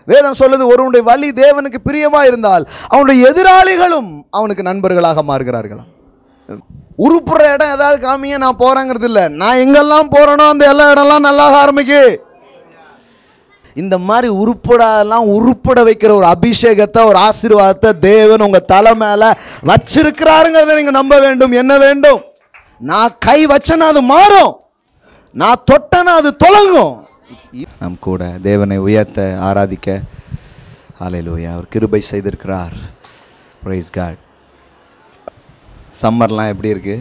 வேதம் சொல்லுது ஒருவனுடைய வழி தேவனுக்கு பிரியமா இருந்தால் அவனுடைய எதிராளிகளும் அவனுக்கு நண்பர்களாக மாறுகிறார்களாம் உருப்புற இடம் ஏதாவது காமிங்க நான் போறேங்கிறது இல்லை நான் எங்கெல்லாம் போறேனோ அந்த எல்லா இடம்லாம் நல்லாக ஆரம்பிக்கு இந்த மாதிரி உருப்படெல்லாம் உருப்பட வைக்கிற ஒரு அபிஷேகத்தை ஒரு ஆசீர்வாதத்தை தேவன் உங்க தலை மேல வச்சிருக்கிறாருங்கிறத நீங்க நம்ப வேண்டும் என்ன வேண்டும் நான் கை வச்சேன்னா அது மாறும் நான் தொட்டேன்னா அது தொலங்கும் நம் கூட தேவனை உயர்த்த ஆராதிக்க ஹalleluya அவர் கிருபை செய்திருக்கிறார் பிரைஸ் காட் சம்மர்லாம் எப்படி இருக்கு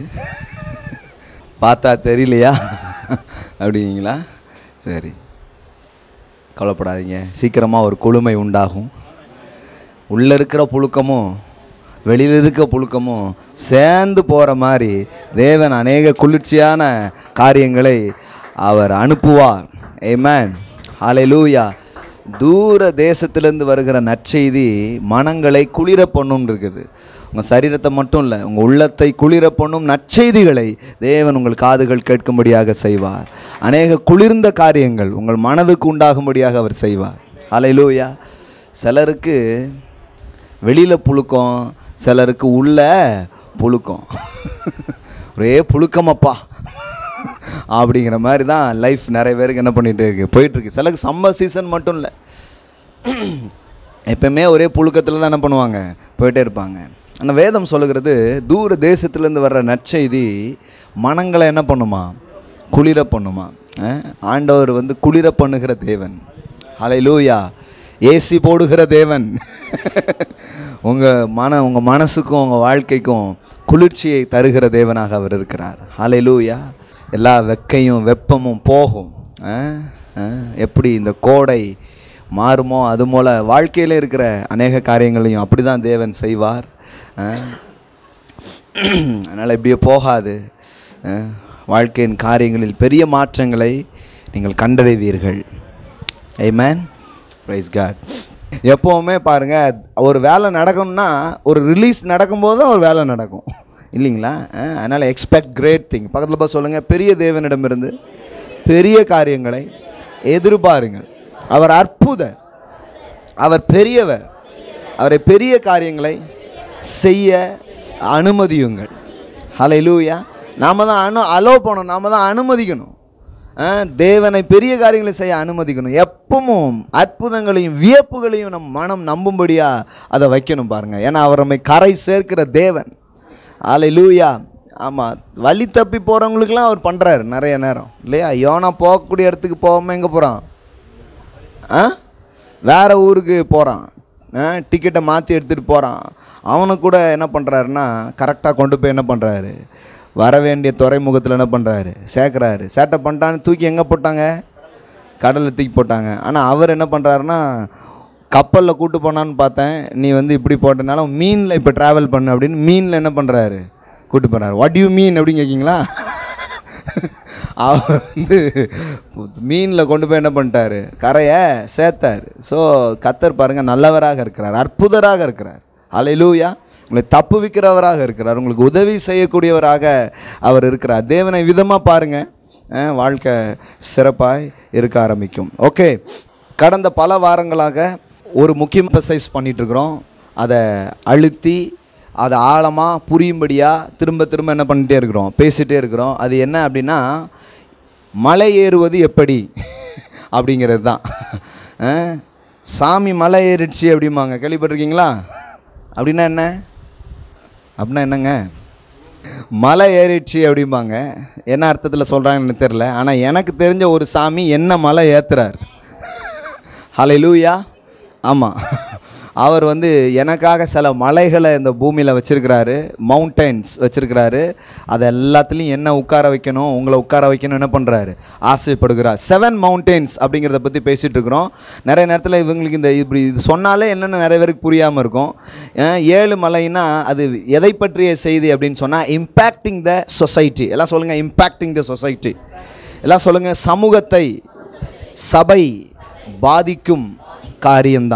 பார்த்தா தெரியலையா அப்படிங்களா சரி கவலைப்படாதீங்க சீக்கிரமாக ஒரு குளுமை உண்டாகும் உள்ளே இருக்கிற புழுக்கமும் வெளியில் இருக்க புழுக்கமும் சேர்ந்து போகிற மாதிரி தேவன் அநேக குளிர்ச்சியான காரியங்களை அவர் அனுப்புவார் ஏமேன் ஹalleluya தூர தேசத்திலேருந்து வருகிற நற்செய்தி மனங்களை குளிர பண்ணும் இருக்குது உங்கள் சரீரத்தை மட்டும் இல்லை உங்கள் உள்ளத்தை குளிர பண்ணும் நற்செய்திகளை தேவன் உங்கள் காதுகள் கேட்கும்படியாக செய்வார் அநேக குளிர்ந்த காரியங்கள் உங்கள் மனதுக்கு உண்டாகும்படியாக அவர் செய்வார் ஹalleluya சிலருக்கு வெளியில் புழுக்கம் சிலருக்கு உள்ள புழுக்கம் ஒரே புழுக்கமப்பா அப்படிங்கிற மாதிரி தான் லைஃப் நிறைய பேருக்கு என்ன பண்ணிகிட்டு இருக்கு போயிட்டுருக்கு சிலருக்கு சம்மர் சீசன் மட்டும் இல்லை எப்பயுமே ஒரே புழுக்கத்தில் தான் என்ன பண்ணுவாங்க போயிட்டே இருப்பாங்க ஆனால் வேதம் சொல்லுகிறது தூர தேசத்துலேருந்து வர்ற நற்செய்தி மனங்களை என்ன பண்ணுமா குளிர பண்ணுமா அஹ், ஆண்டவர் வந்து குளிர பண்ணுகிற தேவன் ஹalleluya ஏசி போடுகிற தேவன் உங்கள் மன உங்கள் மனசுக்கும் உங்கள் வாழ்க்கைக்கும் குளிர்ச்சியை தருகிற தேவனாக அவர் இருக்கிறார் ஹalleluya எல்லா வெக்கையும் வெப்பமும் போகும் அஹ், அஹ், எப்படி இந்த கோடை மாறுமோ அது போல வாழ்க்கையில் இருக்கிற அநேக காரியங்களையும் அப்படி தான் தேவன் செய்வார் அதனால் இப்படியே போகாது அஹ், வாழ்க்கையின் காரியங்களில் பெரிய மாற்றங்களை நீங்கள் கண்டடைவீர்கள் ஐமேன் ப்ரைஸ் காட் எப்போவுமே பாருங்கள் ஒரு வேலை நடக்கணும்னா ஒரு ரிலீஸ் நடக்கும்போது தான் ஒரு வேலை நடக்கும் இல்லைங்களா அஹ், அதனால் எக்ஸ்பெக்ட் கிரேட் திங் பக்கத்தில் போய் சொல்லுங்கள் பெரிய தேவனிடமிருந்து பெரிய காரியங்களை எதிர்பாருங்கள் அவர் அற்புதர் அவர் பெரியவர் அவரை பெரிய காரியங்களை செய்ய அனுமதியுங்கள் ஹalleluya நாம தான் அனு அலோ பண்ணணும் நாம தான் அனுமதிக்கணும் ஆ, தேவனை பெரிய காரியங்களை செய்ய அனுமதிக்கணும் எப்பவும் அற்புதங்களையும் வியப்புகளையும் நம் மனம் நம்பும்படியா அதை வைக்கணும் பாருங்க ஏன்னா அவர் நம்மை கரை சேர்க்கிற தேவன் ஹalleluya ஆமாம் வழி தப்பி போகிறவங்களுக்குலாம் அவர் பண்ணுறாரு நிறைய நேரம் இல்லையா யோனா போகக்கூடிய இடத்துக்கு போகாமல் எங்கே போகிறான் ஆ வேறு ஊருக்கு போகிறான் டிக்கெட்டை மாற்றி எடுத்துகிட்டு போகிறான் அவனை கூட என்ன பண்ணுறாருன்னா கரெக்டாக கொண்டு போய் என்ன பண்ணுறாரு வர வேண்டிய துறைமுகத்தில் என்ன பண்ணுறாரு சேர்க்குறாரு சேட்டை பண்ணிட்டான்னு தூக்கி எங்கே போட்டாங்க கடலில் தூக்கி போட்டாங்க ஆனால் அவர் என்ன பண்ணுறாருன்னா கப்பலில் கூட்டு போனான்னு பார்த்தேன் நீ வந்து இப்படி போட்டனால மீனில் இப்போ ட்ராவல் பண்ணு அப்படின்னு மீனில் என்ன பண்ணுறாரு கூட்டு போகிறாரு வாட் யூ மீன் அப்படின்னு கேட்கிங்களா அவர் வந்து மீனில் கொண்டு போய் என்ன பண்ணிட்டாரு கரையை சேர்த்தாரு ஸோ கத்தர் பாருங்கள் நல்லவராக இருக்கிறார் அற்புதராக இருக்கிறார் அலையிலூயா உங்களை தப்பு விற்கிறவராக இருக்கிறார் உங்களுக்கு உதவி செய்யக்கூடியவராக அவர் இருக்கிறார் தேவனை விதமாக பாருங்கள் அஹ், வாழ்க்கை சிறப்பாய் இருக்க ஆரம்பிக்கும் ஓகே கடந்த பல வாரங்களாக ஒரு முக்கிய எம்பசைஸ் பண்ணிகிட்ருக்குறோம் அதை அழுத்தி அதை ஆழமாக புரியும்படியாக திரும்ப திரும்ப என்ன பண்ணிகிட்டே இருக்கிறோம் பேசிகிட்டே இருக்கிறோம் அது என்ன அப்படின்னா மலை ஏறுவது எப்படி அப்படிங்கிறது தான் அஹ், சாமி மலை ஏறிடுச்சு அப்படிம்பாங்க கேள்விப்பட்டிருக்கீங்களா அப்படின்னா என்ன அப்படின்னா என்னங்க மலை ஏறிடுச்சு அப்படிம்பாங்க என்ன அர்த்தத்தில் சொல்கிறாங்கன்னு தெரில ஆனால் எனக்கு தெரிஞ்ச ஒரு சாமி என்ன மலை ஏற்றுறார் ஹalleluya ஆமாம் அவர் வந்து எனக்காக சில மலைகளை இந்த பூமியில் வச்சுருக்கிறாரு மவுண்டன்ஸ் வச்சுருக்கிறாரு அது எல்லாத்துலேயும் என்ன உட்கார வைக்கணும் உங்களை உட்கார வைக்கணும் என்ன பண்ணுறாரு ஆசைப்படுகிறார் செவன் மவுண்டன்ஸ் அப்படிங்கிறத பற்றி பேசிகிட்டு இருக்கிறோம் நிறைய நேரத்தில் இவங்களுக்கு இந்த இப்படி இது சொன்னாலே என்னென்னு நிறைய பேருக்கு புரியாமல் இருக்கும் அஹ் ஏழு மலைன்னா அது எதை பற்றிய செய்தி அப்படின்னு சொன்னால் இம்பேக்டிங் த சொசைட்டி எல்லாம் சொல்லுங்கள் இம்பேக்டிங் த சொசைட்டி எல்லாம் சொல்லுங்கள் சமூகத்தை சபை பாதிக்கும் காரியம்தான்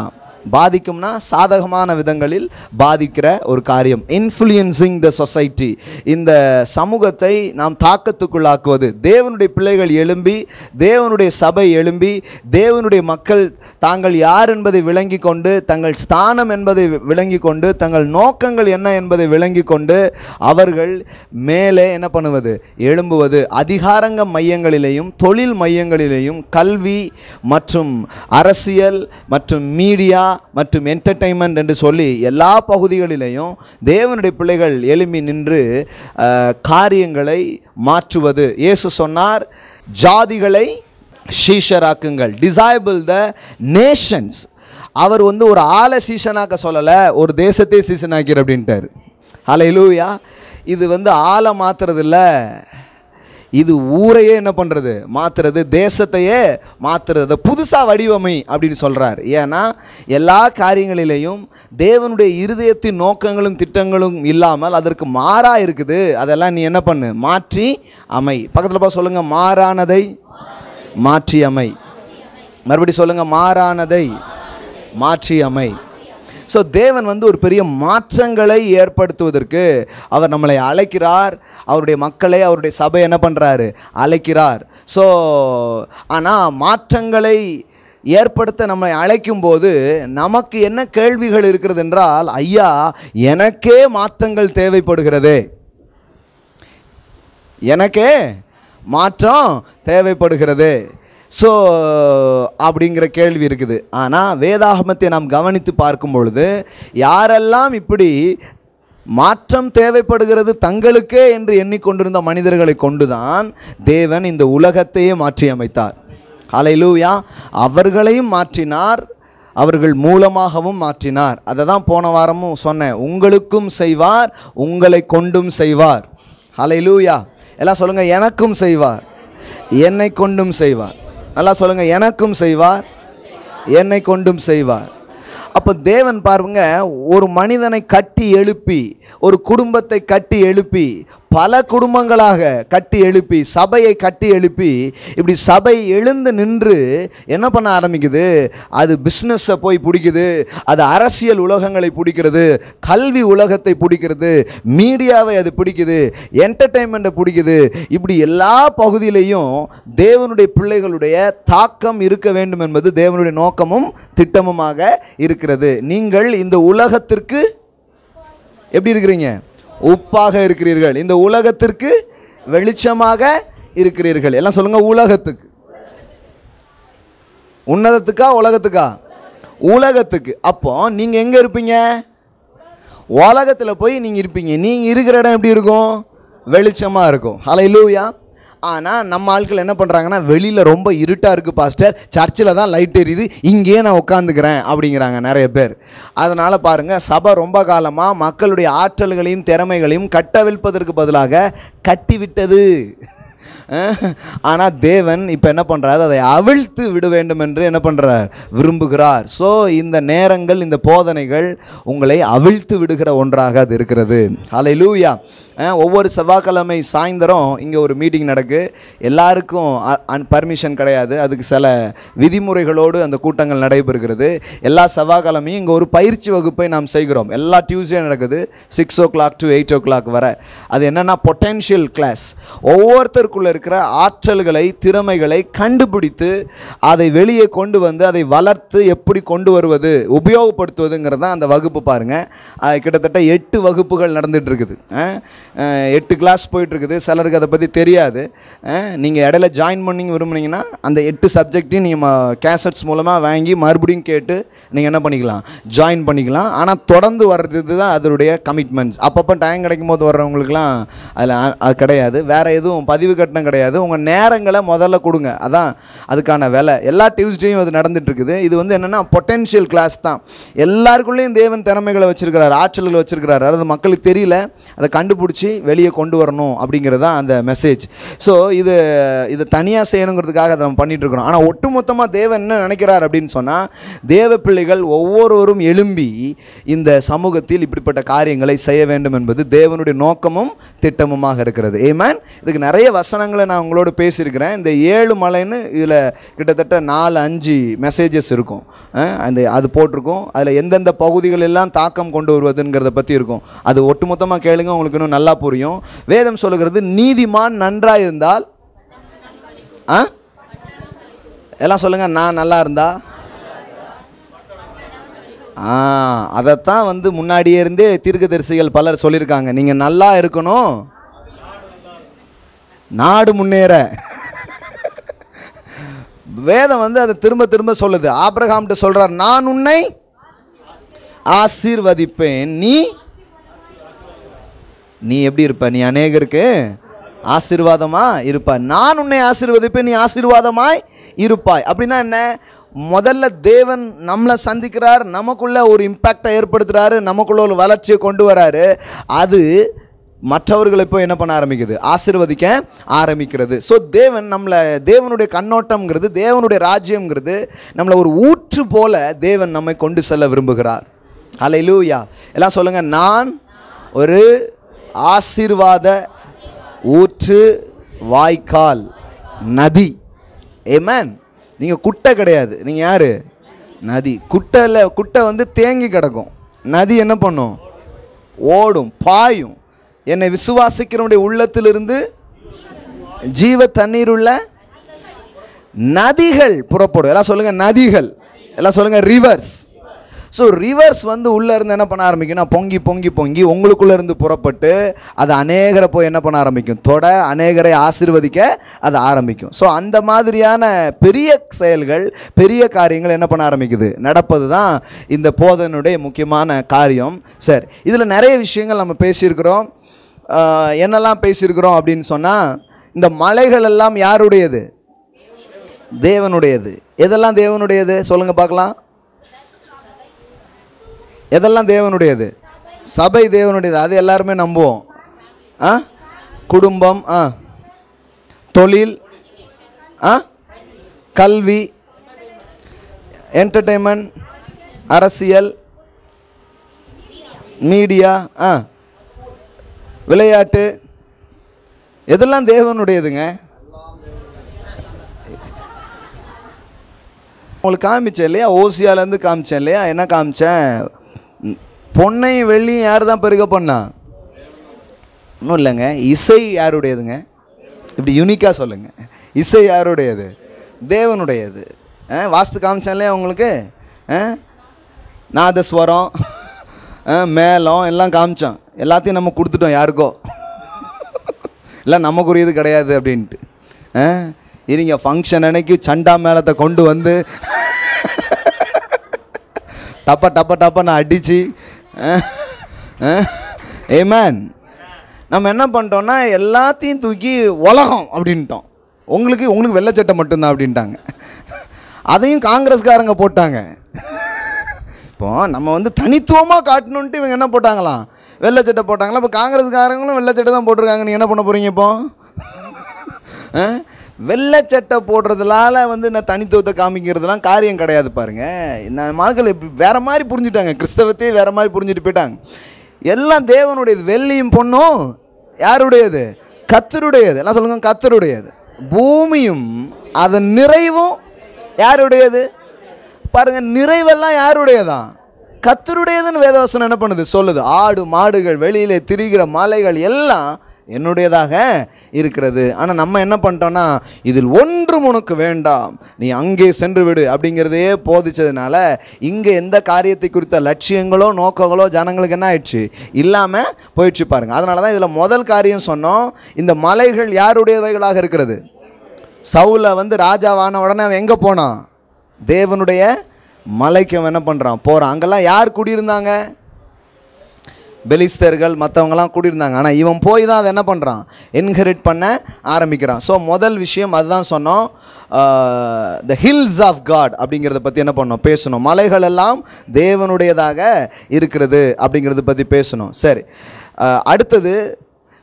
பாதிக்கும்னா சாதகமான விதங்களில் பாதிக்கிற ஒரு காரியம் இன்ஃப்ளூயன்சிங் த சொசைட்டி இந்த சமூகத்தை நாம் தாக்கத்துக்குள்ளாக்குவது தேவனுடைய பிள்ளைகள் எழும்பி தேவனுடைய சபை எழும்பி தேவனுடைய மக்கள் தாங்கள் யார் என்பதை விளங்கி கொண்டு தங்கள் ஸ்தானம் என்பதை விளங்கி கொண்டு தங்கள் நோக்கங்கள் என்ன என்பதை விளங்கி கொண்டு அவர்கள் மேலே என்ன பண்ணுவது எழும்புவது அதிகாரங்க மையங்களிலேயும் தொழில் மையங்களிலேயும் கல்வி மற்றும் அரசியல் மற்றும் மீடியா மற்றும் என்டர்டெயின்மெண்ட் என்று சொல்லி எல்லா பகுதிகளிலேயும் தேவனுடைய பிள்ளைகள் எழும்பி நின்று அஹ், காரியங்களை மாற்றுவது இயேசு சொன்னார் ஜாதிகளை ஷீஷராக்குங்கள் டிசைபிள் த நேஷன்ஸ் அவர் வந்து ஒரு ஆளை சீசனாக்க சொல்லலை ஒரு தேசத்தை சீசனாக்கிற அப்படின்ட்டார் ஹalleluya இது வந்து ஆளை மாத்துறது இல்ல இது ஊரையே என்ன பண்ணுறது மாத்துறது தேசத்தையே மாத்துறது புதுசாக வடிவமை அப்படின்னு சொல்கிறார் ஏன்னா எல்லா காரியங்களிலேயும் தேவனுடைய இருதயத்தின் நோக்கங்களும் திட்டங்களும் இல்லாமல் அதற்கு மாறாக இருக்குது அதெல்லாம் நீ என்ன பண்ணு மாற்றி அமை பக்கத்தில் போய் சொல்லுங்கள் மாறானதை மாற்றி அமை மறுபடி சொல்லுங்கள் மாறானதை மாற்றி அமை ஸோ தேவன் வந்து ஒரு பெரிய மாற்றங்களை ஏற்படுத்துவதற்கு அவர் நம்மளை அழைக்கிறார் அவருடைய மக்களை அவருடைய சபை என்ன பண்ணுறாரு அழைக்கிறார் ஸோ ஆனால் மாற்றங்களை ஏற்படுத்த நம்மை அழைக்கும் போது நமக்கு என்ன கேள்விகள் இருக்கிறது என்றால் ஐயா எனக்கே மாற்றங்கள் தேவைப்படுகிறதே எனக்கே மாற்றம் தேவைப்படுகிறது ஸோ அப்படிங்கிற கேள்வி இருக்குது ஆனால் வேதாகமத்தை நாம் கவனித்து பார்க்கும் பொழுது யாரெல்லாம் இப்படி மாற்றம் தேவைப்படுகிறது தங்களுக்கே என்று எண்ணிக்கொண்டிருந்த மனிதர்களை கொண்டுதான் தேவன் இந்த உலகத்தையே மாற்றி அமைத்தார் ஹalleluya அவர்களையும் மாற்றினார் அவர்கள் மூலமாகவும் மாற்றினார் அதை தான் போன வாரமும் சொன்னேன் உங்களுக்கும் செய்வார் உங்களை கொண்டும் செய்வார் ஹalleluya எல்லாம் சொல்லுங்கள் எனக்கும் செய்வார் என்னை கொண்டும் செய்வார் நல்லா சொல்லுங்கள் எனக்கும் செய்வார் என்னை கொண்டும் செய்வார் அப்போ தேவன் பாருங்க ஒரு மனிதனை கட்டி எழுப்பி ஒரு குடும்பத்தை கட்டி எழுப்பி பல குடும்பங்களாக கட்டி எழுப்பி சபையை கட்டி எழுப்பி இப்படி சபை எழுந்து நின்று என்ன பண்ண ஆரம்பிக்குது அது பிஸ்னஸை போய் பிடிக்குது அது அரசியல் உலகங்களை பிடிக்கிறது கல்வி உலகத்தை பிடிக்கிறது மீடியாவை அது பிடிக்குது என்டர்டெயின்மெண்ட்டை பிடிக்குது இப்படி எல்லா பகுதியிலையும் தேவனுடைய பிள்ளைகளுடைய தாக்கம் இருக்க வேண்டும் என்பது தேவனுடைய நோக்கமும் திட்டமுமாக இருக்கிறது நீங்கள் இந்த உலகத்திற்கு எப்படி இருக்கிறீங்க உப்பாக இருக்கிறீர்கள் இந்த உலகத்திற்கு வெளிச்சமாக இருக்கிறீர்கள் எல்லாம் சொல்லுங்க உலகத்துக்கு உன்னதத்துக்கா உலகத்துக்கா உலகத்துக்கு அப்போ நீங்கள் எங்கே இருப்பீங்க உலகத்தில் போய் நீங்கள் இருப்பீங்க நீங்கள் இருக்கிற இடம் எப்படி இருக்கும் வெளிச்சமாக இருக்கும் ஹலை லூயா ஆனால் நம்ம ஆட்கள் என்ன பண்ணுறாங்கன்னா வெளியில் ரொம்ப இருட்டாக இருக்குது பாஸ்டர் சர்ச்சில் தான் லைட் எரியுது இங்கேயே நான் உட்காந்துக்கிறேன் அப்படிங்கிறாங்க நிறைய பேர் அதனால் பாருங்கள் சபை ரொம்ப காலமாக மக்களுடைய ஆற்றல்களையும் திறமைகளையும் கட்டவிழ்ப்பதற்கு பதிலாக கட்டிவிட்டது ஆனால் தேவன் இப்போ என்ன பண்ணுறாரு அதை அவிழ்த்து விட வேண்டும் என்று என்ன பண்ணுறார் விரும்புகிறார் ஸோ இந்த நேரங்கள் இந்த போதனைகள் உங்களை அவிழ்த்து விடுகிற ஒன்றாக அது இருக்கிறது ஹalleluya அஹ், ஒவ்வொரு செவ்வாய்க்கிழமை சாயந்தரம் இங்கே ஒரு மீட்டிங் நடக்கு எல்லாருக்கும் பர்மிஷன் கிடையாது அதுக்கு சில விதிமுறைகளோடு அந்த கூட்டங்கள் நடைபெறுகிறது எல்லா செவ்வாய்க்கிழமையும் இங்கே ஒரு பயிற்சி வகுப்பை நாம் செய்கிறோம் எல்லா டியூஸ்டே நடக்குது six o'clock to eight o'clock வரை அது என்னென்னா பொட்டென்ஷியல் கிளாஸ் ஒவ்வொருத்தருக்குள்ளே இருக்கிற ஆற்றல்களை திறமைகளை கண்டுபிடித்து அதை வெளியே கொண்டு வந்து அதை வளர்த்து எப்படி கொண்டு வருவது உபயோகப்படுத்துவதுங்கிறது தான் அந்த வகுப்பு பாருங்கள் கிட்டத்தட்ட எட்டு வகுப்புகள் நடந்துட்டு இருக்குது அஹ், அஹ், எட்டு கிளாஸ் போயிட்டு இருக்குது சிலருக்கு அதை பற்றி தெரியாது நீங்கள் இடையில ஜாயின் பண்ணி விரும்புனீங்கன்னா அந்த எட்டு சப்ஜெக்டையும் நீங்கள் கேசட்ஸ் மூலமாக வாங்கி மறுபடியும் கேட்டு நீங்கள் என்ன பண்ணிக்கலாம் ஜாயின் பண்ணிக்கலாம் ஆனால் தொடர்ந்து வர்றது தான் அதனுடைய கமிட்மெண்ட்ஸ் அப்பப்போ டைம் கிடைக்கும் போது வர்றவங்களுக்குலாம் அதில் அது கிடையாது வேறு எதுவும் பதிவு கட்டணம் கிடையாது உங்கள் நேரங்களை முதல்ல கொடுங்க அதான் அதுக்கான விலை எல்லா டியூஸ்டேயும் அது நடந்துட்டு இருக்குது இது வந்து என்னென்னா பொட்டென்ஷியல் கிளாஸ் தான் எல்லாருக்குள்ளேயும் தேவன் திறமைகளை வச்சிருக்கிறார் ஆற்றல்களை வச்சிருக்கிறார் அது மக்களுக்கு தெரியல அதை கண்டுபிடிச்சி கண்டுபிடிச்சி வெளியே கொண்டு வரணும் அப்படிங்கிறது தான் அந்த மெசேஜ் ஸோ இது இது தனியாக செய்யணுங்கிறதுக்காக அதை நம்ம பண்ணிட்டு இருக்கிறோம் ஆனால் ஒட்டுமொத்தமாக தேவன் என்ன நினைக்கிறார் அப்படின்னு சொன்னால் தேவ பிள்ளைகள் ஒவ்வொருவரும் எழும்பி இந்த சமூகத்தில் இப்படிப்பட்ட காரியங்களை செய்ய வேண்டும் என்பது தேவனுடைய நோக்கமும் திட்டமுமாக இருக்கிறது ஏமேன் இதுக்கு நிறைய வசனங்களை நான் உங்களோட பேசியிருக்கிறேன் இந்த ஏழு மலைன்னு இதில் கிட்டத்தட்ட நாலு அஞ்சு மெசேஜஸ் இருக்கும் அஹ் அந்த அது போட்டிருக்கும் அதில் எந்தெந்த பகுதிகள் எல்லாம் தாக்கம் கொண்டு வருவதுங்கிறத பற்றி இருக்கும் அது ஒட்டுமொத்தமாக கேளுங்க உங்களுக்கு இன்னும் நல்லா புரியும் வேதம் சொல்லுகிறது நீதிமான் நன்றாக இருந்தால் ஆ எல்லாம் சொல்லுங்கள் நான் நல்லா இருந்தா ஆ அதைத்தான் வந்து முன்னாடியே இருந்தே தீர்க்கதரிசிகள் பலர் சொல்லியிருக்காங்க நீங்கள் நல்லா இருக்கணும் நாடு முன்னேற வேதம் வந்து அதை திரும்ப திரும்ப சொல்லுது ஆபிரகாம்கிட்ட சொல்றார் நான் உன்னை ஆசீர்வதிப்பேன் நீ நீ எப்படி இருப்ப நீ அநேகருக்கு ஆசீர்வாதமா இருப்ப நான் உன்னை ஆசீர்வதிப்பேன் நீ ஆசீர்வாதமாய் இருப்பாய் அப்படின்னா என்ன முதல்ல தேவன் நம்மளை சந்திக்கிறார் நமக்குள்ள ஒரு இம்பேக்டை ஏற்படுத்துறாரு நமக்குள்ள ஒரு வளர்ச்சியை கொண்டு வராரு அது மற்றவர்களை இப்போ என்ன பண்ண ஆரம்பிக்குது ஆசீர்வதிக்க ஆரம்பிக்கிறது ஸோ தேவன் நம்மளை தேவனுடைய கண்ணோட்டம்ங்கிறது தேவனுடைய ராஜ்யம்ங்கிறது நம்மளை ஒரு ஊற்று போல தேவன் நம்மை கொண்டு செல்ல விரும்புகிறார் ஹalleluya எல்லாம் சொல்லுங்க நான் ஒரு ஆசீர்வாத ஊற்று வாய்க்கால் நதி ஏமேன் நீங்கள் குட்டை கிடையாது நீங்கள் யார் நதி குட்டையில் குட்டை வந்து தேங்கி கிடக்கும் நதி என்ன பண்ணும் ஓடும் பாயும் என்னை விசுவாசிக்கிறவனுடைய உள்ளத்திலிருந்து ஜீவ தண்ணீர் உள்ள நதிகள் புறப்படும் எல்லாம் சொல்லுங்கள் நதிகள் எல்லாம் சொல்லுங்கள் ரிவர்ஸ் ஸோ ரிவர்ஸ் வந்து உள்ளே இருந்து என்ன பண்ண ஆரம்பிக்கும்னா பொங்கி பொங்கி பொங்கி உங்களுக்குள்ளே இருந்து புறப்பட்டு அது அநேகரை போய் என்ன பண்ண ஆரம்பிக்கும் தொட அநேகரை ஆசீர்வதிக்க அது ஆரம்பிக்கும் ஸோ அந்த மாதிரியான பெரிய செயல்கள் பெரிய காரியங்கள் என்ன பண்ண ஆரம்பிக்குது நடப்பது தான் இந்த போதனுடைய முக்கியமான காரியம் சரி இதில் நிறைய விஷயங்கள் நம்ம பேசியிருக்கிறோம் ஆஹ், என்னெல்லாம் பேசியிருக்கிறோம் அப்படின்னு சொன்னால் இந்த மலைகள் எல்லாம் யாருடையது தேவனுடையது எதெல்லாம் தேவனுடையது சொல்லுங்கள் பார்க்கலாம் எதெல்லாம் தேவனுடையது சபை தேவனுடையது அது எல்லாருமே நம்புவோம் ஆ குடும்பம் ஆ தொழில் ஆ கல்வி என்டர்டெயின்மெண்ட் அரசியல் மீடியா ஆ விளையாட்டு எதெல்லாம் தேவனுடையதுங்க உங்களுக்கு காமிச்சேன் இல்லையா ஓசியாலேருந்து காமிச்சேன் இல்லையா என்ன காமிச்சேன் ம், பொன்னையும் வெள்ளியும் யார் தான் பெருக பண்ணா ஒன்றும் இல்லைங்க இசை யாருடையதுங்க இப்படி யூனிக்காக சொல்லுங்கள் இசை யாருடையது தேவனுடையது ஆ, வாஸ்து காமிச்சேன் இல்லையா உங்களுக்கு ஆ? நாதஸ்வரம் ஆ, மேளம் எல்லாம் காமிச்சோம் எல்லாத்தையும் நம்ம கொடுத்துட்டோம் யாருக்கோ எல்லாம் நமக்குரியது கிடையாது அப்படின்ட்டு ஆ இருங்க ஃபங்க்ஷன் அன்னைக்கு சண்டா மேளத்தை கொண்டு வந்து டப்ப டப்ப டப்ப நான் அடித்து ஏமேன் நம்ம என்ன பண்ணிட்டோம்னா எல்லாத்தையும் தூக்கி உலகம் அப்படின்ட்டோம் உங்களுக்கு உங்களுக்கு வெள்ளைச்சட்டை மட்டும்தான் அப்படின்ட்டாங்க அதையும் காங்கிரஸ்காரங்க போட்டாங்க இப்போ நம்ம வந்து தனித்துவமாக காட்டணுன்ட்டு இவங்க என்ன போட்டாங்களாம் வெள்ளைச்சட்டை போட்டாங்களா இப்போ காங்கிரஸ்காரங்களும் வெள்ளைச்சட்டை தான் போட்டிருக்காங்க நீ என்ன பண்ண போகிறீங்க இப்போ ஆ? வெள்ளைச்சட்டை போடுறதுனால வந்து நான் தனித்துவத்தை காமிக்கிறதுலாம் காரியம் கிடையாது பாருங்க இந்த மக்கள் இப்ப வேற மாதிரி புரிஞ்சுட்டாங்க கிறிஸ்தவத்தையே வேற மாதிரி புரிஞ்சுட்டு போயிட்டாங்க எல்லாம் தேவனுடையது வெள்ளியும் பொண்ணும் யாருடையது கத்தருடையது எல்லாம் சொல்லுங்க கத்தருடையது பூமியும் அதன் நிறைவும் யாருடையது பாருங்க நிறைவெல்லாம் யாருடையதான் கத்தருடையதுன்னு வேதவசனம் என்ன பண்ணுது சொல்லுது ஆடு மாடுகள் வெளியிலே திரிகிற மலைகள் எல்லாம் என்னுடையதாக இருக்கிறது ஆனால் நம்ம என்ன பண்ணிட்டோம்னா இதில் ஒன்றும் உனக்கு வேண்டாம் நீ அங்கே சென்று விடு அப்படிங்கிறதையே போதிச்சதுனால இங்கே எந்த காரியத்தை குறித்த லட்சியங்களோ நோக்கங்களோ ஜனங்களுக்கு என்ன ஆயிடுச்சு இல்லாமல் போயிடுச்சு பாருங்க அதனால தான் இதில் முதல் காரியம் சொன்னோம் இந்த மலைகள் யாருடையவைகளாக இருக்கிறது சவுல வந்து ராஜாவான உடனே அவன் எங்கே போனான் தேவனுடைய மலைக்கு அவன் என்ன பண்ணுறான் போகிறான் அங்கெல்லாம் யார் குடியிருந்தாங்க பெலிஸ்தர்கள் மற்றவங்கலாம் கூடியிருந்தாங்க ஆனால் இவன் போய் தான் அதை என்ன பண்ணுறான் என்கரேட் பண்ண ஆரம்பிக்கிறான் ஸோ முதல் விஷயம் அதுதான் சொன்னோம் த ஹில்ஸ் ஆஃப் காட் அப்படிங்கிறத பற்றி என்ன பண்ணோம் பேசணும் மலைகள் எல்லாம் தேவனுடையதாக இருக்கிறது அப்படிங்கிறத பற்றி பேசணும் சரி ஆஹ் அடுத்தது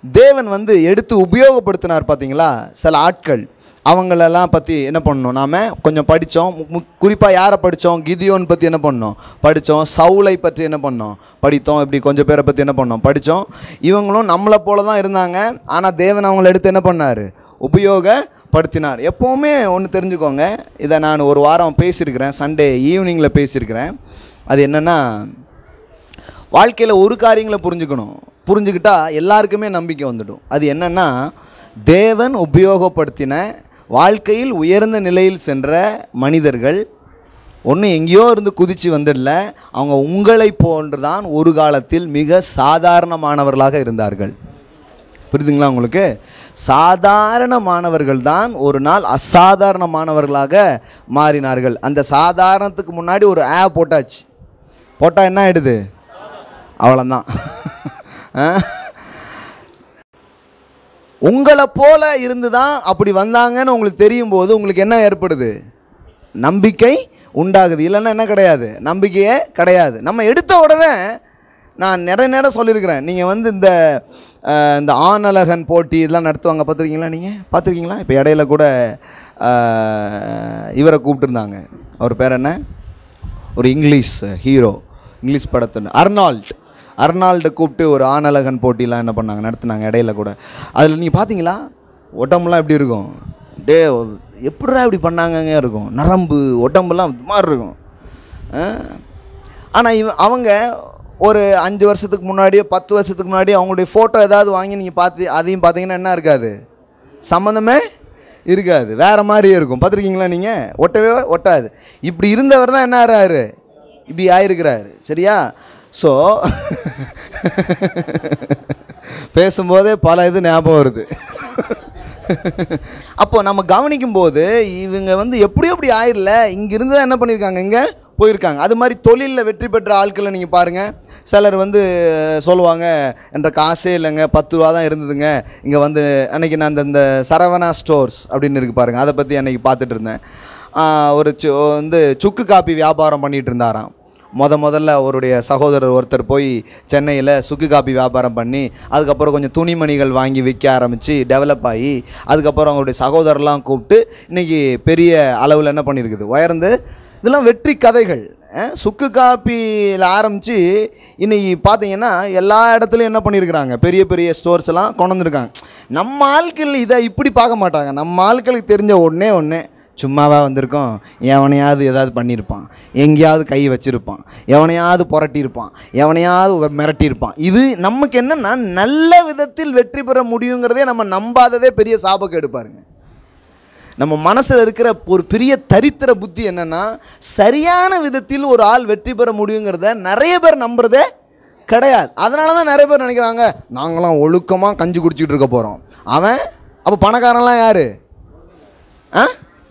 தேவன் வந்து எடுத்து உபயோகப்படுத்தினார் பார்த்தீங்களா சில ஆட்கள் அவங்களெல்லாம் பற்றி என்ன பண்ணோம் நாம் கொஞ்சம் படித்தோம் குறிப்பாக யாரை படித்தோம் கிதியோன் பற்றி என்ன பண்ணோம் படித்தோம் சவுலை பற்றி என்ன பண்ணோம் படித்தோம் இப்படி கொஞ்சம் பேரை பற்றி என்ன பண்ணோம் படித்தோம் இவங்களும் நம்மளை போல தான் இருந்தாங்க ஆனால் தேவன் அவங்கள எடுத்து என்ன பண்ணார் உபயோகப்படுத்தினார் எப்போவுமே ஒன்று தெரிஞ்சுக்கோங்க இதை நான் ஒரு வாரம் பேசியிருக்கிறேன் சண்டே ஈவினிங்கில் பேசியிருக்கிறேன் அது என்னென்னா வாழ்க்கையில் ஒரு காரியங்களை புரிஞ்சுக்கணும் புரிஞ்சுக்கிட்டா எல்லாருக்குமே நம்பிக்கை வந்துடும் அது என்னென்னா தேவன் உபயோகப்படுத்தின வாழ்க்கையில் உயர்ந்த நிலையில் சென்ற மனிதர்கள் ஒன்று எங்கேயோ இருந்து குதித்து வந்துடல அவங்க உங்களை போன்று தான் ஒரு காலத்தில் மிக சாதாரணமானவர்களாக இருந்தார்கள் புரியுதுங்களா உங்களுக்கு சாதாரணமானவர்கள் தான் ஒரு நாள் அசாதாரணமானவர்களாக மாறினார்கள் அந்த சாதாரணத்துக்கு முன்னாடி ஒரு ஆ போட்டாச்சு போட்டால் என்ன ஆயிடுது அவ்வளோதான் உங்களை போல இருந்து தான் அப்படி வந்தாங்கன்னு உங்களுக்கு தெரியும் போது உங்களுக்கு என்ன ஏற்படுது நம்பிக்கை உண்டாகுது இல்லைன்னா என்ன கிடையாது நம்பிக்கையே கிடையாது நம்ம எடுத்த உடனே நான் நிறைய நேரம் சொல்லியிருக்கிறேன் நீங்கள் வந்து இந்த அஹ், இந்த ஆணழகன் போட்டி இதெல்லாம் நடத்துவாங்க பார்த்துருக்கீங்களா நீங்கள் பார்த்துருக்கீங்களா இப்போ இடையில கூட அஹ், இவரை கூப்பிட்டுருந்தாங்க அவர் பேர் என்ன ஒரு இங்கிலீஷ் ஹீரோ இங்கிலீஷ் படத்தில் அர்னால்ட் அர்னால்டை கூப்பிட்டு ஒரு ஆணழகன் போட்டிலாம் என்ன பண்ணாங்க நடத்துனாங்க இடையில கூட அதில் நீங்கள் பார்த்தீங்களா உடம்புலாம் எப்படி இருக்கும் டே எப்படிடா இப்படி பண்ணாங்கங்க இருக்கும் நரம்பு உடம்புலாம் இது மாதிரி இருக்கும் ஆனால் இவ அவங்க ஒரு அஞ்சு வருஷத்துக்கு முன்னாடியோ பத்து வருஷத்துக்கு முன்னாடியோ அவங்களுடைய ஃபோட்டோ ஏதாவது வாங்கி நீங்கள் பார்த்து அதையும் பார்த்தீங்கன்னா என்ன இருக்காது சம்மந்தமே இருக்காது வேறு மாதிரியே இருக்கும் பார்த்துருக்கீங்களா நீங்கள் ஒட்டவே ஒட்டாது இப்படி இருந்தவர் தான் என்ன ஆறாரு இப்படி ஆயிருக்கிறாரு சரியா ஸோ பேசும்போதே பல இது ஞாபகம் வருது அப்போ நம்ம கவனிக்கும் போது இவங்க வந்து எப்படியோ அப்படி ஆயிரல இங்கிருந்து தான் என்ன பண்ணியிருக்காங்க இங்கே போயிருக்காங்க அது மாதிரி தொழிலில் வெற்றி பெற்ற ஆட்களை நீங்கள் பாருங்கள் சிலர் வந்து சொல்லுவாங்க என்ற காசே இல்லைங்க பத்து ரூபா தான் இருந்ததுங்க இங்கே வந்து அன்னைக்கு நான் அந்த இந்த சரவணா ஸ்டோர்ஸ் அப்படின்னு இருக்கு பாருங்கள் அதை பற்றி அன்னைக்கு பார்த்துட்டு இருந்தேன் ஆஹ் ஒரு சு வந்து சுக்கு காப்பி வியாபாரம் பண்ணிகிட்டு இருந்தாராம் முத முதல்ல அவருடைய சகோதரர் ஒருத்தர் போய் சென்னையில் சுக்கு காப்பி வியாபாரம் பண்ணி அதுக்கப்புறம் கொஞ்சம் துணிமணிகள் வாங்கி விற்க ஆரம்பித்து டெவலப் ஆகி அதுக்கப்புறம் அவருடைய சகோதரர்லாம் கூப்பிட்டு இன்றைக்கி பெரிய அளவில் என்ன பண்ணியிருக்குது உயர்ந்து இதெல்லாம் வெற்றி கதைகள் அஹ், சுக்கு காப்பியில் ஆரம்பித்து இன்னைக்கு பார்த்தீங்கன்னா எல்லா இடத்துலையும் என்ன பண்ணியிருக்கிறாங்க பெரிய பெரிய ஸ்டோர்ஸ் எல்லாம் கொண்டு வந்திருக்காங்க நம்ம ஆட்கள் இதை இப்படி பார்க்க மாட்டாங்க நம்ம ஆட்களுக்கு தெரிஞ்ச ஒன்றே ஒன்று சும்மாவா வந்திருக்கோம் எவனையாவது ஏதாவது பண்ணியிருப்பான் எங்கேயாவது கை வச்சிருப்பான் எவனையாவது புரட்டியிருப்பான் எவனையாவது மிரட்டியிருப்பான் இது நமக்கு என்னன்னா நல்ல விதத்தில் வெற்றி பெற முடியுங்கிறதே நம்ம நம்பாததே பெரிய சாபக்கு எடுப்பாருங்க நம்ம மனசில் இருக்கிற ஒரு பெரிய தரித்திர புத்தி என்னன்னா சரியான விதத்தில் ஒரு ஆள் வெற்றி பெற முடியுங்கிறத நிறைய பேர் நம்புறதே கிடையாது அதனால தான் நிறைய பேர் நினைக்கிறாங்க நாங்களாம் ஒழுக்கமாக கஞ்சி குடிச்சிட்டு இருக்க போகிறோம் அவன் அப்போ பணக்காரன்லாம் யார் ஆ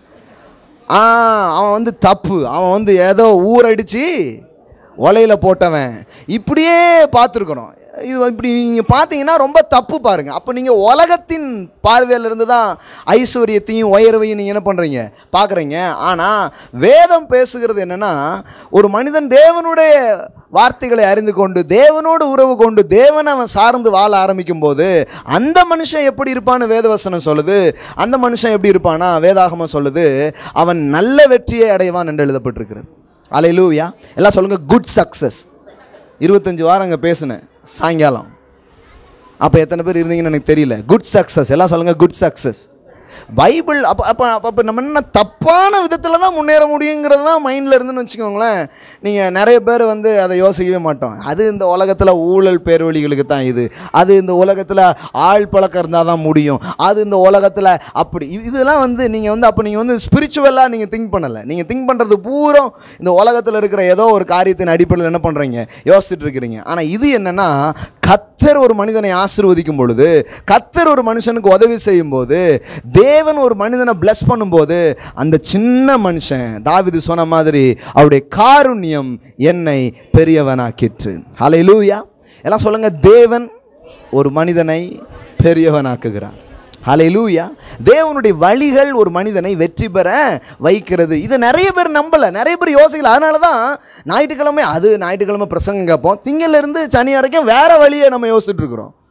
ஆ அவன் வந்து தப்பு அவன் வந்து ஏதோ ஊரடிச்சு ஒலையில் போட்டவன் இப்படியே பார்த்துருக்கணும் இது இப்படி நீங்கள் பார்த்தீங்கன்னா ரொம்ப தப்பு பாருங்கள் அப்போ நீங்கள் உலகத்தின் பார்வையில இருந்து தான் ஐஸ்வர்யத்தையும் உயர்வையும் நீங்கள் என்ன பண்ணுறீங்க பார்க்குறீங்க ஆனால் வேதம் பேசுகிறது என்னென்னா ஒரு மனிதன் தேவனுடைய வார்த்தைகளை அறிந்து கொண்டு தேவனோடு உறவு கொண்டு தேவனை அவன் சார்ந்து வாழ ஆரம்பிக்கும் போது அந்த மனுஷன் எப்படி இருப்பான்னு வேதவசனம் சொல்லுது அந்த மனுஷன் எப்படி இருப்பானா வேதாகமம் சொல்லுது அவன் நல்ல வெற்றியை அடைவான் என்று எழுதப்பட்டிருக்கிறது அலையிலூயா எல்லாம் சொல்லுங்கள் குட் சக்ஸஸ் இருபத்தஞ்சி வாரம் அங்கே பேசினேன் சாயங்காலம் அப்போ எத்தனை பேர் இருந்தீங்கன்னு எனக்கு தெரியல குட் சக்ஸஸ் எல்லாம் சொல்லுங்கள் குட் சக்ஸஸ் பைபிள் அப்போ அப்போ அப்போ நம்ம என்ன தப்பான விதத்தில் தான் முன்னேற முடியுங்கிறது தான் மைண்டில் இருந்துன்னு வச்சுக்கோங்களேன் நீங்கள் நிறைய பேர் வந்து அதை யோசிக்கவே மாட்டோம் அது இந்த உலகத்தில் ஊழல் பேர்வழிகளுக்கு தான் இது அது இந்த உலகத்தில் ஆள் பழக்கம் இருந்தால் தான் முடியும் அது இந்த உலகத்தில் அப்படி இது- இதெல்லாம் வந்து நீங்கள் வந்து அப்போ நீங்கள் வந்து ஸ்பிரிச்சுவலாக நீங்கள் திங்க் பண்ணலை நீங்கள் திங்க் பண்ணுறது பூரா இந்த உலகத்தில் இருக்கிற ஏதோ ஒரு காரியத்தின் அடிப்படையில் என்ன பண்ணுறீங்க யோசிச்சுட்டு இருக்கிறீங்க ஆனால் இது என்னென்னா கத்தர் ஒரு மனிதனை ஆசீர்வதிக்கும் பொழுது கத்தர் ஒரு மனுஷனுக்கு உதவி செய்யும் போது தேவன் ஒரு மனிதனை பிளஸ் பண்ணும்போது அந்த சின்ன மனுஷன் தாவிது சொன்ன மாதிரி அவருடைய காருண்யம் என்னை பெரியவனாக்கிற்று ஹalleluya எல்லாம் சொல்லுங்க தேவன் ஒரு மனிதனை பெரியவனாக்குகிறார் ஹalleluya தேவனுடைய வழிகள் ஒரு மனிதனை வெற்றி பெற வைக்கிறது இதை நிறைய பேர் நம்பலை நிறைய பேர் யோசிக்கல அதனால தான் ஞாயிற்றுக்கிழமை அது ஞாயிற்றுக்கிழமை பிரசங்கம் கேட்போம் திங்கள்ல இருந்து சனி வரைக்கும் வேற வழியை நம்ம யோசிச்சுட்டு இருக்கிறோம்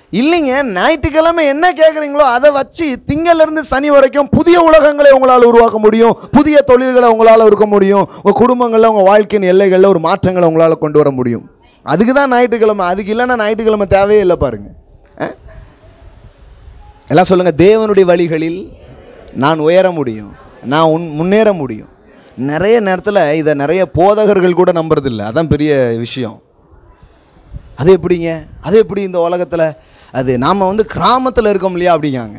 இல்லைங்க ஞாயிற்றுக்கிழமை என்ன கேட்குறீங்களோ அதை வச்சு திங்கள்லேருந்து சனி வரைக்கும் புதிய உலகங்களை உங்களால் உருவாக்க முடியும் புதிய தொழில்களை உங்களால் இருக்க முடியும் உங்கள் குடும்பங்களில் உங்கள் வாழ்க்கையின் எல்லைகளில் ஒரு மாற்றங்களை உங்களால் கொண்டு வர முடியும் அதுக்கு தான் ஞாயிற்றுக்கிழமை அதுக்கு இல்லைன்னா ஞாயிற்றுக்கிழமை தேவையே இல்லை பாருங்கள் அஹ்? எல்லாம் சொல்லுங்கள் தேவனுடைய வழிகளில் நான் உயர முடியும் நான் உன் முன்னேற முடியும் நிறைய நேரத்தில் இதை நிறைய போதகர்கள் கூட நம்புறதில்ல அதான் பெரிய விஷயம் அது எப்படிங்க அது எப்படி இந்த உலகத்தில் அது நாம் வந்து கிராமத்தில் இருக்கோம் இல்லையா அப்படிங்காங்க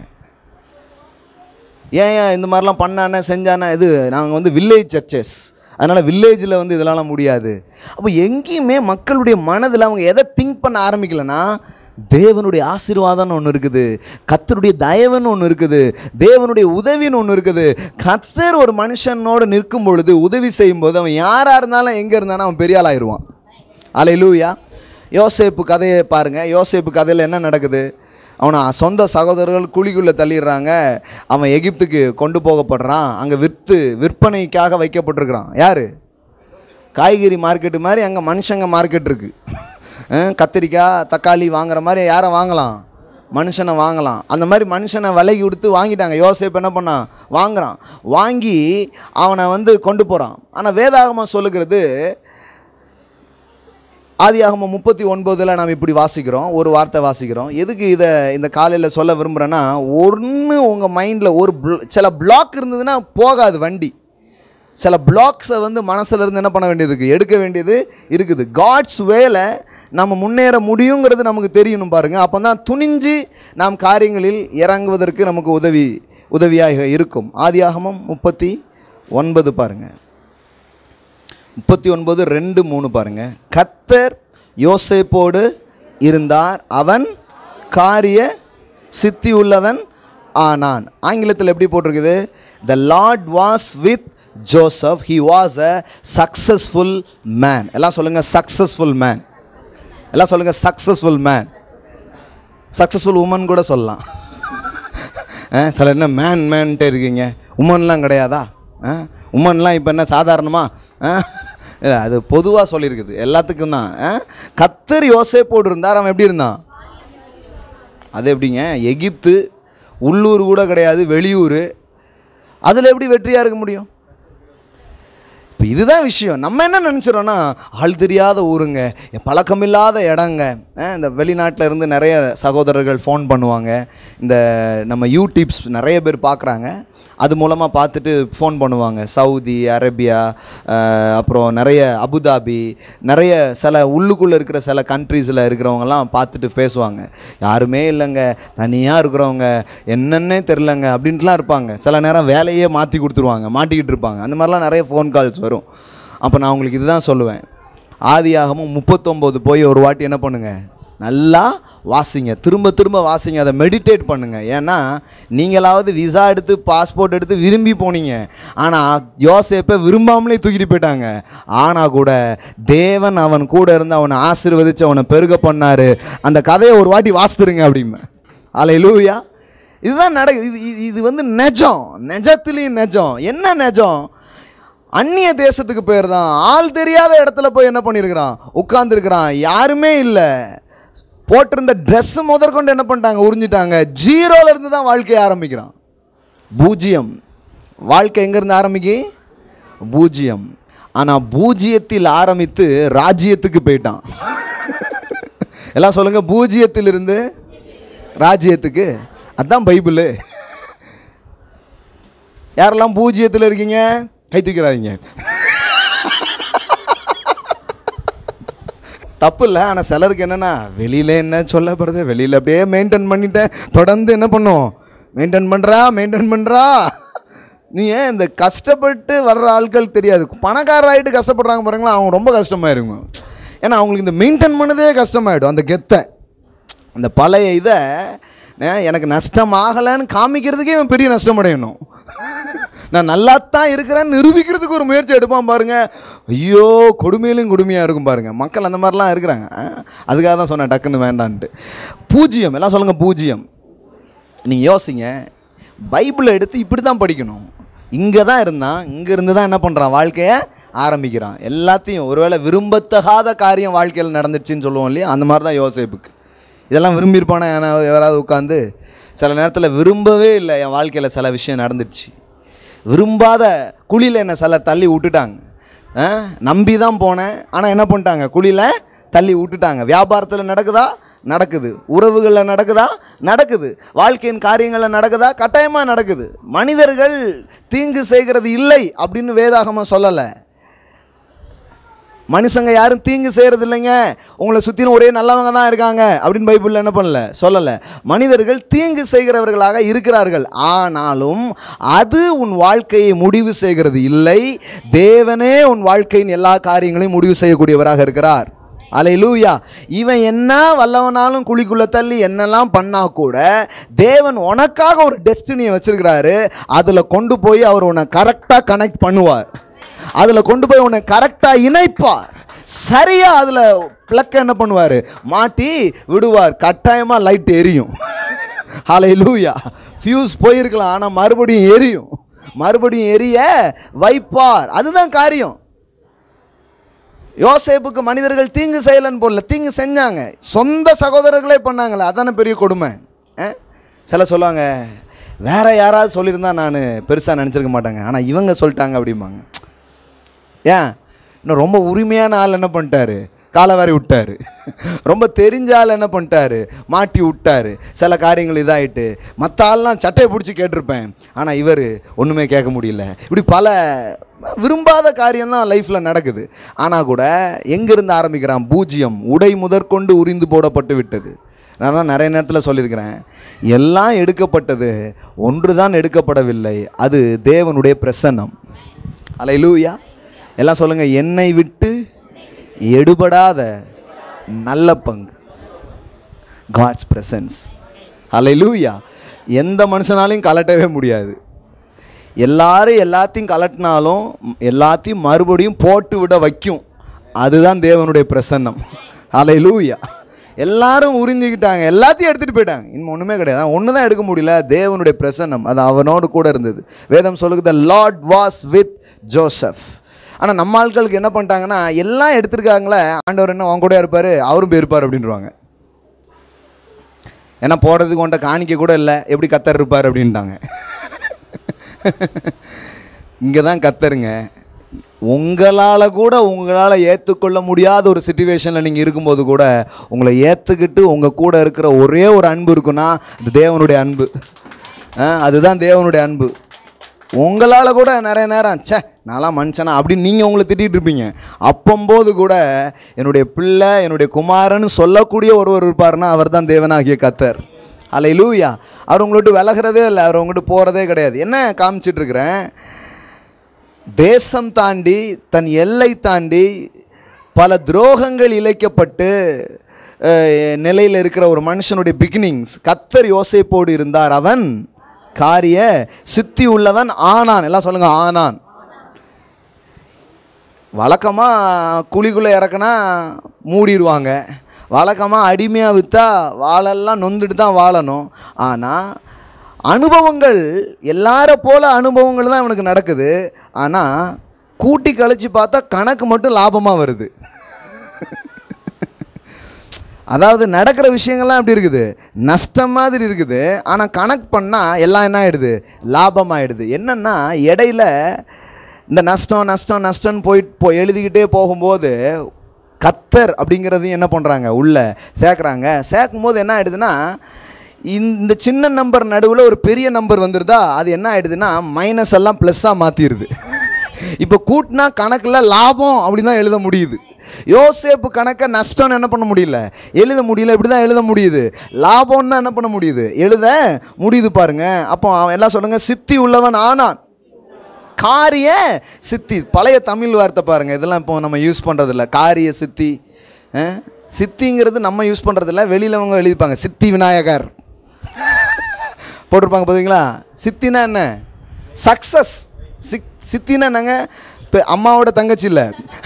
ஏன் ஏன் இந்த மாதிரிலாம் பண்ணானே செஞ்சானே இது நாங்கள் வந்து வில்லேஜ் சர்ச்சஸ் அதனால் வில்லேஜில் வந்து இதெல்லாம் முடியாது அப்போ எங்கேயுமே மக்களுடைய மனதில் அவங்க எதை திங்க் பண்ண ஆரம்பிக்கலன்னா தேவனுடைய ஆசீர்வாதம்னு ஒன்று இருக்குது கத்தருடைய தயவுன்னு ஒன்று இருக்குது தேவனுடைய உதவின்னு ஒன்று இருக்குது கத்தர் ஒரு மனுஷனோடு நிற்கும் பொழுது உதவி செய்யும்போது அவன் யாராக இருந்தாலும் எங்கே இருந்தாலும் அவன் பெரிய ஆளாயிருவான் அலை லூயா யோசேப்பு கதையை பாருங்கள் யோசேப்பு கதையில் என்ன நடக்குது அவனை சொந்த சகோதரர்கள் குழிக்குள்ளே தள்ளிடுறாங்க அவன் எகிப்துக்கு கொண்டு போகப்படுறான் அங்கே விற்று விற்பனைக்காக வைக்கப்பட்டிருக்கிறான் யார் காய்கறி மார்க்கெட்டு மாதிரி அங்கே மனுஷங்க மார்க்கெட் இருக்குது கத்திரிக்காய் தக்காளி வாங்குற மாதிரி யாரை வாங்கலாம் மனுஷனை வாங்கலாம் அந்த மாதிரி மனுஷனை விலைக்கு கொடுத்து வாங்கிட்டாங்க யோசேப் என்ன பண்ணான் வாங்குறான் வாங்கி அவனை வந்து கொண்டு போகிறான் ஆனால் வேதாகமம் சொல்லுகிறது ஆதியாகமம் முப்பத்தி ஒன்பதில் நாம் இப்படி வாசிக்கிறோம் ஒரு வார்த்தை வாசிக்கிறோம் எதுக்கு இதை இந்த காலையில் சொல்ல விரும்புகிறேன்னா ஒன்று உங்கள் மைண்டில் ஒரு bl- சில பிளாக் இருந்ததுன்னா போகாது வண்டி சில பிளாக்ஸை வந்து மனசுல இருந்து என்ன பண்ண வேண்டியது இருக்குது எடுக்க வேண்டியது இருக்குது காட்ஸ் வேலை நம்ம முன்னேற முடியுங்கிறது நமக்கு தெரியணும் பாருங்கள் அப்போ தான் துணிஞ்சு நாம் காரியங்களில் இறங்குவதற்கு நமக்கு உதவி உதவியாக இருக்கும் ஆதியாகமம் முப்பத்தி ஒன்பது பாருங்கள் முப்பத்தி ஒன்பது ரெண்டு மூணு பாருங்க கத்தர் யோசேப்போடு இருந்தார் அவன் காரிய சித்தி உள்ளவன் ஆனான் ஆங்கிலத்தில் எப்படி போட்டிருக்குது the lord was with Joseph he was a successful man எல்லாம் சொல்லுங்கள் சக்ஸஸ்ஃபுல் மேன் எல்லாம் சொல்லுங்கள் சக்ஸஸ்ஃபுல் மேன் சக்ஸஸ்ஃபுல் உமன் கூட சொல்லலாம் ஆ, சில என்ன மேன் மேன்ட்டே இருக்கீங்க உமன்லாம் கிடையாதா ஆ உமன்லாம் இப்போ என்ன சாதாரணமா ஆ இல்லை அது பொதுவாக சொல்லியிருக்குது எல்லாத்துக்கும் தான் ஆ? கத்தர் யோசேப்போடு இருந்தார் அவன் எப்படி இருந்தான் அது எப்படிங்க எகிப்து உள்ளூர் கூட கிடையாது வெளியூர் அதில் எப்படி வெற்றியாக இருக்க முடியும் இப்போ இதுதான் விஷயம் நம்ம என்ன நினச்சிரோன்னா ஆள் தெரியாத ஊருங்க பழக்கமில்லாத இடங்க அஹ் இந்த வெளிநாட்டில் இருந்து நிறைய சகோதரர்கள் ஃபோன் பண்ணுவாங்க இந்த நம்ம யூடியூப்ஸ் நிறைய பேர் பார்க்குறாங்க அது மூலமாக பார்த்துட்டு ஃபோன் பண்ணுவாங்க சவுதி அரேபியா அஹ் அப்புறம் நிறைய அபுதாபி நிறைய சில உள்ளுக்குள்ளே இருக்கிற சில கண்ட்ரீஸில் இருக்கிறவங்கலாம் பார்த்துட்டு பேசுவாங்க யாருமே இல்லைங்க தனியாக இருக்கிறவங்க என்னன்னே தெரிலங்க அப்படின்ட்டுலாம் இருப்பாங்க சில நேரம் வேலையே மாற்றி கொடுத்துருவாங்க மாட்டிக்கிட்டு இருப்பாங்க அந்த மாதிரிலாம் நிறைய ஃபோன் கால்ஸ் வரும் அப்போ நான் உங்களுக்கு இதுதான் சொல்லுவேன் ஆதியாகமும் முப்பத்தொம்போது போய் ஒரு வாட்டி என்ன பண்ணுங்க நல்லா வாசிங்க திரும்ப திரும்ப வாசிங்க அதை மெடிடேட் பண்ணுங்க ஏன்னா நீங்களாவது விசா எடுத்து பாஸ்போர்ட் எடுத்து விரும்பி போனீங்க ஆனால் யோசேப்பை விரும்பாமலே தூக்கிட்டு போயிட்டாங்க ஆனால் கூட தேவன் அவன் கூட இருந்து அவனை ஆசீர்வதிச்சு அவனை பெருக பண்ணாரு அந்த கதையை ஒரு வாட்டி வாசித்துருங்க அப்படிம்பேன் அலை லூயா இதுதான் நட இது இது- இது வந்து நெஜம் நெஜத்துலேயும் நெஜம் என்ன நெஜம் அந்நிய தேசத்துக்கு போயிருந்தான் ஆள் தெரியாத இடத்துல போய் என்ன பண்ணியிருக்கிறான் உட்கார்ந்துருக்கிறான் யாருமே இல்லை போட்டிருந்த ட்ரெஸ்ஸு முதற்கொண்டு என்ன பண்ணிட்டாங்க உறிஞ்சிட்டாங்க ஜீரோல இருந்து தான் வாழ்க்கையை ஆரம்பிக்கிறான் பூஜ்ஜியம் வாழ்க்கை எங்கேருந்து ஆரம்பிக்கி பூஜ்ஜியம் ஆனால் பூஜ்ஜியத்தில் ஆரம்பித்து ராஜ்யத்துக்கு போயிட்டான் எல்லாம் சொல்லுங்க பூஜ்ஜியத்திலிருந்து ராஜ்யத்துக்கு அதான் பைபிளு யாரெல்லாம் பூஜ்ஜியத்தில் இருக்கீங்க கை தூக்கிறாதீங்க தப்பு இல்லை ஆனால் சிலருக்கு என்னென்னா வெளியில் என்ன சொல்லப்படுது வெளியில் அப்படியே மெயின்டைன் பண்ணிட்டேன் தொடர்ந்து என்ன பண்ணும் மெயின்டைன் பண்ணுறா மெயின்டைன் பண்ணுறா நீ ஏன் இந்த கஷ்டப்பட்டு வர்ற ஆட்கள் தெரியாது பணக்காரராயிட்டு கஷ்டப்படுறாங்க பாருங்களா அவங்க ரொம்ப கஷ்டமாயிருங்க ஏன்னா அவங்களுக்கு இந்த மெயின்டைன் பண்ணதே கஷ்டமாயிடும் அந்த கெத்தை அந்த பழைய இதை அஹ், எனக்கு நஷ்டம் ஆகலைன்னு காமிக்கிறதுக்கே இவன் பெரிய நஷ்டம் அடையணும் நான் நல்லா தான் இருக்கிறேன்னு நிரூபிக்கிறதுக்கு ஒரு முயற்சி எடுப்பான் பாருங்க ஐயோ கொடுமையிலும் கொடுமையாக இருக்கும் பாருங்க மக்கள் அந்த மாதிரிலாம் இருக்கிறாங்க அஹ், அதுக்காக தான் சொன்னேன் டக்குன்னு வேண்டான்ட்டு பூஜ்ஜியம் எல்லாம் சொல்லுங்கள் பூஜ்ஜியம் நீங்கள் யோசிங்க பைபிளை எடுத்து இப்படி தான் படிக்கணும் இங்கே தான் இருந்தான் இங்கே இருந்து தான் என்ன பண்ணுறான் வாழ்க்கையை ஆரம்பிக்கிறான் எல்லாத்தையும் ஒருவேளை விரும்பத்தகாத காரியம் வாழ்க்கையில் நடந்துச்சுன்னு சொல்லுவோம் இல்லையா அந்த மாதிரி தான் யோசேப்புக்கு இதெல்லாம் விரும்பியிருப்பானா யாராவது யாராவது உட்காந்து சில நேரத்தில் விரும்பவே இல்லை என் வாழ்க்கையில் சில விஷயம் நடந்துடுச்சு விரும்பாத குழியில் என்னை சிலர் தள்ளி விட்டுட்டாங்க ஆ, நம்பி தான் போனேன் ஆனால் என்ன பண்ணிட்டாங்க குழியில் தள்ளி விட்டுட்டாங்க வியாபாரத்தில் நடக்குதா நடக்குது உறவுகளில் நடக்குதா நடக்குது வாழ்க்கையின் காரியங்களில் நடக்குதா கட்டாயமாக நடக்குது மனிதர்கள் தீங்கு செய்கிறது இல்லை அப்படின்னு வேதாகமம் சொல்லலை மனுஷங்க யாரும் தீங்கு செய்கிறது இல்லைங்க உங்களை சுற்றிலும் ஒரே நல்லவங்க தான் இருக்காங்க அப்படின்னு பைபிளில் என்ன பண்ணல சொல்லலை மனிதர்கள் தீங்கு செய்கிறவர்களாக இருக்கிறார்கள் ஆனாலும் அது உன் வாழ்க்கையை முடிவு செய்கிறது இல்லை தேவனே உன் வாழ்க்கையின் எல்லா காரியங்களையும் முடிவு செய்யக்கூடியவராக இருக்கிறார் அலையிலூயா இவன் என்ன வல்லவனாலும் குழிக்குள்ள தள்ளி என்னெல்லாம் பண்ணா கூட தேவன் உனக்காக ஒரு டெஸ்டினியை வச்சிருக்கிறாரு அதில் கொண்டு போய் அவர் உன்னை கரெக்டாக கனெக்ட் பண்ணுவார் அதில் கொண்டு போய் உன்னை கரெக்டாக இணைப்பார் சரியாக அதில் பிளக்க என்ன பண்ணுவார் மாட்டி விடுவார் கட்டாயமாக லைட் எரியும் ஹலை லூயா ஃபியூஸ் போயிருக்கலாம் ஆனால் மறுபடியும் எரியும் மறுபடியும் எரிய வைப்பார் அதுதான் காரியம் யோசேப்புக்கு மனிதர்கள் தீங்கு செய்யலன்னு போடல தீங்கு செஞ்சாங்க சொந்த சகோதரர்களே பண்ணாங்களே அதானே பெரிய கொடுமை அஹ்? சில சொல்லுவாங்க வேற யாராவது சொல்லியிருந்தா நான் பெருசாக நினச்சிருக்க மாட்டாங்க ஆனால் இவங்க சொல்லிட்டாங்க அப்படிம்பாங்க ஏன் இன்னும் ரொம்ப உரிமையான ஆள் என்ன பண்ணிட்டாரு காலை வாரி விட்டாரு ரொம்ப தெரிஞ்ச ஆள் என்ன பண்ணிட்டாரு மாட்டி விட்டாரு சில காரியங்கள் இதாயிட்டு மற்ற ஆள்லாம் சட்டையை பிடிச்சி கேட்டிருப்பேன் ஆனால் இவர் ஒன்றுமே கேட்க முடியல இப்படி பல விரும்பாத காரியம்தான் லைஃப்பில் நடக்குது ஆனால் கூட எங்கேருந்து ஆரம்பிக்கிறான் பூஜ்ஜியம் உடை முதற்கொண்டு உரிந்து போடப்பட்டு விட்டது நான் தான் நிறைய நேரத்தில் சொல்லியிருக்கிறேன் எல்லாம் எடுக்கப்பட்டது ஒன்று தான் எடுக்கப்படவில்லை அது தேவனுடைய பிரசன்னம் அலையிலூயா எல்லாம் சொல்லுங்க என்னை விட்டு எடுபடாத நல்ல பங்கு காட்ஸ் பிரசன்ஸ் அலையிலூயா எந்த மனுஷனாலையும் கலட்டவே முடியாது எல்லாரும் எல்லாத்தையும் கலட்டினாலும் எல்லாத்தையும் மறுபடியும் போட்டு விட வைக்கும் அதுதான் தேவனுடைய பிரசன்னம் அலையிலூயா எல்லாரும் உறிஞ்சிக்கிட்டாங்க எல்லாத்தையும் எடுத்துகிட்டு போயிட்டாங்க இன்னும் ஒன்றுமே கிடையாது ஒன்று தான் எடுக்க முடியல தேவனுடைய பிரசன்னம் அது அவனோடு கூட இருந்தது வேதம் சொல்லுது the lord was with Joseph ஆனால் நம்ம ஆட்களுக்கு என்ன பண்ணிட்டாங்கன்னா எல்லாம் எடுத்திருக்காங்களே ஆண்டவர் என்ன அவங்க கூட இருப்பார் அவரும் போயிருப்பார் அப்படின்றவாங்க ஏன்னா போடுறதுக்கு கொண்ட காணிக்க கூட இல்லை எப்படி கத்தர் இருப்பார் அப்படின்ட்டாங்க இங்கே தான் கத்தருங்க உங்களால் கூட உங்களால் ஏற்றுக்கொள்ள முடியாத ஒரு சுச்சுவேஷனில் நீங்கள் இருக்கும்போது கூட உங்களை ஏற்றுக்கிட்டு உங்கள் கூட இருக்கிற ஒரே ஒரு அன்பு இருக்குன்னா அது தேவனுடைய அன்பு ஆ, அதுதான் தேவனுடைய அன்பு உங்களால் கூட நிறைய நேரம் ச்சே நான்லாம் மனுஷனா அப்படின்னு நீங்கள் உங்களை திட்டிகிட்டு இருப்பீங்க அப்பம்போது கூட என்னுடைய பிள்ளை என்னுடைய குமாரன்னு சொல்லக்கூடிய ஒருவர் இருப்பாருன்னா அவர் தான் தேவனாகிய கத்தர் அல்ல லூயா அவர் உங்கள்கிட்ட விலகிறதே இல்லை அவர் உங்கள்கிட்ட போகிறதே கிடையாது என்ன காமிச்சிட்டு இருக்கிறேன் தேசம் தாண்டி தன் எல்லை தாண்டி பல துரோகங்கள் இழைக்கப்பட்டு அஹ், நிலையில் இருக்கிற ஒரு மனுஷனுடைய பிகினிங்ஸ் கத்தர் யோசேப்போடு இருந்தார் அவன் காரிய சித்தி உள்ளவன் ஆனான் எல்லாம் சொல்லுங்க ஆனான் வழக்கமாக குழிக்குள்ளே இறக்குனா மூடிடுவாங்க வழக்கமாக அடிமையாக விற்றா வாழெல்லாம் நொந்துட்டு தான் வாழணும் ஆனால் அனுபவங்கள் எல்லார போல அனுபவங்கள் தான் இவனுக்கு நடக்குது ஆனால் கூட்டி கழிச்சு பார்த்தா கணக்கு மட்டும் லாபமாக வருது அதாவது நடக்கிற விஷயங்கள்லாம் எப்படி இருக்குது நஷ்டம் மாதிரி இருக்குது ஆனால் கணக்கு பண்ணால் எல்லாம் என்ன ஆகிடுது லாபமாகிடுது என்னென்னா இடையில இந்த நஷ்டம் நஷ்டம் நஷ்டம்னு போயிட்டு போ எழுதிக்கிட்டே போகும்போது கத்தர் அப்படிங்கிறதையும் என்ன பண்ணுறாங்க உள்ளே சேர்க்குறாங்க சேர்க்கும் போது என்ன ஆகிடுதுன்னா இந்த சின்ன நம்பர் நடுவில் ஒரு பெரிய நம்பர் வந்துருதா அது என்ன ஆகிடுதுன்னா மைனஸ் எல்லாம் ப்ளஸ்ஸாக மாற்றிடுது இப்போ கூட்டினா கணக்கில் லாபம் அப்படி தான் எழுத முடியுது யோசேப்பு கணக்கை நஷ்டம்னு என்ன பண்ண முடியல எழுத முடியல இப்படி தான் எழுத முடியுது லாபம்னா என்ன பண்ண முடியுது எழுத முடியுது பாருங்க அப்போ அவன் எல்லாம் சொல்லுங்க சித்தி உள்ளவன் ஆனான் காரிய சித்தி பழைய தமிழ் வார்த்தை பாருங்க இதெல்லாம் இப்போ நம்ம யூஸ் பண்ணுறதில்ல காரிய சித்தி அஹ், சித்திங்கிறது நம்ம யூஸ் பண்ணுறதில்ல வெளியில் அவங்க எழுதிப்பாங்க சித்தி விநாயகர் போட்டிருப்பாங்க பார்த்தீங்களா சித்தினா என்ன சக்ஸஸ் சிக் சித்தினா என்னங்க இப்போ அம்மாவோட தங்கச்சி இல்லை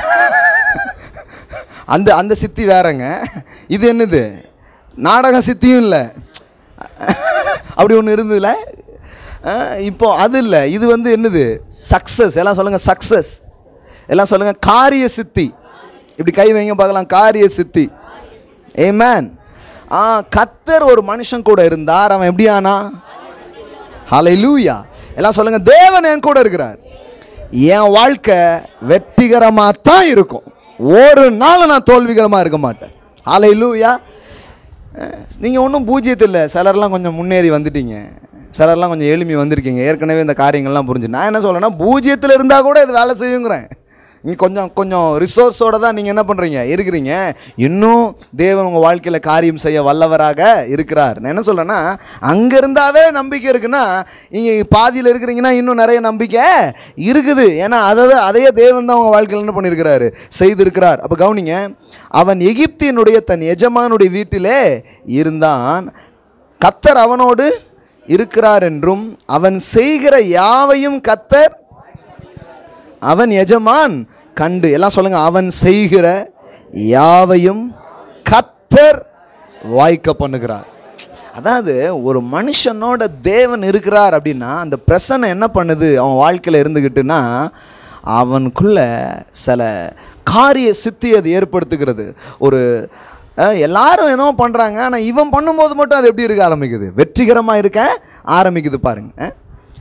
அந்த அந்த சித்தி வேறங்க இது என்னது நாடக சித்தியும் இல்லை அப்படி ஒன்று இருந்ததுல அஹ், இப்போ அது இல்லை இது வந்து என்னது சக்ஸஸ் எல்லாம் சொல்லுங்கள் சக்ஸஸ் எல்லாம் சொல்லுங்கள் காரிய சித்தி இப்படி கை வைங்க பார்க்கலாம் காரிய சித்தி ஏமேன் ஆ கத்தர் ஒரு மனுஷன் கூட இருந்தார் அவன் எப்படியானா ஹalleluya எல்லாம் சொல்லுங்க தேவன் என் கூட இருக்கிறார் என் வாழ்க்கை வெற்றிகரமாக தான் இருக்கும் ஒரு நாள் நான் தோல்விகரமாக இருக்க மாட்டேன் ஹalleluya நீங்கள் ஒன்றும் பூஜ்ஜியத்தில் சிலர்லாம் கொஞ்சம் முன்னேறி வந்துட்டீங்க சிலர்லாம் கொஞ்சம் எளிமை வந்திருக்கீங்க ஏற்கனவே இந்த காரியங்கள்லாம் புரிஞ்சு நான் என்ன சொல்றேன்னா பூஜ்ஜியத்தில் இருந்தால் கூட இது வேலை செய்யுங்கிறேன் இங்கே கொஞ்சம் கொஞ்சம் ரிசோர்ஸோடு தான் நீங்கள் என்ன பண்ணுறீங்க இருக்கிறீங்க இன்னும் தேவன் உங்கள் வாழ்க்கையில் காரியம் செய்ய வல்லவராக இருக்கிறார் நான் என்ன சொல்கிறேன்னா அங்கே இருந்தாவே நம்பிக்கை இருக்குன்னா இங்கே பாதியில் இருக்கிறீங்கன்னா இன்னும் நிறைய நம்பிக்கை இருக்குது ஏன்னா அதை அதையே தேவன் தான் உங்கள் வாழ்க்கையில் என்ன பண்ணியிருக்கிறாரு செய்திருக்கிறார் அப்போ கவனிங்க அவன் எகிப்தியனுடைய தன் எஜமானுடைய வீட்டிலே இருந்தான் கத்தர் அவனோடு இருக்கிறார் என்றும் அவன் செய்கிற யாவையும் கத்தர் அவன் எஜமான் கண்டு எல்லாம் சொல்லுங்க அவன் செய்கிற யாவையும் கத்தர் வாய்க்க பண்ணுகிறார் அதாவது ஒரு மனுஷனோட தேவன் இருக்கிறார் அப்படின்னா அந்த பிரசனை என்ன பண்ணுது அவன் வாழ்க்கையில் இருந்துக்கிட்டுன்னா அவனுக்குள்ள சில காரிய சித்தி அது ஏற்படுத்துகிறது ஒரு அஹ், எல்லாரும் என்னவோ பண்ணுறாங்க ஆனால் இவன் பண்ணும்போது மட்டும் அது எப்படி இருக்க ஆரம்பிக்குது வெற்றிகரமாக இருக்க ஆரம்பிக்குது பாருங்க அஹ்.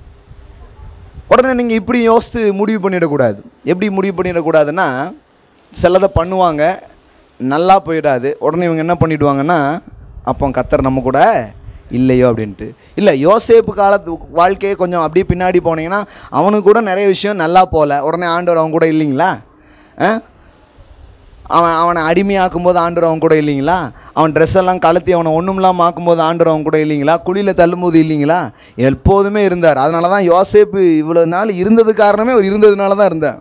உடனே நீங்கள் இப்படி யோசித்து முடிவு பண்ணிடக்கூடாது எப்படி முடிவு பண்ணிடக்கூடாதுன்னா சிலதை பண்ணுவாங்க நல்லா போயிடாது உடனே இவங்க என்ன பண்ணிடுவாங்கன்னா அப்போ கத்தர் நம்ம கூட இல்லையோ அப்படின்ட்டு இல்லை யோசேப்பு காலத்து வாழ்க்கையை கொஞ்சம் அப்படியே பின்னாடி போனீங்கன்னா அவனுக்கு கூட நிறைய விஷயம் நல்லா போகல உடனே ஆண்டவர் அவன் கூட இல்லைங்களா ஆ அவன் அவனை அடிமையாக்கும் போது ஆண்டவர் அவன் கூட இல்லைங்களா அவன் ட்ரெஸ் எல்லாம் கலத்தி அவனை ஒன்றும் இல்லாமல் ஆக்கும்போது ஆண்டவர் அவன் கூட இல்லைங்களா குழியில் தள்ளும்போது இல்லைங்களா எப்போதுமே இருந்தார் அதனால தான் யோசேப்பு இவ்வளோ நாள் இருந்தது காரணமே அவர் இருந்ததுனால தான் இருந்தான்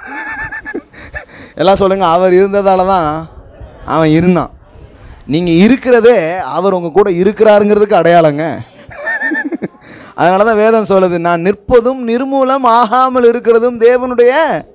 எல்லாம் சொல்லுங்கள் அவர் இருந்ததால தான் அவன் இருந்தான் நீங்கள் இருக்கிறதே அவர் உங்கள் கூட இருக்கிறாருங்கிறதுக்கு அடையாளங்க அதனால தான் வேதம் சொல்லுது நான் நிற்பதும் நிர்மூலம் ஆகாமல் இருக்கிறதும் தேவனுடைய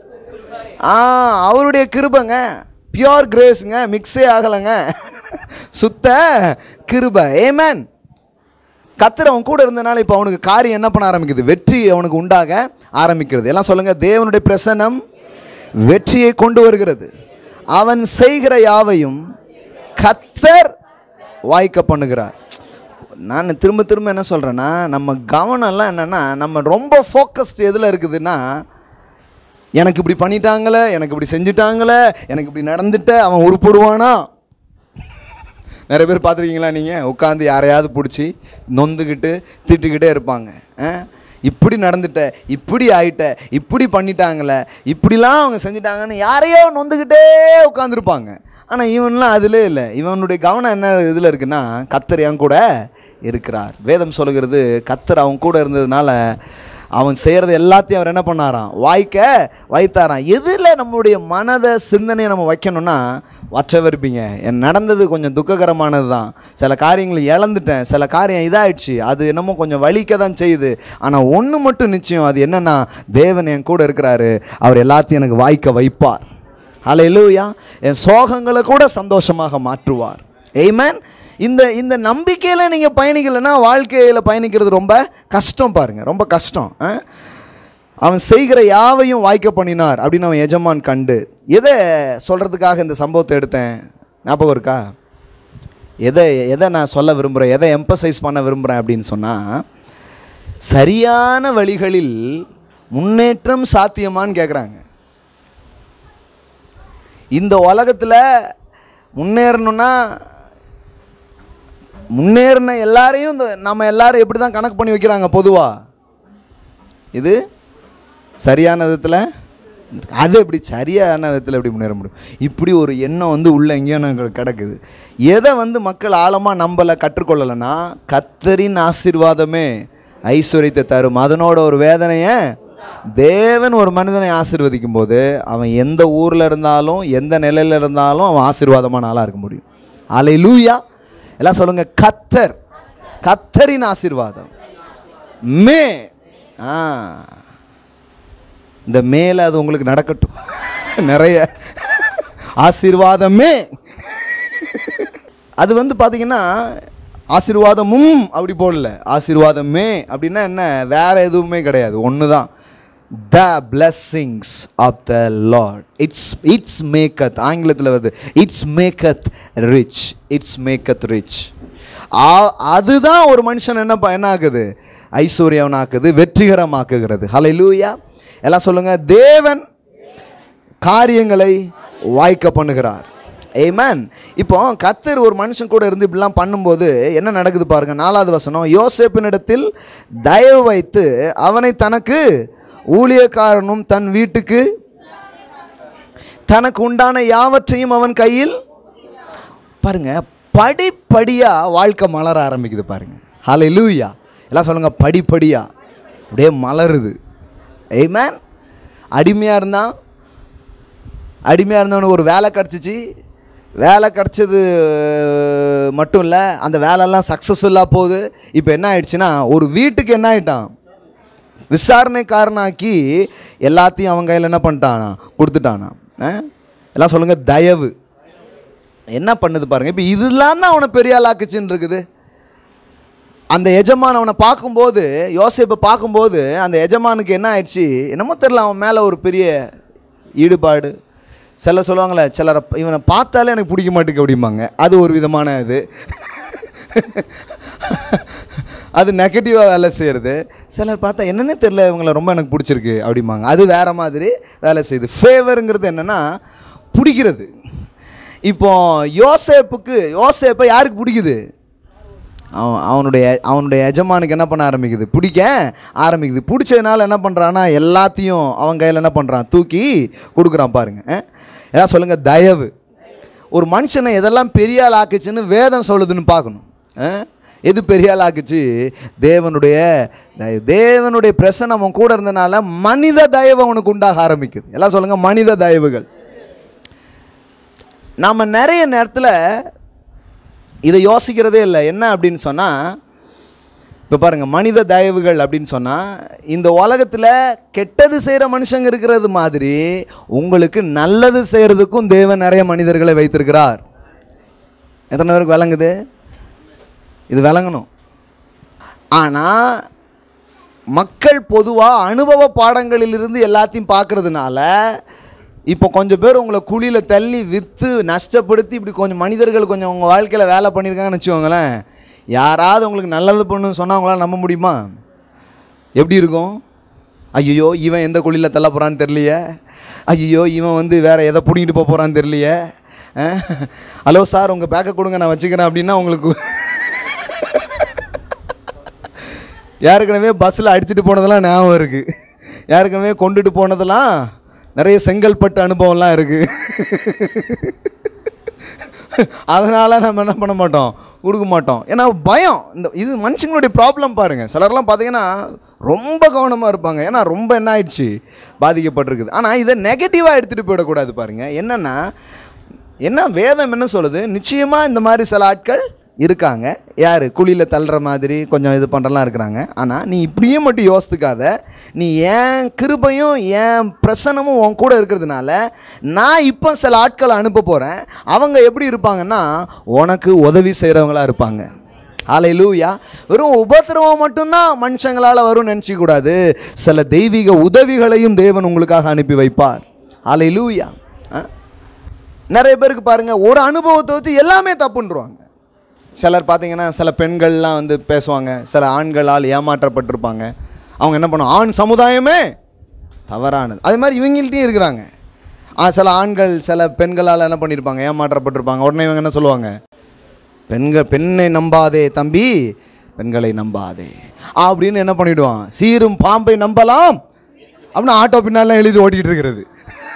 ஆ அவருடைய கிருபைங்க பியோர் கிரேஸுங்க மிக்ஸே ஆகலைங்க சுத்த கிருபை ஏமேன் கத்தர் அவன் கூட இருந்தனால இப்போ அவனுக்கு காரியம் என்ன பண்ண ஆரம்பிக்குது வெற்றி அவனுக்கு உண்டாக ஆரம்பிக்கிறது எல்லாம் சொல்லுங்க தேவனுடைய பிரசன்னம் வெற்றியை கொண்டு வருகிறது அவன் செய்கிற யாவையும் கத்தர் வாய்க்க பண்ணுகிறார் நான் திரும்ப திரும்ப என்ன சொல்கிறேன்னா நம்ம கவனம்லாம் என்னென்னா நம்ம ரொம்ப ஃபோக்கஸ்ட் எதில் இருக்குதுன்னா எனக்கு இப்படி பண்ணிட்டாங்களே எனக்கு இப்படி செஞ்சுட்டாங்களே எனக்கு இப்படி நடந்துட்ட அவன் உருப்படுவானா நிறைய பேர் பார்த்துருக்கீங்களா நீங்கள் உட்காந்து யாரையாவது பிடிச்சி நொந்துக்கிட்டு திட்டுக்கிட்டே இருப்பாங்க ஆ? இப்படி நடந்துட்ட இப்படி ஆயிட்ட இப்படி பண்ணிட்டாங்களே இப்படிலாம் அவங்க செஞ்சுட்டாங்கன்னு யாரையோ நொந்துக்கிட்டே உட்காந்துருப்பாங்க ஆனால் இவன்லாம் அதிலே இல்லை இவனுடைய கவனம் என்ன இதில் இருக்குன்னா கத்தர் என் கூட இருக்கிறார் வேதம் சொல்லுகிறது கத்தர் அவன் கூட இருந்ததுனால அவன் செய்கிறது எல்லாத்தையும் அவர் என்ன பண்ணாராம் வாய்க்க வைத்தாராம் எதில் நம்மளுடைய மனதை சிந்தனையை நம்ம வைக்கணும்னா வற்றவே இருப்பீங்க என் நடந்தது கொஞ்சம் துக்ககரமானது தான் சில காரியங்களை இழந்துட்டேன் சில காரியம் இதாயிடுச்சு அது என்னமோ கொஞ்சம் வலிக்க தான் செய்யுது ஆனால் ஒன்று மட்டும் நிச்சயம் அது என்னன்னா தேவன் என் கூட இருக்கிறாரு அவர் எல்லாத்தையும் எனக்கு வாய்க்க வைப்பார் ஹalleluya என் சோகங்களை கூட சந்தோஷமாக மாற்றுவார் ஏமேன் இந்த இந்த நம்பிக்கையில் நீங்கள் பயணிக்கலைன்னா வாழ்க்கையில் பயணிக்கிறது ரொம்ப கஷ்டம் பாருங்கள் ரொம்ப கஷ்டம் ஆ? அவன் செய்கிற யாவையும் வாய்க்க பண்ணினார் அப்படின்னு அவன் எஜமான் கண்டு எதை சொல்கிறதுக்காக இந்த சம்பவத்தை எடுத்தேன் ஞாபகம் இருக்கா எதை எதை நான் சொல்ல விரும்புகிறேன் எதை எம்பசைஸ் பண்ண விரும்புகிறேன் அப்படின்னு சொன்னால் சரியான வழிகளில் முன்னேற்றம் சாத்தியமான்னு கேட்குறாங்க இந்த உலகத்தில் முன்னேறணும்னா முன்னேறின எல்லாரையும் இந்த நம்ம எல்லாரும் எப்படி தான் கணக்கு பண்ணி வைக்கிறாங்க பொதுவாக இது சரியான விதத்தில் அது எப்படி சரியான விதத்தில் எப்படி முன்னேற முடியும் இப்படி ஒரு எண்ணம் வந்து உள்ள எங்கேயோ நமக்கு கிடக்குது எதை வந்து மக்கள் ஆழமாக நம்பலை கற்றுக்கொள்ளலைன்னா கத்தரின் ஆசீர்வாதமே ஐஸ்வர்யத்தை தரும் அதனோட ஒரு வேதனையை தேவன் ஒரு மனிதனை ஆசீர்வதிக்கும் போது அவன் எந்த ஊரில் இருந்தாலும் எந்த நிலையில் இருந்தாலும் அவன் ஆசீர்வாதமான ஆளாக இருக்க முடியும் அலை லூயா எல்லாம் சொல்லுங்க கத்தர் கத்தரின் ஆசீர்வாதம் மே ஆ இந்த மேலே அது உங்களுக்கு நடக்கட்டும் நிறைய ஆசீர்வாதமே அது வந்து பார்த்தீங்கன்னா ஆசீர்வாதமும் அப்படி போடல ஆசீர்வாதமே அப்படின்னா என்ன வேற எதுவுமே கிடையாது ஒன்று தான் the blessings of the lord it's it's maketh ஆங்கிலத்தில் வருது it's maketh rich it's maketh rich அதுதான் ஒரு மனுஷன் என்ன ப- என்ன ஆக்குது ஐஸ்வர்யவனாக்குது வெற்றிகரமாக்குகிறது ஹalleluya எல்லாம் சொல்லுங்க தேவன் காரியங்களை வாய்க்க பண்ணுகிறார் ஏமேன் இப்போ கத்தர் ஒரு மனுஷன் கூட இருந்து இப்படிலாம் பண்ணும்போது என்ன நடக்குது பாருங்க நாலாவது வசனம் யோசேப்பினிடத்தில் தயவு வைத்து அவனை தனக்கு ஊழியக்காரனும் தன் வீட்டுக்கு தனக்கு உண்டான யாவற்றையும் அவன் கையில் பாருங்க படிப்படியா வாழ்க்கை மலர ஆரம்பிக்குது பாருங்க ஹலை லூயா எல்லாம் சொல்லுங்க படிப்படியா அப்படியே மலருது ஏமேன் அடிமையாக இருந்தான் அடிமையாக இருந்தவனுக்கு ஒரு வேலை கிடச்சிச்சு வேலை கிடச்சது மட்டும் இல்லை அந்த வேலைலாம் சக்ஸஸ்ஃபுல்லாக போகுது இப்போ என்ன ஆயிடுச்சுன்னா ஒரு வீட்டுக்கு என்ன ஆயிட்டான் விசாரணைக்காரனாக்கி எல்லாத்தையும் அவன் கையில் என்ன பண்ணிட்டானா கொடுத்துட்டானா ஆ? எல்லாம் சொல்லுங்கள் தயவு என்ன பண்ணுது பாருங்க இப்போ இதெல்லாம் தான் அவனை பெரிய ஆளாக்குச்சின்னு இருக்குது அந்த எஜமான் அவனை பார்க்கும்போது யோசேப்பை பார்க்கும்போது அந்த எஜமானுக்கு என்ன ஆயிடுச்சு என்னமோ தெரில அவன் மேலே ஒரு பெரிய ஈடுபாடு சிலர் சொல்லுவாங்களே சிலரை இவனை பார்த்தாலே எனக்கு பிடிக்க மாட்டேங்குது அப்படிம்பாங்க அது ஒரு விதமான இது அது நெகட்டிவாக வேலை செய்கிறது சிலர் பார்த்தா என்னன்னே தெரில இவங்களை ரொம்ப எனக்கு பிடிச்சிருக்கு அப்படிம்பாங்க அது வேறு மாதிரி வேலை செய்யுது ஃபேவருங்கிறது என்னென்னா பிடிக்கிறது இப்போ யோசேப்புக்கு யோசேப்பை யாருக்கு பிடிக்குது அவன் அவனுடைய அவனுடைய எஜமானுக்கு என்ன பண்ண ஆரம்பிக்குது பிடிக்க ஆரம்பிக்குது பிடிச்சதுனால என்ன பண்ணுறான்னா எல்லாத்தையும் அவன் கையில் என்ன பண்ணுறான் தூக்கி கொடுக்குறான் பாருங்க அஹ்? ஏதாவது சொல்லுங்கள் தயவு ஒரு மனுஷனை எதெல்லாம் பெரிய ஆள் ஆக்குச்சுன்னு வேதம் சொல்லுதுன்னு பார்க்கணும் அஹ்? எது பெரிய ஆள் ஆக்குச்சு தேவனுடைய தயவு. தேவனுடைய பிரசனம் அவன் கூட இருந்தனால மனித தயவு அவனுக்கு உண்டாக ஆரம்பிக்குது எல்லாம் சொல்லுங்கள் மனித தயவுகள் நாம் நிறைய நேரத்தில் இதை யோசிக்கிறதே இல்லை என்ன அப்படின்னு சொன்னால் இப்போ பாருங்கள் மனித தயவுகள் அப்படின்னு சொன்னால் இந்த உலகத்தில் கெட்டது செய்கிற மனுஷங்க இருக்கிறது மாதிரி உங்களுக்கு நல்லது செய்கிறதுக்கும் தேவன் நிறைய மனிதர்களை வைத்திருக்கிறார் எத்தனை பேருக்கு விளங்குது இது விளங்கணும் ஆனால் மக்கள் பொதுவாக அனுபவ பாடங்களிலிருந்து எல்லாத்தையும் பார்க்கறதுனால இப்போ கொஞ்சம் பேர் உங்களை குழியில் தள்ளி விற்று நஷ்டப்படுத்தி இப்படி கொஞ்சம் மனிதர்கள் கொஞ்சம் உங்கள் வாழ்க்கையில் வேலை பண்ணியிருக்காங்கன்னு வச்சுக்கோங்களேன் யாராவது உங்களுக்கு நல்லது பண்ணுன்னு சொன்னால் உங்களால் நம்ப முடியுமா எப்படி இருக்கும் ஐயோ இவன் எந்த குழியில் தள்ள போகிறான்னு தெரியலையே ஐயோ இவன் வந்து வேறு எதை பிடிங்கிட்டு போக போகிறான்னு தெரியலையே அஹ், ஹலோ சார் உங்கள் பேக்கை கொடுங்க நான் வச்சுக்கிறேன் அப்படின்னா உங்களுக்கு ஏற்கனவே பஸ்ஸில் அடிச்சுட்டு போனதெல்லாம் ஞாபகம் இருக்குது ஏற்கனவே கொண்டுட்டு போனதெல்லாம் நிறைய செங்கல்பட்டு அனுபவம்லாம் இருக்குது அதனால் நம்ம என்ன பண்ண மாட்டோம் கொடுக்க மாட்டோம் ஏன்னா பயம் இந்த இது மனுஷங்களுடைய ப்ராப்ளம் பாருங்கள் சிலர்லாம் பார்த்தீங்கன்னா ரொம்ப கவனமாக இருப்பாங்க ஏன்னா ரொம்ப என்ன ஆயிடுச்சு பாதிக்கப்பட்டிருக்குது ஆனால் இதை நெகட்டிவாக எடுத்துகிட்டு போயிடக்கூடாது பாருங்கள் என்னென்னா என்ன வேதம் என்ன சொல்லுது நிச்சயமாக இந்த மாதிரி சில ஆட்கள் இருக்காங்க யார் குழியில் தள்ளுற மாதிரி கொஞ்சம் இது பண்ணுறலாம் இருக்கிறாங்க ஆனால் நீ இப்படியே மட்டும் யோசித்துக்காத நீ ஏன் கிருபையும் ஏன் பிரசனமும் உன் கூட இருக்கிறதுனால நான் இப்போ சில ஆட்களை அனுப்ப போகிறேன் அவங்க எப்படி இருப்பாங்கன்னா உனக்கு உதவி செய்கிறவங்களா இருப்பாங்க ஹalleluya வெறும் உபத்திரவம் மட்டும்தான் மனுஷங்களால் வரும்னு நினச்சிக்க கூடாது சில தெய்வீக உதவிகளையும் தேவன் உங்களுக்காக அனுப்பி வைப்பார் ஹalleluya ஆ நிறைய பேருக்கு பாருங்கள் ஒரு அனுபவத்தை வச்சு எல்லாமே தப்புன்றுவாங்க சிலர் பார்த்தீங்கன்னா சில பெண்கள்லாம் வந்து பேசுவாங்க சில ஆண்களால் ஏமாற்றப்பட்டிருப்பாங்க அவங்க என்ன பண்ணுவாங்க ஆண் சமுதாயமே தவறானது அதே மாதிரி இவங்கள்ட்டையும் இருக்கிறாங்க ஆ சில ஆண்கள் சில பெண்களால் என்ன பண்ணியிருப்பாங்க ஏமாற்றப்பட்டிருப்பாங்க உடனே இவங்க என்ன சொல்லுவாங்க பெண்கள் பெண்ணை நம்பாதே தம்பி பெண்களை நம்பாதே அப்படின்னு என்ன பண்ணிவிடுவான் சீரும் பாம்பை நம்பலாம் அப்படின்னு ஆட்டோ பின்னாலாம் எழுதி ஓட்டிகிட்டு இருக்கிறது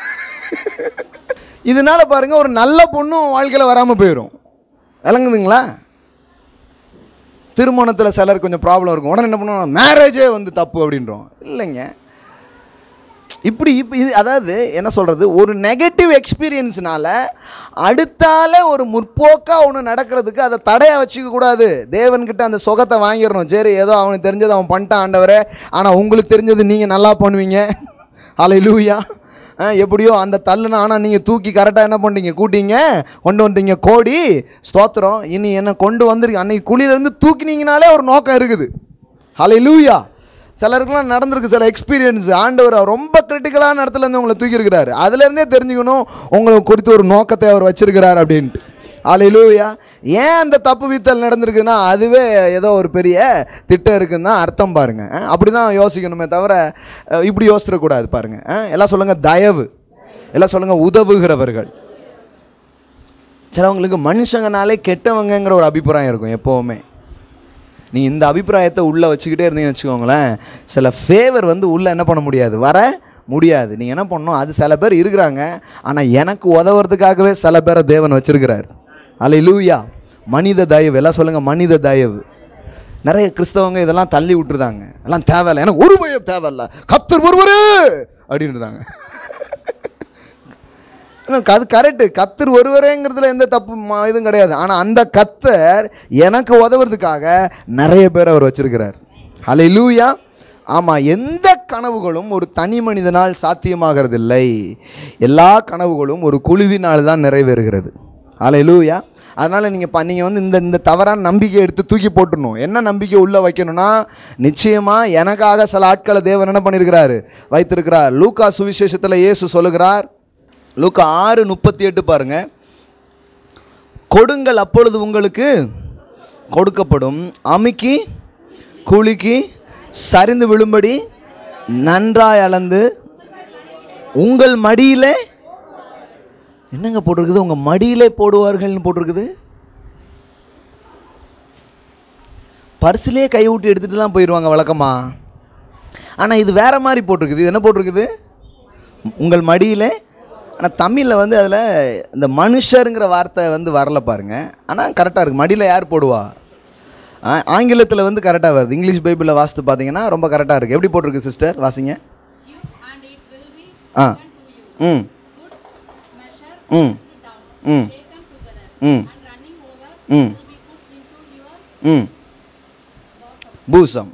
இதனால பாருங்க ஒரு நல்ல பொண்ணும் வாழ்க்கையில் வராமல் போயிடும் விளங்குதுங்களா திருமணத்தில் சிலர் கொஞ்சம் ப்ராப்ளம் இருக்கும் உடனே என்ன பண்ணுவோம் மேரேஜே வந்து தப்பு அப்படின்றோம் இல்லைங்க இப்படி இப்போ இது அதாவது என்ன சொல்கிறது ஒரு நெகட்டிவ் எக்ஸ்பீரியன்ஸ்னால அடுத்தால ஒரு முற்போக்காக ஒன்று நடக்கிறதுக்கு அதை தடையாக வச்சுக்க கூடாது தேவன்கிட்ட அந்த சுகத்தை வாங்கிடணும் சரி ஏதோ அவனுக்கு தெரிஞ்சது அவன் பண்ணிட்டான் ஆண்டவரே ஆனால் உங்களுக்கு தெரிஞ்சது நீங்கள் நல்லா பண்ணுவீங்க அலை லூயா எப்படியோ அந்த தள்ளுனா ஆனால் நீங்கள் தூக்கி கரெக்டாக என்ன பண்ணுறீங்க கூட்டிங்க கொண்டு வந்துட்டீங்க கோடி ஸ்தோத்திரம் இனி என்ன கொண்டு வந்துருக்கு அன்னைக்கு குழியிலேருந்து தூக்கினீங்கனாலே ஒரு நோக்கம் இருக்குது ஹலை லூயா சிலருக்குலாம் நடந்திருக்கு சில எக்ஸ்பீரியன்ஸ் ஆண்டவர் ரொம்ப கிரிட்டிக்கலான இடத்துல இருந்து உங்களை தூக்கியிருக்கிறாரு அதுலேருந்தே தெரிஞ்சுக்கணும் உங்களை குறித்து ஒரு நோக்கத்தை அவர் வச்சிருக்கிறார் அப்படின்ட்டு அலையிலூயா ஏன் அந்த தப்பு வித்தல் நடந்திருக்குன்னா அதுவே ஏதோ ஒரு பெரிய திட்டம் இருக்குன்னு தான் அர்த்தம் பாருங்க அஹ் அப்படி தான் யோசிக்கணுமே தவிர அஹ் இப்படி யோசிச்சிடக்கூடாது பாருங்க அஹ் எல்லாம் சொல்லுங்க தயவு எல்லாம் சொல்லுங்க உதவுகிறவர்கள் சிலவங்களுக்கு மனுஷங்கனாலே கெட்டவங்கங்கிற ஒரு அபிப்பிராயம் இருக்கும் எப்போவுமே நீ இந்த அபிப்பிராயத்தை உள்ளே வச்சுக்கிட்டே இருந்தீங்கன்னு வச்சுக்கோங்களேன் சில ஃபேவர் வந்து உள்ளே என்ன பண்ண முடியாது வர முடியாது நீங்கள் என்ன பண்ணணும் அது சில பேர் இருக்கிறாங்க ஆனால் எனக்கு உதவுறதுக்காகவே சில பேரை தேவன் வச்சிருக்கிறார் அல்ல லூயா மனித தயவு எல்லாம் சொல்லுங்கள் மனித தயவு நிறைய கிறிஸ்தவங்க இதெல்லாம் தள்ளி விட்டுருதாங்க எல்லாம் தேவையில்லை எனக்கு ஒரு பயம் தேவையில்ல கத்தர் ஒருவரு அப்படின்றாங்க எனக்கு அது கரெக்டு கத்தர் ஒருவரேங்கிறதுல எந்த தப்பு ம- இதுவும் கிடையாது ஆனால் அந்த கத்தர் எனக்கு உதவுறதுக்காக நிறைய பேர் அவர் வச்சிருக்கிறார் ஹலே லூயா ஆமாம் எந்த கனவுகளும் ஒரு தனி மனிதனால் சாத்தியமாகிறதில்லை எல்லா கனவுகளும் ஒரு குழுவினால் தான் நிறைவேறுகிறது ஹலே லூயா அதனால் நீங்கள் ப நீங்கள் வந்து இந்த இந்த தவறான நம்பிக்கையை எடுத்து தூக்கி போட்டுடணும் என்ன நம்பிக்கை உள்ளே வைக்கணும்னா நிச்சயமாக எனக்காக சில ஆட்களை தேவன் என்ன பண்ணியிருக்கிறாரு வைத்திருக்கிறார் லூக்கா சுவிசேஷத்தில் இயேசு சொல்லுகிறார் லூக்கா ஆறு முப்பத்தி எட்டு பாருங்க கொடுங்கள் அப்பொழுது உங்களுக்கு கொடுக்கப்படும் அமுக்கி குலுக்கி சரிந்து விழும்படி நன்றாய் அளந்து உங்கள் மடியிலே என்னங்க போட்டிருக்குது உங்கள் மடியிலே போடுவார்கள்னு போட்டிருக்குது பர்சிலே கை விட்டு எடுத்துகிட்டு தான் போயிடுவாங்க வழக்கமா ஆனால் இது வேற மாதிரி போட்டிருக்குது இது என்ன போட்டிருக்குது உங்கள் மடியிலே ஆனால் தமிழில் வந்து அதில் இந்த மனுஷருங்கிற வார்த்தை வந்து வரல பாருங்க ஆனால் கரெக்டாக இருக்குது மடியில் யார் போடுவா ஆ- ஆங்கிலத்தில் வந்து கரெக்டாக வருது இங்கிலீஷ் பைபிளில் வாசித்து பார்த்தீங்கன்னா ரொம்ப கரெக்டாக இருக்குது எப்படி போட்டிருக்கு சிஸ்டர் வாசிங்க you and it will be ah given to you. ம் Good measure, ம் pressed down, ம் shaken together, ம் and running over ம் will be put into your ம் பூசம்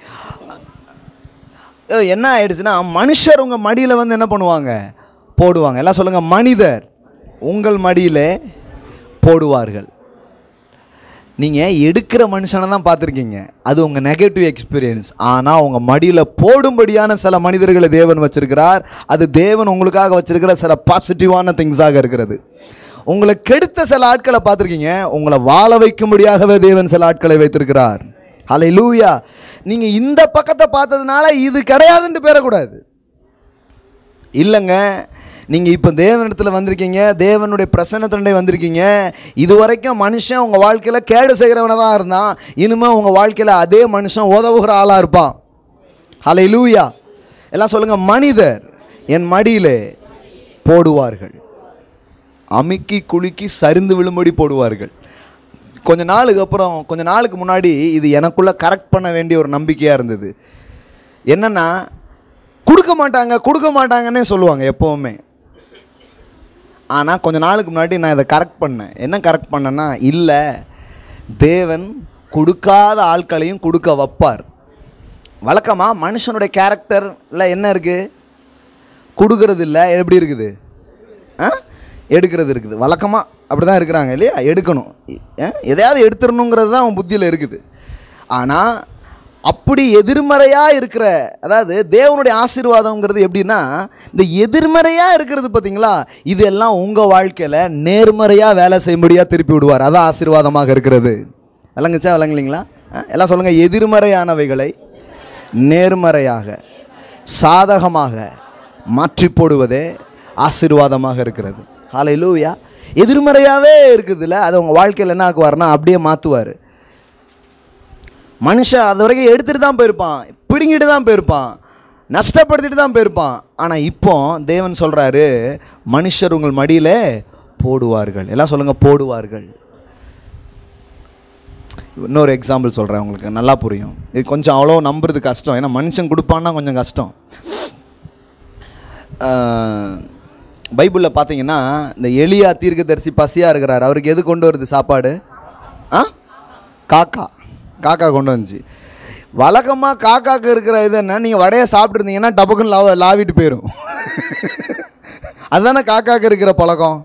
ஐயோ, என்ன ஆயிடுச்சுன்னா மனுஷர் உங்கள் மடியில் வந்து என்ன பண்ணுவாங்க போடுவாங்க எல்லாம் சொல்லுங்கள் மனிதர் உங்கள் மடியிலே போடுவார்கள் நீங்கள் எடுக்கிற மனுஷனை தான் பார்த்துருக்கீங்க அது உங்கள் நெகட்டிவ் எக்ஸ்பீரியன்ஸ் ஆனால் உங்கள் மடியில் போடும்படியான சில மனிதர்களை தேவன் வச்சிருக்கிறார் அது தேவன் உங்களுக்காக வச்சிருக்கிற சில பாசிட்டிவான திங்ஸாக இருக்கிறது உங்களை கெடுத்த சில ஆட்களை பார்த்துருக்கீங்க உங்களை வாழ வைக்கும்படியாகவே தேவன் சில ஆட்களை வைத்திருக்கிறார் ஹலை லூயா நீங்கள் இந்த பக்கத்தை பார்த்ததுனால இது கிடையாதுன்னு பேரக்கூடாது இல்லைங்க நீங்கள் இப்போ தேவனிடத்தில் வந்திருக்கீங்க தேவனுடைய பிரசன்னத்தண்டை வந்திருக்கீங்க இது வரைக்கும் மனுஷன் உங்கள் வாழ்க்கையில் கேடு செய்கிறவனாக தான் இருந்தான் இனிமேல் உங்கள் வாழ்க்கையில் அதே மனுஷன் உதவுகிற ஆளாக இருப்பான் ஹலை லூயா எல்லாம் சொல்லுங்கள் மனிதர் என் மடியிலே போடுவார்கள் அமுக்கி குலுக்கி சரிந்து விழும்படி போடுவார்கள் கொஞ்ச நாளுக்கு அப்புறம் கொஞ்ச நாளுக்கு முன்னாடி இது எனக்குள்ளே கரெக்ட் பண்ண வேண்டிய ஒரு நம்பிக்கையாக இருந்தது என்னென்னா கொடுக்க மாட்டாங்க கொடுக்க மாட்டாங்கன்னே சொல்லுவாங்க எப்போவுமே ஆனால் கொஞ்ச நாளுக்கு முன்னாடி நான் இதை கரெக்ட் பண்ணேன் என்ன கரெக்ட் பண்ணேன்னா இல்லை தேவன் கொடுக்காத ஆட்களையும் கொடுக்க வைப்பார் வழக்கமாக மனுஷனுடைய கேரக்டரில் என்ன இருக்குது கொடுக்கறது இல்லை எப்படி இருக்குது ஆ எடுக்கிறது இருக்குது வழக்கமாக அப்படி தான் இருக்கிறாங்க இல்லையா எடுக்கணும் ஆ? எதையாவது எடுத்துடணுங்கிறது தான் அவன் புத்தியில் இருக்குது ஆனால் அப்படி எதிர்மறையாக இருக்கிற அதாவது தேவனுடைய ஆசீர்வாதங்கிறது எப்படின்னா இந்த எதிர்மறையாக இருக்கிறது பார்த்தீங்களா இது எல்லாம் உங்கள் வாழ்க்கையில் நேர்மறையாக வேலை செய்யும்படியாக திருப்பி விடுவார் அதான் ஆசீர்வாதமாக இருக்கிறது விளங்குச்சா விளங்கலைங்களா ஆ? எல்லாம் சொல்லுங்கள் எதிர்மறையானவைகளை நேர்மறையாக சாதகமாக மாற்றி போடுவதே ஆசீர்வாதமாக இருக்கிறது ஹalleluya எதிர்மறையாகவே இருக்குதுல்ல அது உங்கள் வாழ்க்கையில் என்ன ஆக்குவார்னா அப்படியே மாற்றுவார் மனுஷன் அது வரைக்கும் எடுத்துகிட்டு தான் போயிருப்பான் பிடுங்கிட்டு தான் போயிருப்பான் நஷ்டப்படுத்திட்டு தான் போயிருப்பான் ஆனால் இப்போ தேவன் சொல்கிறாரு மனுஷர் உங்கள் மடியிலே போடுவார்கள் எல்லாம் சொல்லுங்கள் போடுவார்கள் இன்னொரு எக்ஸாம்பிள் சொல்கிறேன் உங்களுக்கு நல்லா புரியும் இது கொஞ்சம் அவ்வளோ நம்புறது கஷ்டம் ஏன்னா மனுஷன் கொடுப்பான்னா கொஞ்சம் கஷ்டம் பைபிளில் பார்த்தீங்கன்னா இந்த எளியா தீர்க்கதரிசி பசியாக இருக்கிறார் அவருக்கு எது கொண்டு வருது சாப்பாடு ஆ காக்கா காக்கா கொண்டு வந்துச்சு வழக்கமாக காக்காக்கு இருக்கிற இது என்ன நீங்கள் வடையை சாப்பிட்ருந்தீங்கன்னா டபக்குன்னு லாவ லாவிட்டு போயிடும் அதுதானே காக்காக்கு இருக்கிற பழக்கம்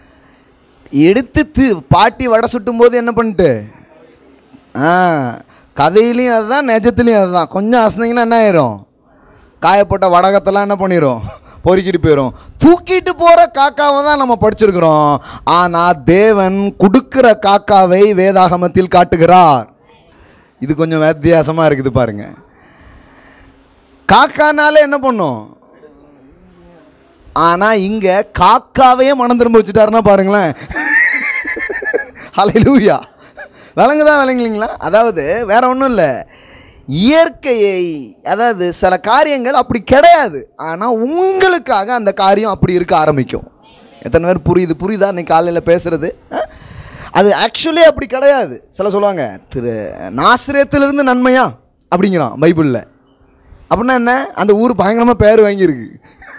எடுத்து தி பாட்டி வடை சுட்டும் போது என்ன பண்ணிட்டு ஆ கதையிலையும் அதுதான் நிஜத்துலையும் அதுதான் கொஞ்சம் அசந்திங்கன்னா என்ன ஆயிரும் காயப்பட்ட வடகத்தெல்லாம் என்ன பண்ணிடும் பொறுக்கிட்டு போயிடும் தூக்கிட்டு போகிற காக்காவை தான் நம்ம படிச்சிருக்கிறோம் ஆனால் தேவன் கொடுக்கிற காக்காவை வேதாகமத்தில் காட்டுகிறார் இது கொஞ்சம் வித்தியாசமாக இருக்குது பாருங்க காக்கானாலே என்ன பண்ணும் ஆனால் இங்கே காக்காவையே மனம் திரும்ப வச்சுட்டாருன்னா பாருங்களேன் ஹalleluya விளங்குதா விளங்குலீங்களா அதாவது வேற ஒன்றும் இல்லை இயற்கையை அதாவது சில காரியங்கள் அப்படி கிடையாது ஆனால் உங்களுக்காக அந்த காரியம் அப்படி இருக்க ஆரம்பிக்கும் எத்தனை பேர் புரியுது புரியுதா இன்னைக்கு காலையில் பேசுறது ஆ? அது ஆக்சுவலி அப்படி கிடையாது சில சொல்லுவாங்க திரு நாசிரியத்திலிருந்து நன்மையா அப்படிங்கிறான் பைபிளில் அப்படின்னா என்ன அந்த ஊர் பயங்கரமாக பேர் வாங்கியிருக்கு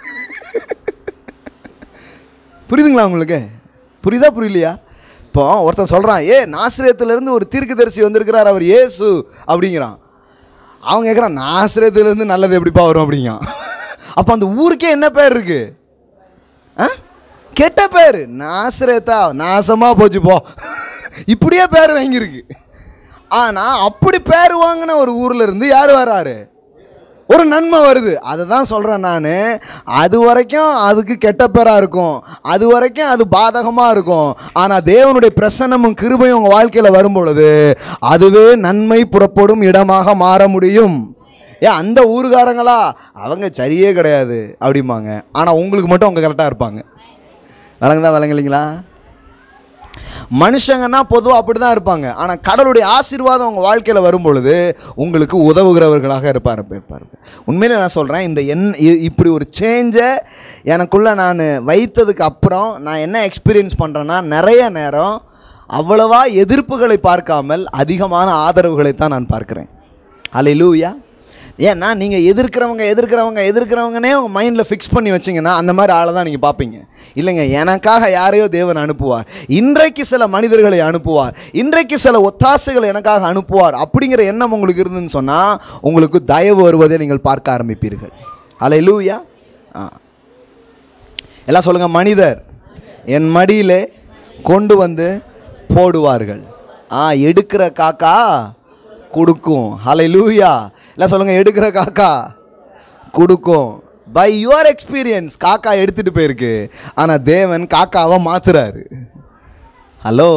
புரியுதுங்களா உங்களுக்கு புரியுதா புரியலையா இப்போ ஒருத்தன் சொல்கிறான் ஏ நாசிரியத்திலேருந்து ஒரு தீர்க்கதரிசி வந்திருக்கிறார் அவர் இயேசு அப்படிங்கிறான் அவன் கேட்குறான் நாசிரியத்திலேருந்து நல்லது எப்படிப்பா வரும் அப்படிங்கிறான் அப்போ அந்த ஊருக்கே என்ன பேர் இருக்கு ஆ கெட்ட பேர் நாசிரியத்தா நாசமாக போச்சு போ இப்படியே பேர் வாங்கியிருக்கு ஆனால் அப்படி பேர் வாங்கின ஒரு ஊரில் இருந்து யார் வராரு ஒரு நன்மை வருது அதை தான் சொல்கிறேன் நான் அது வரைக்கும் அதுக்கு கெட்ட பேராக இருக்கும் அது வரைக்கும் அது பாதகமாக இருக்கும் ஆனால் தேவனுடைய பிரசன்னமும் கிருபையும் உங்கள் வாழ்க்கையில் வரும் பொழுது அதுவே நன்மை புறப்படும் இடமாக மாற முடியும் ஏன் அந்த ஊருக்காரங்களா அவங்க சரியே கிடையாது அப்படிம்பாங்க ஆனால் உங்களுக்கு மட்டும் அவங்க கரெக்டாக இருப்பாங்க விளங்குதா விளங்கலைங்களா மனுஷங்கன்னா பொதுவாக அப்படி தான் இருப்பாங்க ஆனால் கடவுளுடைய ஆசீர்வாதம் உங்கள் வாழ்க்கையில் வரும் பொழுது உங்களுக்கு உதவுகிறவர்களாக இருப்பார் இருப்பார் உண்மையிலே நான் சொல்கிறேன் இந்த என் இ- இப்படி ஒரு சேஞ்சை எனக்குள்ளே நான் வைத்ததுக்கு அப்புறம் நான் என்ன எக்ஸ்பீரியன்ஸ் பண்ணுறேன்னா நிறைய நேரம் அவ்வளவா எதிர்ப்புகளை பார்க்காமல் அதிகமான ஆதரவுகளை தான் நான் பார்க்குறேன் அல்லேலூயா ஏன்னா நீங்கள் எதிர்க்கிறவங்க எதிர்க்கிறவங்க எதிர்க்கிறவங்கனே உங்கள் மைண்டில் ஃபிக்ஸ் பண்ணி வச்சிங்கன்னா அந்த மாதிரி ஆளை தான் நீங்கள் பார்ப்பீங்க இல்லைங்க எனக்காக யாரையோ தேவன் அனுப்புவார் இன்றைக்கு சில மனிதர்களை அனுப்புவார் இன்றைக்கு சில ஒத்தாசைகளை எனக்காக அனுப்புவார் அப்படிங்கிற எண்ணம் உங்களுக்கு இருந்துன்னு சொன்னால் உங்களுக்கு தயவு வருவதை நீங்கள் பார்க்க ஆரம்பிப்பீர்கள் அலை லூயா ஆ எல்லாம் சொல்லுங்கள் மனிதர் என் மடியிலே கொண்டு வந்து போடுவார்கள் ஆ எடுக்கிற காக்கா கொடுக்கும் ஹலை லூயா எல்லாம் சொல்லுங்கள் எடுக்கிற காக்கா கொடுக்கும் பை யுவர் எக்ஸ்பீரியன்ஸ் காக்கா எடுத்துகிட்டு போயிருக்கு ஆனால் தேவன் காக்காவை மாத்துறாரு ஹலோ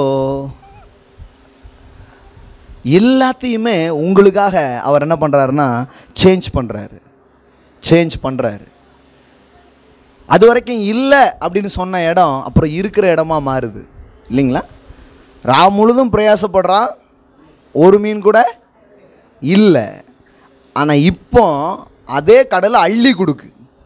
எல்லாத்தையுமே உங்களுக்காக அவர் என்ன பண்ணுறாருன்னா சேஞ்ச் பண்ணுறாரு சேஞ்ச் பண்ணுறாரு அது வரைக்கும் இல்லை அப்படின்னு சொன்ன இடம் அப்புறம் இருக்கிற இடமா மாறுது இல்லைங்களா ரா முழுதும் பிரயாசப்படுறான் ஒரு மீன் கூட இல்லை ஆனால் இப்போ அதே கடலை அள்ளி கொடுக்கு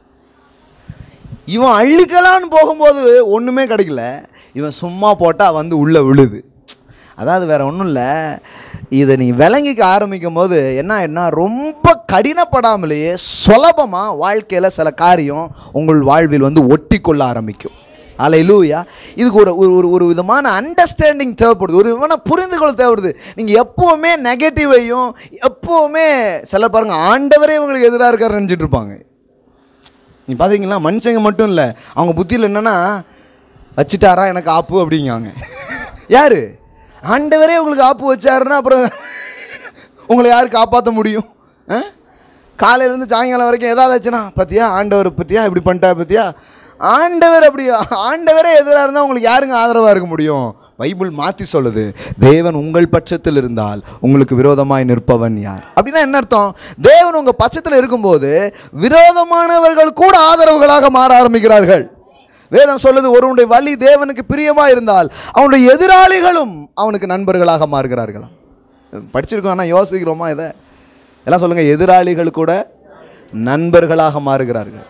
இவன் அள்ளிக்கலான்னு போகும்போது ஒன்றுமே கிடைக்கல இவன் சும்மா போட்டால் வந்து உள்ளே விழுது அதாவது வேற ஒன்றும் இல்லை இதை நீங்கள் விளங்கிக்க ஆரம்பிக்கும் போது என்ன ஆயிடுனா ரொம்ப கடினப்படாமலேயே சுலபமாக வாழ்க்கையில் சில காரியம் உங்கள் வாழ்வில் வந்து ஒட்டி கொள்ள ஆரம்பிக்கும் அலையிலூயா இதுக்கு ஒரு ஒரு ஒரு ஒரு விதமான அண்டர்ஸ்டாண்டிங் தேவைப்படுது ஒரு விதமான புரிந்துகொள் தேவைப்படுது நீங்கள் எப்போவுமே நெகட்டிவையும் எப்போவுமே சில பாருங்கள் ஆண்டவரே உங்களுக்கு எதிராக இருக்காருன்னு நினச்சிட்டு இருப்பாங்க நீ பார்த்தீங்களா மனுஷங்க மட்டும் இல்லை அவங்க புத்தியில் என்னென்னா வச்சிட்டாரா எனக்கு ஆப்பு அப்படிங்காங்க யார் ஆண்டவரே உங்களுக்கு ஆப்பு வச்சாருன்னா அப்புறம் உங்களை யார் காப்பாற்ற முடியும் ஆ? காலையிலேருந்து சாயங்காலம் வரைக்கும் ஏதாவது ஆச்சுன்னா பார்த்தியா ஆண்டவர் பற்றியா இப்படி பண்ணிட்டா பார்த்தியா ஆண்டவர் அப்படி ஆண்டவரே எதிராக இருந்தால் உங்களுக்கு யாருங்க ஆதரவாக இருக்க முடியும் பைபிள் மாற்றி சொல்லுது தேவன் உங்கள் பட்சத்தில் இருந்தால் உங்களுக்கு விரோதமாய் நிற்பவன் யார் அப்படின்னா என்ன அர்த்தம் தேவன் உங்கள் பட்சத்தில் இருக்கும்போது விரோதமானவர்கள் கூட ஆதரவுகளாக மாற ஆரம்பிக்கிறார்கள் வேதம் சொல்லுது ஒருவனுடைய வழி தேவனுக்கு பிரியமாக இருந்தால் அவனுடைய எதிராளிகளும் அவனுக்கு நண்பர்களாக மாறுகிறார்களாம் படிச்சிருக்கோம் ஆனால் யோசிக்கிறோமா இதை எல்லாம் சொல்லுங்கள் எதிராளிகள் கூட நண்பர்களாக மாறுகிறார்கள்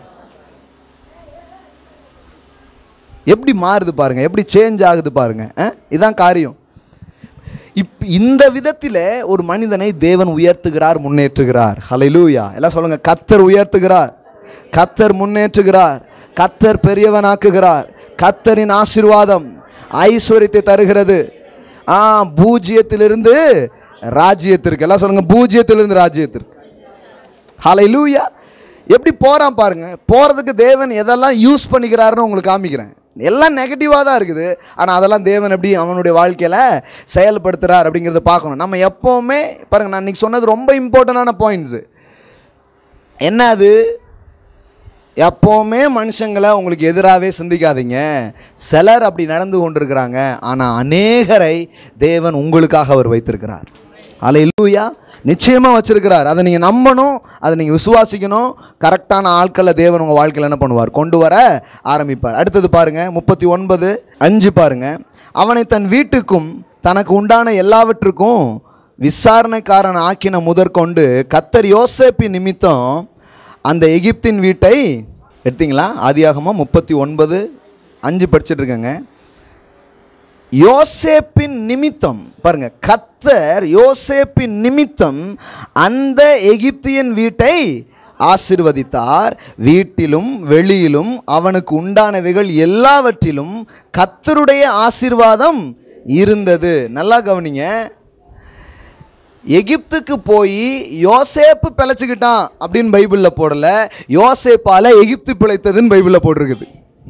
எப்படி மாறுது பாருங்க எப்படி சேஞ்ச் ஆகுது பாருங்க அஹ்? இதான் காரியம் இப் இந்த விதத்தில் ஒரு மனிதனை தேவன் உயர்த்துகிறார் முன்னேற்றுகிறார் ஹalleluya எல்லாம் சொல்லுங்க கத்தர் உயர்த்துகிறார் கத்தர் முன்னேற்றுகிறார் கத்தர் பெரியவனாக்குகிறார் கத்தரின் ஆசீர்வாதம் ஐஸ்வர்யத்தை தருகிறது ஆ பூஜ்ஜியத்திலிருந்து ராஜ்யத்திற்கு எல்லாம் சொல்லுங்க பூஜ்ஜியத்திலிருந்து ராஜ்யத்திற்கு ஹalleluya எப்படி போகிறான் பாருங்க போகிறதுக்கு தேவன் எதெல்லாம் யூஸ் பண்ணிக்கிறாருன்னு உங்களுக்கு காமிக்கிறேன் எல்லாம் நெகட்டிவாக தான் இருக்குது ஆனால் அதெல்லாம் தேவன் எப்படி அவனுடைய வாழ்க்கையில் செயல்படுத்துகிறார் அப்படிங்கிறத பார்க்கணும் நம்ம எப்போவுமே பாருங்கள் நான் இன்றைக்கி சொன்னது ரொம்ப இம்பார்ட்டண்டான பாயிண்ட்ஸு என்ன அது எப்போவுமே மனுஷங்களை உங்களுக்கு எதிராகவே சிந்திக்காதீங்க சிலர் அப்படி நடந்து கொண்டிருக்கிறாங்க ஆனால் அநேகரை தேவன் உங்களுக்காக அவர் வைத்திருக்கிறார் அலை இல்லையா நிச்சயமாக வச்சிருக்கிறார் அதை நீங்கள் நம்பணும் அதை நீங்கள் விசுவாசிக்கணும் கரெக்டான ஆட்களை தேவன் உங்கள் வாழ்க்கையில் என்ன பண்ணுவார் கொண்டு வர ஆரம்பிப்பார் அடுத்தது பாருங்கள் முப்பத்தி ஒன்பது அஞ்சு பாருங்கள் அவனை தன் வீட்டுக்கும் தனக்கு உண்டான எல்லாவற்றுக்கும் விசாரணைக்காரன் ஆக்கின முதற்கொண்டு கத்தர் யோசேப்பின் நிமித்தம் அந்த எகிப்தின் வீட்டை எடுத்தீங்களா ஆதியாகமம் முப்பத்தி ஒன்பது அஞ்சு படிச்சுட்டு இருக்கேங்க யோசேப்பின் நிமித்தம் பாருங்க கத்தர் யோசேப்பின் நிமித்தம் அந்த எகிப்தியன் வீட்டை ஆசிர்வதித்தார் வீட்டிலும் வெளியிலும் அவனுக்கு உண்டானவைகள் எல்லாவற்றிலும் கத்தருடைய ஆசீர்வாதம் இருந்தது நல்லா கவனிங்க எகிப்துக்கு போய் யோசேப்பு பிழைச்சிக்கிட்டான் அப்படின்னு பைபிளில் போடல யோசேப்பால எகிப்து பிழைத்ததுன்னு பைபிளில் போட்டிருக்குது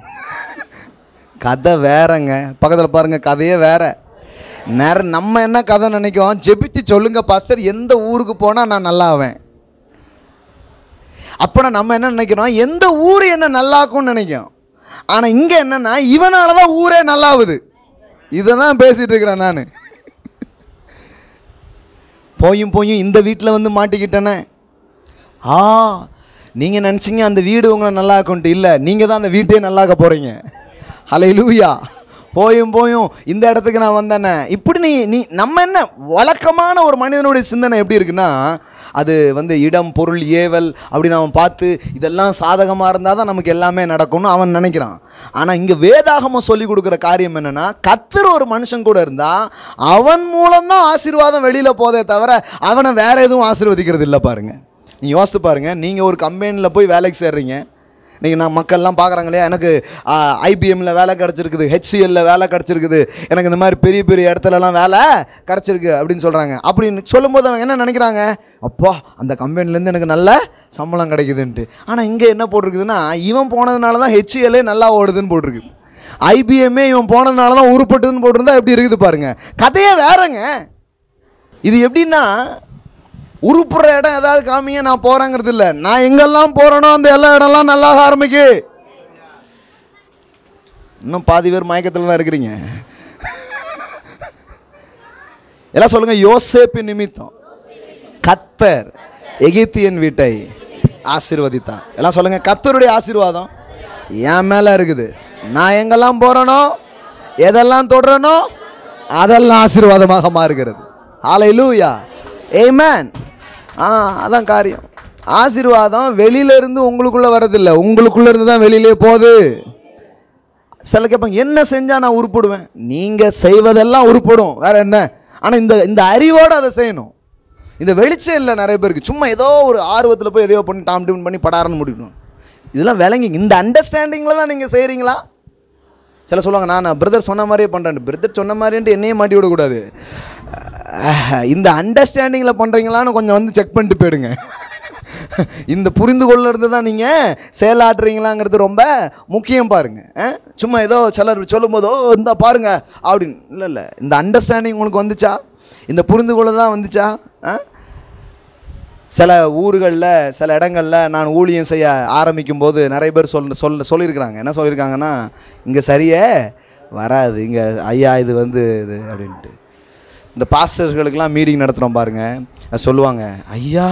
கதை வேறங்க பக்கத்தில் பாருங்க கதையே வேற நேர நம்ம என்ன கதை நினைக்கிறோம் ஜெபிச்சு சொல்லுங்க பாஸ்டர் எந்த ஊருக்கு போனால் நான் நல்லா ஆவேன் அப்போனா நம்ம என்ன நினைக்கிறோம் எந்த ஊர் என்ன நல்லாக்கும்னு நினைக்கிறோம் ஆனால் இங்கே என்னன்னா இவனால தான் ஊரே நல்லாவுது இதை தான் பேசிகிட்டு இருக்கிறேன் நான் போயும் போயும் இந்த வீட்டில் வந்து மாட்டிக்கிட்டேனே ஆ நீங்கள் நினச்சிங்க அந்த வீடு உங்களை நல்லா இருக்கும்ட்டு இல்லை நீங்கள் தான் அந்த வீட்டையே நல்லாக்க போகிறீங்க ஹலை லூயா போயும் போயும் இந்த இடத்துக்கு நான் வந்தேனே இப்படி நீ நீ நம்ம என்ன வழக்கமான ஒரு மனிதனுடைய சிந்தனை எப்படி இருக்குன்னா அது வந்து இடம் பொருள் ஏவல் அப்படின்னு அவன் பார்த்து இதெல்லாம் சாதகமாக இருந்தால் தான் நமக்கு எல்லாமே நடக்கும்னு அவன் நினைக்கிறான் ஆனால் இங்கே வேதாகமம் சொல்லி கொடுக்குற காரியம் என்னென்னா கத்துற ஒரு மனுஷன் கூட இருந்தால் அவன் மூலம்தான் ஆசீர்வாதம் வெளியில் போதே தவிர அவனை வேற எதுவும் ஆசீர்வதிக்கிறது இல்லை பாருங்கள் நீங்கள் யோசித்து பாருங்கள் நீங்கள் ஒரு கம்பெனியில் போய் வேலைக்கு சேர்றீங்க நீங்கள் நான் மக்கள்லாம் பார்க்குறாங்க இல்லையா எனக்கு ஐபிஎம்மில் வேலை கிடச்சிருக்குது ஹெச்சிஎல்ல வேலை கிடச்சிருக்குது எனக்கு இந்த மாதிரி பெரிய பெரிய இடத்துலலாம் வேலை கிடச்சிருக்கு அப்படின்னு சொல்கிறாங்க அப்படின்னு சொல்லும்போது அவங்க என்ன நினைக்கிறாங்க அப்பா அந்த கம்பெனிலேருந்து எனக்கு நல்ல சம்பளம் கிடைக்குதுன்ட்டு ஆனால் இங்கே என்ன போட்டிருக்குதுன்னா இவன் போனதுனால தான் ஹெச்சிஎல்லே நல்லா ஓடுதுன்னு போட்டிருக்குது ஐபிஎம்மே இவன் போனதுனால தான் உருப்பட்டுதுன்னு போட்டிருந்தா எப்படி இருக்குது பாருங்க கதையே வேறங்க இது எப்படின்னா உருப்புற இடம் ஏதாவது காமிங்க நான் போகிறேங்கிறது இல்லை நான் எங்கெல்லாம் போகிறேனோ அந்த எல்லா இடம்லாம் நல்லா ஆரம்பிக்கு இன்னும் பாதி பேர் மயக்கத்தில் தான் இருக்கிறீங்க எல்லாம் சொல்லுங்க யோசேப்பு நிமித்தம் கத்தர் எகிப்தியன் வீட்டை ஆசீர்வதித்தான் எல்லாம் சொல்லுங்க கத்தருடைய ஆசீர்வாதம் என் மேலே இருக்குது நான் எங்கெல்லாம் போகிறேனோ எதெல்லாம் தொடுறேனோ அதெல்லாம் ஆசீர்வாதமாக மாறுகிறது ஆலை லூயா ஏமேன் ஆ அதான் காரியம் ஆசீர்வாதம் வெளியில இருந்து உங்களுக்குள்ளே வரதில்லை உங்களுக்குள்ளே இருந்து தான் வெளியிலே போகுது சில கேட்பாங்க என்ன செஞ்சால் நான் உருப்படுவேன் நீங்கள் செய்வதெல்லாம் உருப்படும் வேற என்ன ஆனால் இந்த இந்த அறிவோடு அதை செய்யணும் இந்த வெளிச்சம் இல்லை நிறைய பேருக்கு சும்மா ஏதோ ஒரு ஆர்வத்தில் போய் எதையோ பண்ணி டாம் டியூன் பண்ணி படாரன்னு முடிக்கணும் இதெல்லாம் விளங்கி இந்த அண்டர்ஸ்டாண்டிங்கில் தான் நீங்கள் செய்கிறீங்களா சில சொல்லுவாங்க நான் பிரதர் சொன்ன மாதிரியே பண்ணுறேன் பிரதர் சொன்ன மாதிரின்ட்டு என்னையே மாட்டி விடக்கூடாது அஹ், இந்த அண்டர்ஸ்டாண்டிங்கில் பண்ணுறீங்களான்னு கொஞ்சம் வந்து செக் பண்ணிட்டு போயிடுங்க இந்த புரிந்து கொள்ளுறது தான் நீங்கள் செயலாற்றுறீங்களாங்கிறது ரொம்ப முக்கியம் பாருங்க அஹ், சும்மா ஏதோ சிலர் சொல்லும்போது ஓ இந்த பாருங்க அப்படின்னு இல்லை இல்லை இந்த அண்டர்ஸ்டாண்டிங் உங்களுக்கு வந்துச்சா இந்த புரிந்து கொள்ள தான் வந்துச்சா ஆ சில ஊர்களில் சில இடங்களில் நான் ஊழியம் செய்ய ஆரம்பிக்கும் போது நிறைய பேர் சொல் சொல் சொல்லியிருக்கிறாங்க என்ன சொல்லியிருக்காங்கன்னா இங்கே சரியே வராது இங்கே ஐயா இது வந்து இது அப்படின்ட்டு இந்த பாஸ்டர்களுக்கெல்லாம் மீட்டிங் நடத்துகிறோம் பாருங்கள் சொல்லுவாங்க ஐயா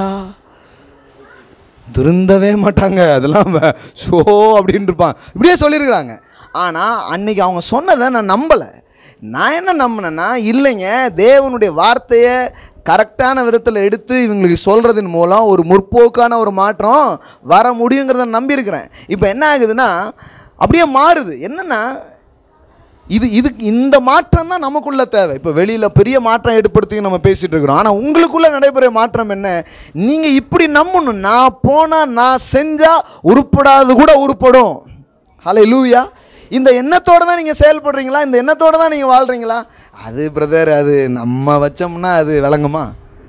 திருந்தவே மாட்டாங்க அதெல்லாம் வ- ஷோ அப்படின்னு இருப்பான் இப்படியே சொல்லியிருக்கிறாங்க ஆனால் அன்னைக்கு அவங்க சொன்னதை நான் நம்பலை நான் என்ன நம்பினேன்னா இல்லைங்க தேவனுடைய வார்த்தையை கரெக்டான விதத்தில் எடுத்து இவங்களுக்கு சொல்கிறதன் மூலம் ஒரு முற்போக்கான ஒரு மாற்றம் வர முடியுங்கிறத நம்பியிருக்கிறேன் இப்போ என்ன ஆகுதுன்னா அப்படியே மாறுது என்னென்னா இது இதுக்கு இந்த மாற்றம் தான் நமக்குள்ள தேவை இப்போ வெளியில் பெரிய மாற்றம் ஏற்படுத்தி நம்ம பேசிகிட்டு இருக்கிறோம் ஆனால் உங்களுக்குள்ளே நடைபெற மாற்றம் என்ன நீங்கள் இப்படி நம்பணும் நான் போனால் நான் செஞ்சால் உருப்படாது கூட உருப்படும் ஹலே லூயா இந்த எண்ணத்தோடு தான் நீங்கள் செயல்படுறீங்களா இந்த எண்ணத்தோடு தான் நீங்கள் வாழ்கிறீங்களா அது பிரதர் அது நம்ம வச்சோம்னா அது விளங்குமா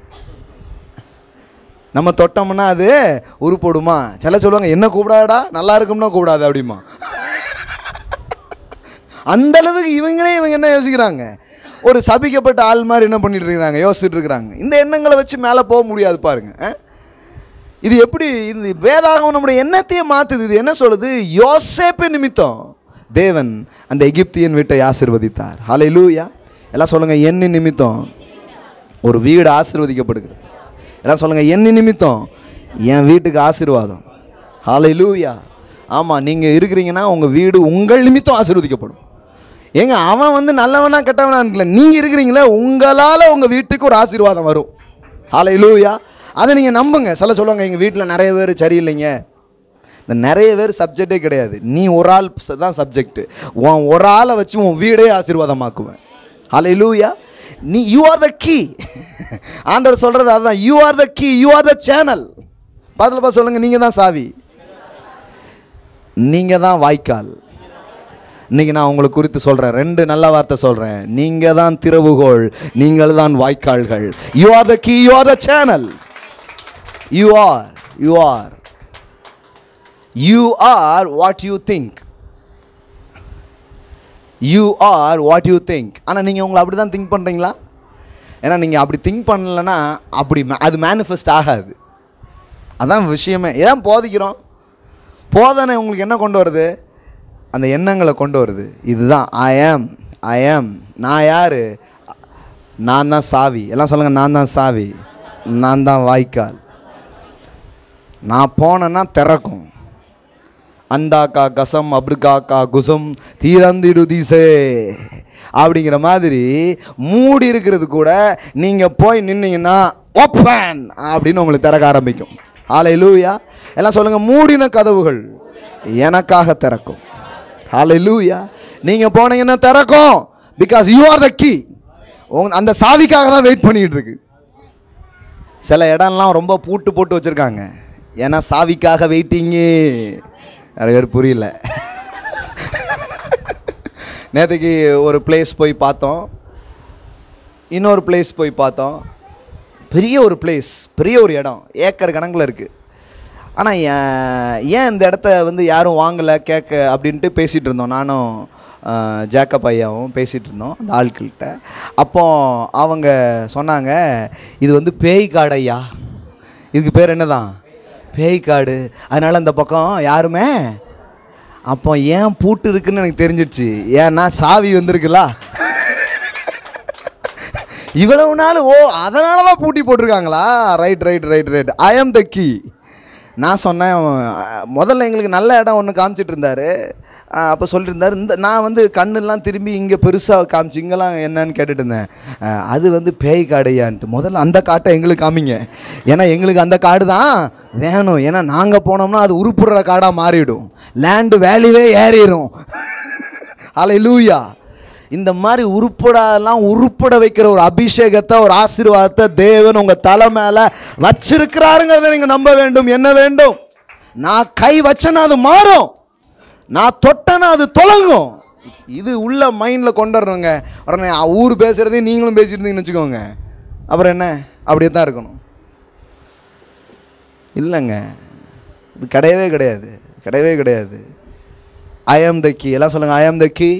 நம்ம தொட்டோம்னா அது உருப்படுமா சில சொல்லுவாங்க என்ன கூப்பிடாடா நல்லா இருக்கும்னா கூப்பிடாது அப்படிமா அந்த அளவுக்கு இவங்களே இவங்க என்ன யோசிக்கிறாங்க ஒரு சபிக்கப்பட்ட ஆள் மாதிரி என்ன பண்ணிட்டு இருக்கிறாங்க யோசிச்சுட்டு இருக்கிறாங்க இந்த எண்ணங்களை வச்சு மேலே போக முடியாது பாருங்க ஆ? இது எப்படி இந்த வேதாகம் நம்முடைய எண்ணத்தையே மாற்றுது இது என்ன சொல்லுது யோசேப்பு நிமித்தம் தேவன் அந்த எகிப்தியன் வீட்டை ஆசிர்வதித்தார் ஹலை லூயா எல்லாம் சொல்லுங்கள் எண்ணி நிமித்தம் ஒரு வீடு ஆசீர்வதிக்கப்படுகிறது எல்லாம் சொல்லுங்கள் எண்ணி நிமித்தம் என் வீட்டுக்கு ஆசீர்வாதம் ஹலை லூயா ஆமாம் நீங்கள் இருக்கிறீங்கன்னா உங்கள் வீடு உங்கள் நிமித்தம் ஆசீர்வதிக்கப்படும் ஏங்க அவன் வந்து நல்லவனா கெட்டவனா இருக்கல நீங்கள் இருக்கிறீங்களே உங்களால் உங்கள் வீட்டுக்கு ஒரு ஆசீர்வாதம் வரும் ஹலை லூயா அதை நீங்கள் நம்புங்க சில சொல்லுவாங்க எங்கள் வீட்டில் நிறைய பேர் சரியில்லைங்க இந்த நிறைய பேர் சப்ஜெக்டே கிடையாது நீ ஒரு ஆள் ச- தான் சப்ஜெக்ட் உன் ஒரு ஆளை வச்சு உன் வீடே ஆசீர்வாதமாக்குவேன் ஹலை லூயா நீ யூ ஆர் த கீ ஆண்டவர் சொல்கிறது அதுதான் you are the key you are the channel பதில் பார்த்து சொல்லுங்கள் நீங்கள் தான் சாவி நீங்கள் தான் வாய்க்கால் இன்னைக்கு நான் உங்களுக்கு குறித்து சொல்கிறேன் ரெண்டு நல்ல வார்த்தை சொல்கிறேன் நீங்கள் தான் திறவுகோள் நீங்கள் தான் வாய்க்கால்கள் you are the key you are the channel you are you are you are what you think you are what you think ஆனால் நீங்கள் உங்களை அப்படி தான் திங்க் பண்ணுறீங்களா ஏன்னா நீங்கள் அப்படி திங்க் பண்ணலைன்னா அப்படி ma- அது மேனிஃபெஸ்ட் ஆகாது அதான் விஷயமே ஏன் போதிக்கிறோம் போதனை உங்களுக்கு என்ன கொண்டு வருது அந்த எண்ணங்களை கொண்டு வருது இதுதான் ஐ ஆம் ஐ ஆம் நான் யார் நான் தான் சாவி எல்லாம் சொல்லுங்கள் நான் தான் சாவி நான் தான் வாய்க்கால் நான் போனேன்னா திறக்கும் அந்தாக்கா கசம் அப்ருக்காக்கா குசம் தீரந்திடு தீசே அப்படிங்கிற மாதிரி மூடி இருக்கிறது கூட நீங்கள் போய் நின்னீங்கன்னா ஓப்பன் அப்படின்னு உங்களுக்கு திறக்க ஆரம்பிக்கும் ஆலை லூயா எல்லாம் சொல்லுங்கள் மூடின கதவுகள் எனக்காக திறக்கும் ஆலை லூயா நீங்கள் போனீங்கன்னா திறக்கும் because you are the key உங்க அந்த சாவிக்காக தான் வெயிட் பண்ணிக்கிட்டு இருக்கு சில இடம்லாம் ரொம்ப பூட்டு போட்டு வச்சுருக்காங்க ஏன்னா சாவிக்காக வெயிட்டிங்கு நிறைய பேர் புரியல நேற்றுக்கு ஒரு பிளேஸ் போய் பார்த்தோம் இன்னொரு பிளேஸ் போய் பார்த்தோம் பெரிய ஒரு பிளேஸ் பெரிய ஒரு இடம் ஏக்கர் கணக்கில் இருக்குது ஆனால் ஏன் இந்த இடத்த வந்து யாரும் வாங்கலை கேட்க அப்படின்ட்டு பேசிகிட்டு இருந்தோம் நானும் அஹ், ஜேக்கப் ஐயாவும் பேசிகிட்டு இருந்தோம் அந்த ஆட்கள்கிட்ட அப்போ அவங்க சொன்னாங்க இது வந்து பேய் காடு ஐயா இதுக்கு பேர் என்னதான் பேய் காடு அதனால் அந்த பக்கம் யாருமே அப்போ ஏன் பூட்டு இருக்குன்னு எனக்கு தெரிஞ்சிடுச்சு ஏன்னா சாவி வந்திருக்குல்ல இவ்வளவு நாள் ஓ அதனால தான் பூட்டி போட்டிருக்காங்களா right right right right I am the key நான் சொன்னேன் அஹ், முதல்ல எங்களுக்கு நல்ல இடம் ஒன்று காமிச்சிட்டு இருந்தார் அப்போ சொல்லியிருந்தார் இந்த நான் வந்து கண்ணெல்லாம் திரும்பி இங்கே பெருசாக காமிச்சு இங்கெல்லாம் என்னன்னு கேட்டுட்டு இருந்தேன் அஹ், அது வந்து பேய் காடையான்ட்டு முதல்ல அந்த காட்டை எங்களுக்கு காமிங்க ஏன்னா எங்களுக்கு அந்த காடு தான் வேணும் ஏன்னா நாங்கள் போனோம்னா அது உருப்புடுற காடாக மாறிடும் லேண்டு வேல்யூவே ஏறிடும் அலை லூயா இந்த மாதிரி உருப்படாதெல்லாம் உருப்பட வைக்கிற ஒரு அபிஷேகத்தை ஒரு ஆசீர்வாதத்தை தேவன் உங்கள் தலை மேலே வச்சிருக்கிறாருங்கிறத நீங்கள் நம்ப வேண்டும் என்ன வேண்டும் நான் கை வச்சேன்னா அது மாறும் நான் தொட்டேன்னா அது தொலங்கும் இது உள்ள மைண்டில் கொண்டு வரணுங்க உடனே அ- ஊர் பேசுகிறதையும் நீங்களும் பேசிட்டு இருந்தீங்கன்னு வச்சுக்கோங்க அப்புறம் என்ன அப்படியே தான் இருக்கணும் இல்லைங்க இது கிடையவே கிடையாது கிடையவே கிடையாது ஐ ஆம் த கீ எல்லாம் சொல்லுங்கள் ஐ ஆம் த கீ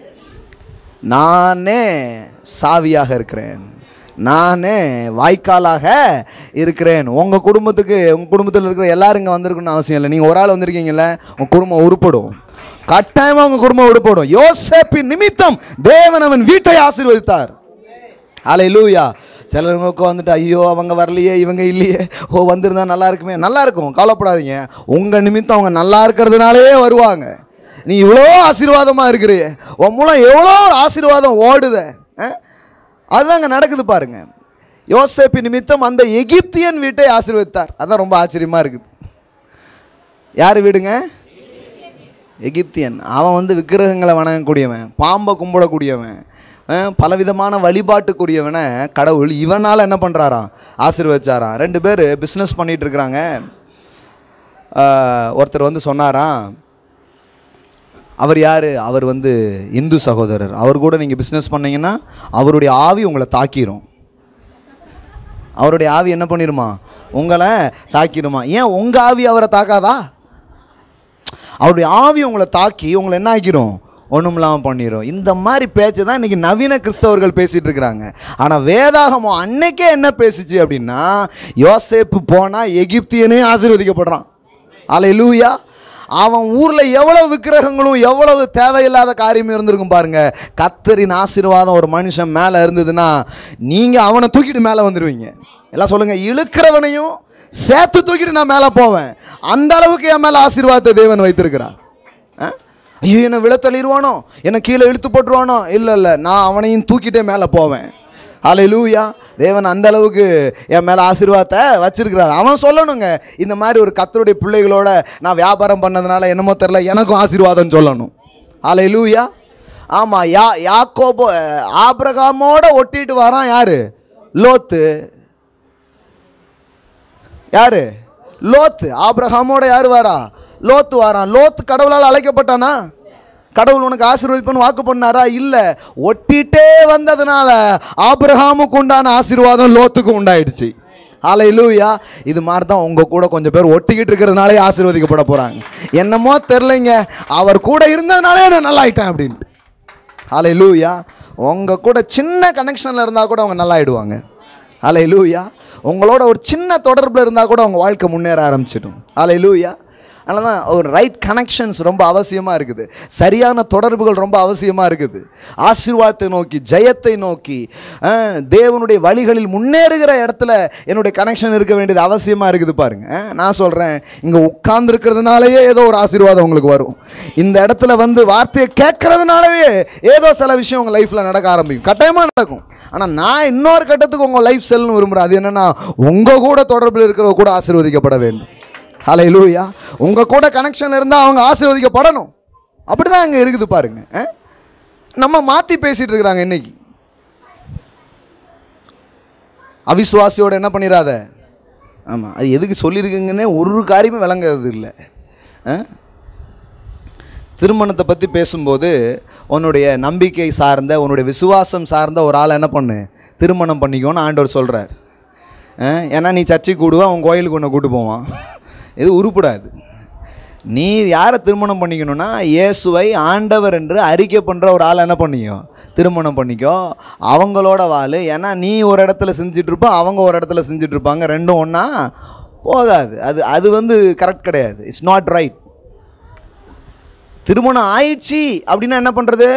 நானே சாவியாக இருக்கிறேன் நானே வாய்க்காலாக இருக்கிறேன் உங்கள் குடும்பத்துக்கு உங்கள் குடும்பத்தில் இருக்கிற எல்லாரும் இங்கே வந்திருக்கணும்னு அவசியம் இல்லை நீங்கள் ஒரு ஆள் வந்திருக்கீங்கல்ல உங்கள் குடும்பம் உருப்படும் கட்டாயமாக உங்கள் குடும்பம் உருப்படும் யோசேப்பின் நிமித்தம் தேவன் அவன் வீட்டை ஆசீர்வதித்தார் அலை லூயா சிலவங்க வந்துட்டு ஐயோ அவங்க வரலையே இவங்க இல்லையே ஓ வந்திருந்தா நல்லா இருக்குமே நல்லா இருக்கும் கவலைப்படாதீங்க உங்கள் நிமித்தம் அவங்க நல்லா இருக்கிறதுனாலே வருவாங்க நீ இவ்வளோ ஆசீர்வாதமாக இருக்கிறியே உன் மூலம் எவ்வளோ ஒரு ஆசீர்வாதம் ஓடுதே ஆ? அதுதாங்க நடக்குது பாருங்க யோசேப்பு நிமித்தம் அந்த எகிப்தியன் வீட்டை ஆசீர்வதித்தார் அதான் ரொம்ப ஆச்சரியமாக இருக்குது யார் வீடுங்க எகிப்தியன் அவன் வந்து விக்கிரகங்களை வணங்கக்கூடியவன் பாம்பை கும்பிடக்கூடியவன் அஹ், பலவிதமான வழிபாட்டுக்குரியவனை கடவுள் இவனால் என்ன பண்ணுறாராம் ஆசீர்வதிச்சாராம் ரெண்டு பேர் பிஸ்னஸ் பண்ணிகிட்டு இருக்கிறாங்க அஹ், ஒருத்தர் வந்து சொன்னாராம் அவர் யார் அவர் வந்து இந்து சகோதரர் அவர் கூட நீங்கள் பிஸ்னஸ் பண்ணீங்கன்னா அவருடைய ஆவி உங்களை தாக்கிரும் அவருடைய ஆவி என்ன பண்ணிருமா உங்களை தாக்கிருமா ஏன் உங்கள் ஆவி அவரை தாக்காதா அவருடைய ஆவி உங்களை தாக்கி உங்களை என்ன ஆக்கிரும் ஒன்றும் இல்லாமல் பண்ணிடும் இந்த மாதிரி பேச்சு தான் இன்றைக்கி நவீன கிறிஸ்தவர்கள் பேசிகிட்டு இருக்கிறாங்க ஆனால் வேதாகமம் அன்னைக்கே என்ன பேசுச்சு அப்படின்னா யோசேப்பு போனால் எகிப்தியனே ஆசீர்வதிக்கப்படுறான் அலை லூயா அவன் ஊரில் எவ்வளவு விக்கிரகங்களும் எவ்வளவு தேவையில்லாத காரியம் இருந்திருக்கும் பாருங்க கத்தரின் ஆசீர்வாதம் ஒரு மனுஷன் மேலே இருந்ததுன்னா நீங்கள் அவனை தூக்கிட்டு மேலே வந்துடுவீங்க எல்லாம் சொல்லுங்கள் இழுக்கிறவனையும் சேர்த்து தூக்கிட்டு நான் மேலே போவேன் அந்த அளவுக்கு என் மேலே ஆசீர்வாதத்தை தேவன் வைத்திருக்கிறான் ஆ? ஐயோ என்னை விழ தள்ளிடுவானோ என்னை கீழே இழுத்து போட்டுருவானோ இல்லை இல்லை நான் அவனையும் தூக்கிட்டே மேலே போவேன் அலை லூயா தேவன் அந்த அளவுக்கு என் மேலே ஆசீர்வாதத்தை வச்சிருக்கிறார் அவன் சொல்லணுங்க இந்த மாதிரி ஒரு கத்தருடைய பிள்ளைகளோட நான் வியாபாரம் பண்ணதுனால என்னமோ தெரில எனக்கும் ஆசீர்வாதம் சொல்லணும் அலை லூயா ஆமாம் யா யாக்கோபோ அஹ், ஆபிரகாமோட ஒட்டிட்டு வரான் யாரு லோத்து யாரு லோத்து ஆபிரகாமோட யார் வாரா லோத்து வாரான் லோத்து கடவுளால் அழைக்கப்பட்டானா கடவுள் உனக்கு ஆசீர்வதிப்பன்னு வாக்கு பண்ணாரா இல்லை ஒட்டிட்டே வந்ததுனால ஆபிரகாமுக்கு உண்டான ஆசீர்வாதம் லோத்துக்கு உண்டாயிடுச்சு ஆலை லூயா இது மாதிரி தான் உங்கள் கூட கொஞ்சம் பேர் ஒட்டிக்கிட்டு இருக்கிறதுனாலே ஆசீர்வதிக்கப்பட போகிறாங்க என்னமோ தெரிலைங்க அவர் கூட இருந்ததுனாலே நான் நல்லாயிட்டேன் அப்படின்ட்டு அலை லூயா உங்கள் கூட சின்ன கனெக்ஷனில் இருந்தால் கூட அவங்க நல்லாயிடுவாங்க அலை லூயா உங்களோட ஒரு சின்ன தொடர்பில் இருந்தால் கூட அவங்க வாழ்க்கை முன்னேற ஆரம்பிச்சிடும் அலை லூயா அதனால தான் ஒரு ரைட் கனெக்ஷன்ஸ் ரொம்ப அவசியமாக இருக்குது சரியான தொடர்புகள் ரொம்ப அவசியமாக இருக்குது ஆசீர்வாதத்தை நோக்கி ஜெயத்தை நோக்கி அஹ், தேவனுடைய வழிகளில் முன்னேறுகிற இடத்துல என்னுடைய கனெக்ஷன் இருக்க வேண்டியது அவசியமாக இருக்குது பாருங்க அஹ், நான் சொல்கிறேன் இங்கே உட்கார்ந்துருக்கிறதுனாலயே ஏதோ ஒரு ஆசீர்வாதம் உங்களுக்கு வரும் இந்த இடத்துல வந்து வார்த்தையை கேட்கறதுனாலவே ஏதோ சில விஷயம் உங்கள் லைஃப்பில் நடக்க ஆரம்பிக்கும் கட்டாயமாக நடக்கும் ஆனால் நான் இன்னொரு கட்டத்துக்கு உங்கள் லைஃப் செல்னு விரும்புகிறேன் அது என்னென்னா உங்கள் கூட தொடர்பில் இருக்கிறவங்க கூட ஆசீர்வதிக்கப்பட வேண்டும் ஹலை லூயா உங்கள் கூட கனெக்ஷன் இருந்தால் அவங்க ஆசீர்வதிக்கப்படணும் அப்படி தான் அங்கே இருக்குது பாருங்க அஹ்? நம்ம மாற்றி பேசிகிட்டு இருக்கிறாங்க இன்னைக்கு அவிசுவாசியோட என்ன பண்ணிடாத ஆமாம் அது எதுக்கு சொல்லியிருக்குங்கன்னே ஒரு காரியமே விளங்குறது இல்லை அஹ்? திருமணத்தை பற்றி பேசும்போது உன்னுடைய நம்பிக்கை சார்ந்த உன்னுடைய விசுவாசம் சார்ந்த ஒரு ஆளை என்ன பண்ணு திருமணம் பண்ணிக்கோன்னு ஆண்டவர் சொல்கிறார் ஏன்னா நீ சர்ச்சைக்கு கூடுவா அவன் கோயிலுக்கு உன்னை கூட்டு போவான் இது உருப்படாது நீ யாரை திருமணம் பண்ணிக்கணும்னா இயேசுவை ஆண்டவர் என்று அறிக்கை பண்ணுற ஒரு ஆளை என்ன பண்ணிக்கோ திருமணம் பண்ணிக்கோ அவங்களோட வாழு ஏன்னா நீ ஒரு இடத்துல செஞ்சுட்டு இருப்ப அவங்க ஒரு இடத்துல செஞ்சுட்டு இருப்பாங்க ரெண்டும் ஒன்றா போகாது அது அது வந்து கரெக்ட் கிடையாது இட்ஸ் நாட் ரைட் திருமணம் ஆயிடுச்சு அப்படின்னா என்ன பண்ணுறது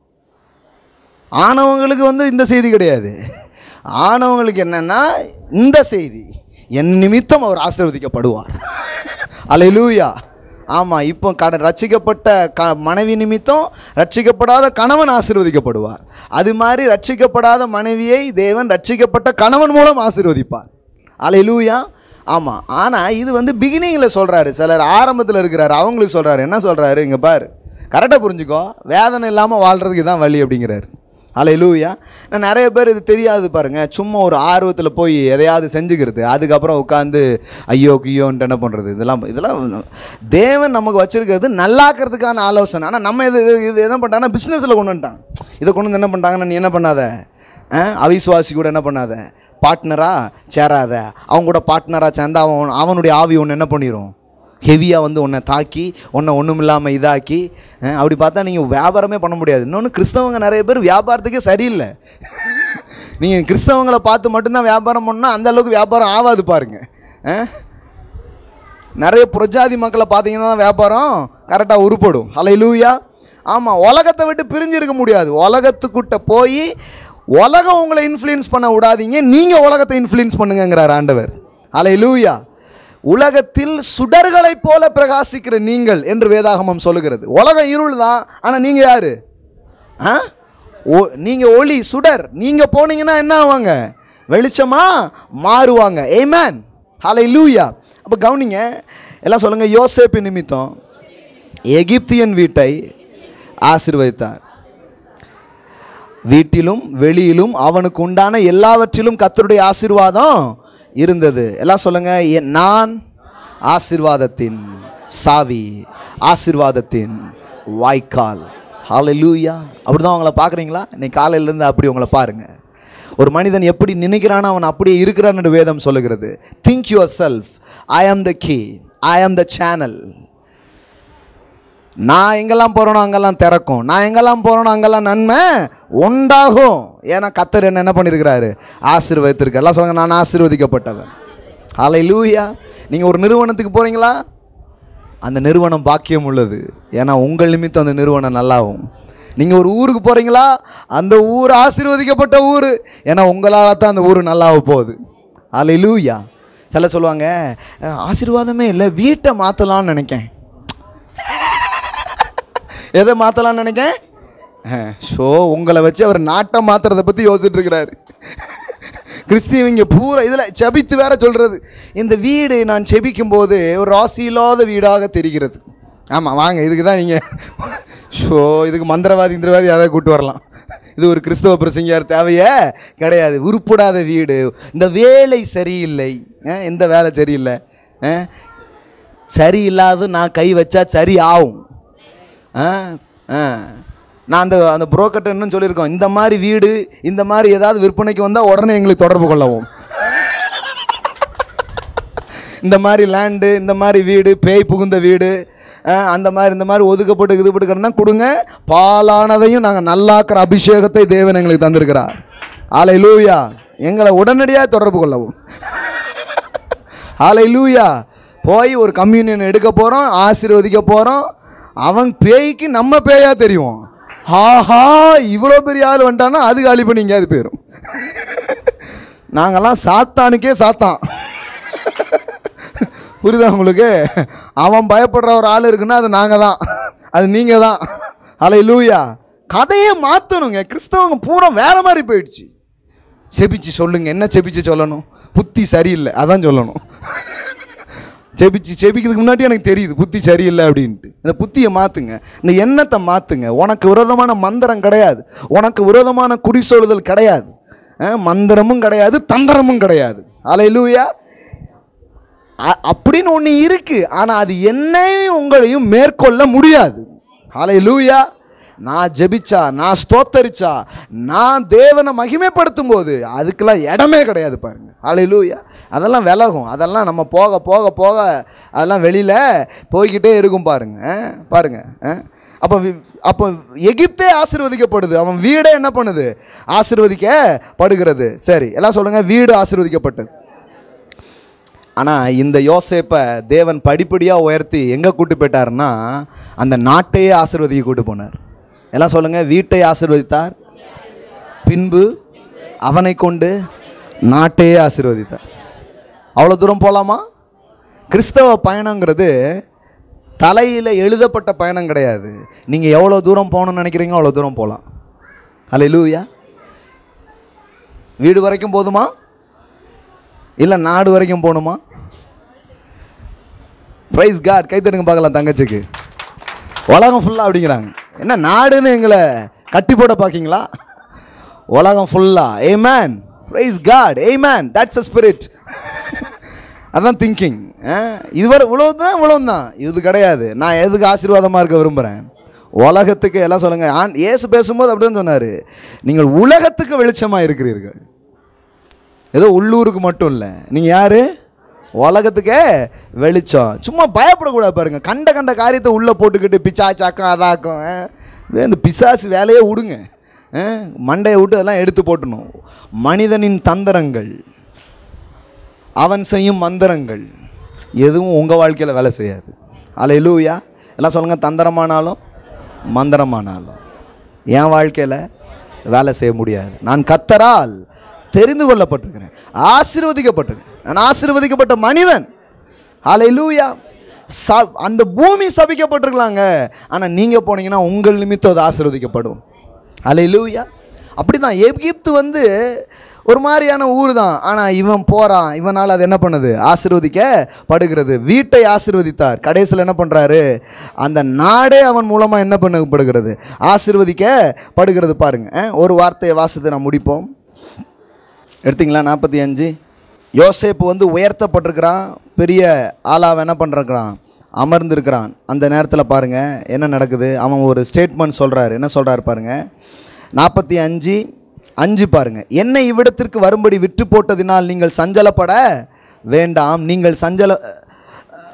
ஆணவங்களுக்கு வந்து இந்த செய்தி கிடையாது ஆணவங்களுக்கு என்னன்னா இந்த செய்தி என் நிமித்தம் அவர் ஆசீர்வதிக்கப்படுவார் அல்லேலூயா ஆமாம் இப்போ கட ரட்சிக்கப்பட்ட க மனைவி நிமித்தம் ரட்சிக்கப்படாத கணவன் ஆசீர்வதிக்கப்படுவார் அது மாதிரி ரட்சிக்கப்படாத மனைவியை தேவன் ரட்சிக்கப்பட்ட கணவன் மூலம் ஆசீர்வதிப்பார் அல்லேலூயா ஆமாம் ஆனால் இது வந்து பிகினிங்கில் சொல்கிறாரு சிலர் ஆரம்பத்தில் இருக்கிறாரு அவங்களுக்கு சொல்கிறாரு என்ன சொல்கிறாரு இங்கே பாரு கரெக்டாக புரிஞ்சுக்கோ வேதனை இல்லாமல் வாழ்கிறதுக்கு தான் வழி அப்படிங்கிறாரு அலையிலூயா நான் நிறைய பேர் இது தெரியாது பாருங்கள் சும்மா ஒரு ஆர்வத்தில் போய் எதையாவது செஞ்சுக்கிறது அதுக்கப்புறம் உட்காந்து ஐயோ கியோன்ட்டு என்ன பண்ணுறது இதெல்லாம் இதெல்லாம் தேவன் நமக்கு வச்சுருக்கிறது நல்லாக்கிறதுக்கான ஆலோசனை ஆனால் நம்ம இது இது- இது என்ன பண்ணிட்டாங்கன்னா பிஸ்னஸில் கொண்டு வந்துட்டாங்க இதை கொண்டு வந்து என்ன பண்ணிட்டாங்கன்னா நீ என்ன பண்ணாத ஆ, அவிசுவாசி கூட என்ன பண்ணாத பார்ட்னராக சேராத அவங்க கூட பார்ட்னராக சேர்ந்தா அவன் அவனுடைய ஆவி ஒன்று என்ன பண்ணிடும் ஹெவியாக வந்து உன்னை தாக்கி உன்னை ஒன்றும் இல்லாமல் இதாக்கி அஹ், அப்படி பார்த்தா நீங்கள் வியாபாரமே பண்ண முடியாது இன்னொன்று கிறிஸ்தவங்க நிறைய பேர் வியாபாரத்துக்கே சரியில்லை நீங்கள் கிறிஸ்தவங்களை பார்த்து மட்டும்தான் வியாபாரம் பண்ணால் அந்த அளவுக்கு வியாபாரம் ஆகாது பாருங்க அஹ்? நிறைய புரஜாதி மக்களை பார்த்தீங்கன்னா தான் வியாபாரம் கரெக்டாக உருப்படும் ஹalleluya ஆமாம் உலகத்தை விட்டு பிரிஞ்சிருக்க முடியாது உலகத்துக்கிட்ட போய் உலகம் உங்களை இன்ஃப்ளூயன்ஸ் பண்ண விடாதீங்க நீங்கள் உலகத்தை இன்ஃப்ளூயன்ஸ் பண்ணுங்கங்கிறார் ஆண்டவர் ஹalleluya உலகத்தில் சுடர்களைப் போல பிரகாசிக்கிற நீங்கள் என்று வேதாகமம் சொல்லுகிறது உலகம் இருள் தான் ஆனால் நீங்கள் யாரு ஆ ஓ நீங்கள் ஒளி சுடர் நீங்கள் போனீங்கன்னா என்ன ஆவாங்க வெளிச்சமா மாறுவாங்க ஏமேன் ஹலை லூயா அப்போ கவனிங்க எல்லாம் சொல்லுங்கள் யோசேப்பு நிமித்தம் எகிப்தியன் வீட்டை ஆசீர்வதித்தார் வீட்டிலும் வெளியிலும் அவனுக்கு உண்டான எல்லாவற்றிலும் கர்த்தருடைய ஆசீர்வாதம் இருந்தது எல்லாம் சொல்லுங்க என் நான் ஆசீர்வாதத்தின் சாவி ஆசீர்வாதத்தின் வாய்க்கால் ஹalleluya அப்படிதான் அவங்கள பார்க்குறீங்களா இன்னைக்கு காலையிலேருந்து அப்படி உங்களை பாருங்க ஒரு மனிதன் எப்படி நினைக்கிறானோ அவன் அப்படியே இருக்கிறான்னு வேதம் சொல்லுகிறது think your self I am the key I am the channel நான் எங்கெல்லாம் போகிறேனோ அங்கெல்லாம் திறக்கும் நான் எங்கெல்லாம் போகிறேனோ அங்கெல்லாம் நன்மை உண்டாகும் ஏன்னா கத்தர் என்ன என்ன பண்ணியிருக்கிறாரு ஆசீர்வதித்திருக்கார் எல்லாம் சொல்லுங்க நான் ஆசீர்வதிக்கப்பட்டவன் ஹலை லூயா நீங்கள் ஒரு நிறுவனத்துக்கு போகிறீங்களா அந்த நிறுவனம் பாக்கியம் உள்ளது ஏன்னா உங்கள் நிமித்தம் அந்த நிறுவனம் நல்லாகும் நீங்கள் ஒரு ஊருக்கு போகிறீங்களா அந்த ஊர் ஆசீர்வதிக்கப்பட்ட ஊர் ஏன்னா உங்களால் தான் அந்த ஊர் நல்லாக போகுது ஹலை லூயா சில சொல்லுவாங்க "அஹ், ஆசீர்வாதமே இல்லை வீட்டை மாற்றலாம்னு நினைக்கேன் எதை மாற்றலாம்னு நினைக்கேன் ஷோ உங்களை வச்சு அவர் நாட்டை மாற்றுறதை பற்றி யோசிச்சுட்டு இருக்கிறாரு கிறிஸ்தீவங்க பூரா இதில் செபித்து வேற சொல்கிறது இந்த வீடு நான் செபிக்கும் போது ஒரு ராசி இல்லாத வீடாக தெரிகிறது ஆமாம் வாங்க இதுக்கு தான் நீங்கள் ஷோ இதுக்கு மந்திரவாதி இந்திரவாதி அதை கூட்டு வரலாம் இது ஒரு கிறிஸ்தவ பிரசங்கியார் தேவையே கிடையாது உருப்படாத வீடு இந்த வேலை சரியில்லை அஹ், இந்த வேலை சரியில்லை அஹ், சரியில்லாத நான் கை வச்சா சரி ஆகும் ஆ ஆ நான் அந்த அந்த புரோக்கர்ட்ட இன்னும் சொல்லியிருக்கோம் இந்த மாதிரி வீடு இந்த மாதிரி ஏதாவது விற்பனைக்கு வந்தால் உடனே எங்களுக்கு தொடர்பு கொள்ளவும் இந்த மாதிரி லேண்டு இந்த மாதிரி வீடு பேய் புகுந்த வீடு ஆ, அந்த மாதிரி இந்த மாதிரி ஒதுக்கப்பட்டு இதுபட்டு கிடந்தா கொடுங்க பாலானதையும் நாங்கள் நல்லாக்கிற அபிஷேகத்தை தேவன் எங்களுக்கு தந்திருக்கிறார் ஆலை லூயா எங்களை உடனடியாக தொடர்பு கொள்ளவும் ஆலை லூயா போய் ஒரு கம்யூனியன் எடுக்க போகிறோம் ஆசீர்வதிக்க போகிறோம் அவன் பேய்க்கு நம்ம பேயா தெரியும் ஆஹா இவ்வளோ பெரிய ஆள் வந்துட்டான்னா அது காலி பண்ணி எங்கேயாவது போயிடும் நாங்கெல்லாம் சாத்தானுக்கே சாத்தான் புரியுதா உங்களுக்கு அவன் பயப்படுற ஒரு ஆள் இருக்குன்னா அது நாங்கள் தான் அது நீங்கள் தான் அலை லூயா கதையே மாற்றணுங்க கிறிஸ்தவங்க பூரா வேற மாதிரி போயிடுச்சு செபிச்சு சொல்லுங்க என்ன செபிச்சு சொல்லணும் புத்தி சரியில்லை அதான் சொல்லணும் செபிச்சு செபிக்கிறதுக்கு முன்னாடி எனக்கு தெரியுது புத்தி சரியில்லை அப்படின்ட்டு இந்த புத்தியை மாற்றுங்க இந்த எண்ணத்தை மாற்றுங்க உனக்கு விரோதமான மந்திரம் கிடையாது உனக்கு விரோதமான குறி சொல்லுதல் கிடையாது அஹ், மந்திரமும் கிடையாது தந்திரமும் கிடையாது அலையிலூயா அ- அப்படின்னு ஒன்று இருக்கு ஆனால் அது என்னையும் உங்களையும் மேற்கொள்ள முடியாது ஹalleluya நான் ஜெபிச்சா நான் ஸ்தோத்தரிச்சா நான் தேவனை மகிமைப்படுத்தும் போது அதுக்கெல்லாம் இடமே கிடையாது பாருங்க ஹalleluya அதெல்லாம் விலகும் அதெல்லாம் நம்ம போக போக போக அதெல்லாம் வெளியில் போய்கிட்டே இருக்கும் பாருங்க அஹ், பாருங்க அஹ். அப்போ வி- அப்போ எகிப்தே ஆசீர்வதிக்கப்படுது அவன் வீடே என்ன பண்ணுது ஆசீர்வதிக்கப்படுகிறது சரி எல்லாம் சொல்லுங்க வீடு ஆசீர்வதிக்கப்பட்டது ஆனால் இந்த யோசேப்பை தேவன் படிப்படியாக உயர்த்தி எங்கே கூட்டு போயிட்டாருன்னா அந்த நாட்டையே ஆசீர்வதிக்க கூட்டு போனார் எல்லாம் சொல்லுங்கள் வீட்டை ஆசீர்வதித்தார் பின்பு அவனை கொண்டு நாட்டையே ஆசீர்வதித்தார் அவ்வளோ தூரம் போகலாமா கிறிஸ்தவ பயணங்கிறது தலையில் எழுதப்பட்ட பயணம் கிடையாது நீங்கள் எவ்வளோ தூரம் போகணும்னு நினைக்கிறீங்களோ அவ்வளோ தூரம் போகலாம் அல்ல லூயா வீடு வரைக்கும் போதுமா இல்லை நாடு வரைக்கும் போகணுமா ப்ரைஸ் காட் கைத்தடுங்க பார்க்கலாம் தங்கச்சிக்கு உலகம் ஃபுல்லாக அப்படிங்கிறாங்க என்ன நாடுன்னு எங்களை கட்டி போட பார்க்கிங்களா உலகம் ஃபுல்லாக a man praise God a man that's a spirit அதான் திங்கிங் இதுவரை இவ்வளோ தான் இவ்வளோ தான் இது கிடையாது நான் எதுக்கு ஆசீர்வாதமாக இருக்க விரும்புகிறேன் உலகத்துக்கு எல்லாம் சொல்லுங்கள் ஆண் ஏசு பேசும்போது அப்படி தான் சொன்னார் நீங்கள் உலகத்துக்கு வெளிச்சமாக இருக்கிறீர்கள் ஏதோ உள்ளூருக்கு மட்டும் இல்லை நீங்கள் யார் உலகத்துக்கே வெளிச்சம் சும்மா பயப்படக்கூடாது பாருங்க கண்ட கண்ட காரியத்தை உள்ளே போட்டுக்கிட்டு பிச்சாச்சாக்கம் அதாக்கும் ஆ. வே- இந்த பிசாசு வேலையே விடுங்க ஆ. மண்டையை விட்டு அதெல்லாம் எடுத்து போட்டணும் மனிதனின் தந்திரங்கள் அவன் செய்யும் மந்திரங்கள் எதுவும் உங்கள் வாழ்க்கையில் வேலை செய்யாது அலை லூயா எல்லாம் சொல்லுங்கள் தந்திரமானாலும் மந்திரமானாலும் என் வாழ்க்கையில் வேலை செய்ய முடியாது நான் கத்தரால் தெரிந்து கொள்ளப்பட்டிருக்கிறேன் ஆசீர்வதிக்கப்பட்டிருக்கேன் நான் ஆசீர்வதிக்கப்பட்ட மனிதன் அலை லூயா ச அந்த பூமி சபிக்கப்பட்டிருக்கலாங்க ஆனால் நீங்கள் போனீங்கன்னா உங்கள் நிமித்தம் அது ஆசீர்வதிக்கப்படும் அலை லூயா அப்படி தான் எகிப்து வந்து ஒரு மாதிரியான ஊர் தான் ஆனால் இவன் போகிறான் இவனால் அது என்ன பண்ணுது ஆசீர்வதிக்கப்படுகிறது வீட்டை ஆசீர்வதித்தார் கடைசியில் என்ன பண்ணுறாரு அந்த நாடே அவன் மூலமாக என்ன பண்ணப்படுகிறது ஆசீர்வதிக்கப்படுகிறது பாருங்க அஹ், ஒரு வார்த்தையை வாசத்தை நான் முடிப்போம் எடுத்தீங்களா நாற்பத்தி அஞ்சு யோசேப்பு வந்து உயர்த்தப்பட்டிருக்கிறான் பெரிய ஆளாக என்ன பண்ணிருக்கிறான் அமர்ந்திருக்கிறான் அந்த நேரத்தில் பாருங்கள் என்ன நடக்குது அவன் ஒரு ஸ்டேட்மெண்ட் சொல்கிறாரு என்ன சொல்கிறாரு பாருங்கள் நாற்பத்தி அஞ்சு அஞ்சு பாருங்கள் என்னை இவ்விடத்திற்கு வரும்படி விற்று போட்டதினால் நீங்கள் சஞ்சலப்பட வேண்டாம் நீங்கள் சஞ்சல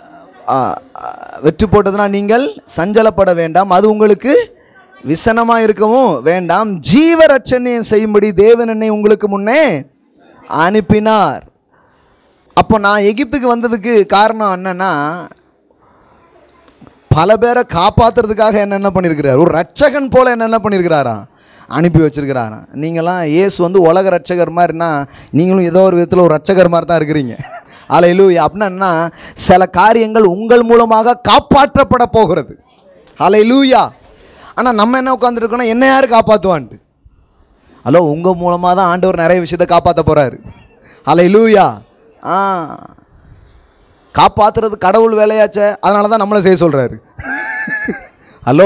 ஆ, ஆ, வெற்றி போட்டதுனா நீங்கள் சஞ்சலப்பட வேண்டாம் அது உங்களுக்கு விசனமாக இருக்கவும் வேண்டாம் ஜீவ ரட்சணியம் செய்யும்படி தேவன் என்னை உங்களுக்கு முன்னே அனுப்பினார் அப்போ நான் எகிப்துக்கு வந்ததுக்கு காரணம் என்னன்னா பல பேரை காப்பாற்றுறதுக்காக என்ன என்ன பண்ணியிருக்கிறார் ஒரு ரட்சகன் போல என்ன என்ன பண்ணியிருக்கிறாராம் அனுப்பி வச்சிருக்கிறாராம் நீங்களாம் இயேசு வந்து உலக ரட்சகர் மாதிரினா நீங்களும் ஏதோ ஒரு விதத்தில் ஒரு ரட்சகர் மாதிரி தான் இருக்கிறீங்க அலையிலு அப்படின்னா சில காரியங்கள் உங்கள் மூலமாக காப்பாற்றப்பட போகிறது அலையிலூயா ஆனால் நம்ம என்ன உட்காந்துருக்கோன்னா என்ன யார் காப்பாற்றுவான்ட்டு ஹலோ உங்கள் மூலமாக தான் ஆண்டவர் நிறைய விஷயத்தை காப்பாற்ற போகிறாரு அலையிலூயா ஆ காப்பாற்றுறது கடவுள் வேலையாச்சே அதனால தான் நம்மளை செய்ய சொல்கிறாரு ஹலோ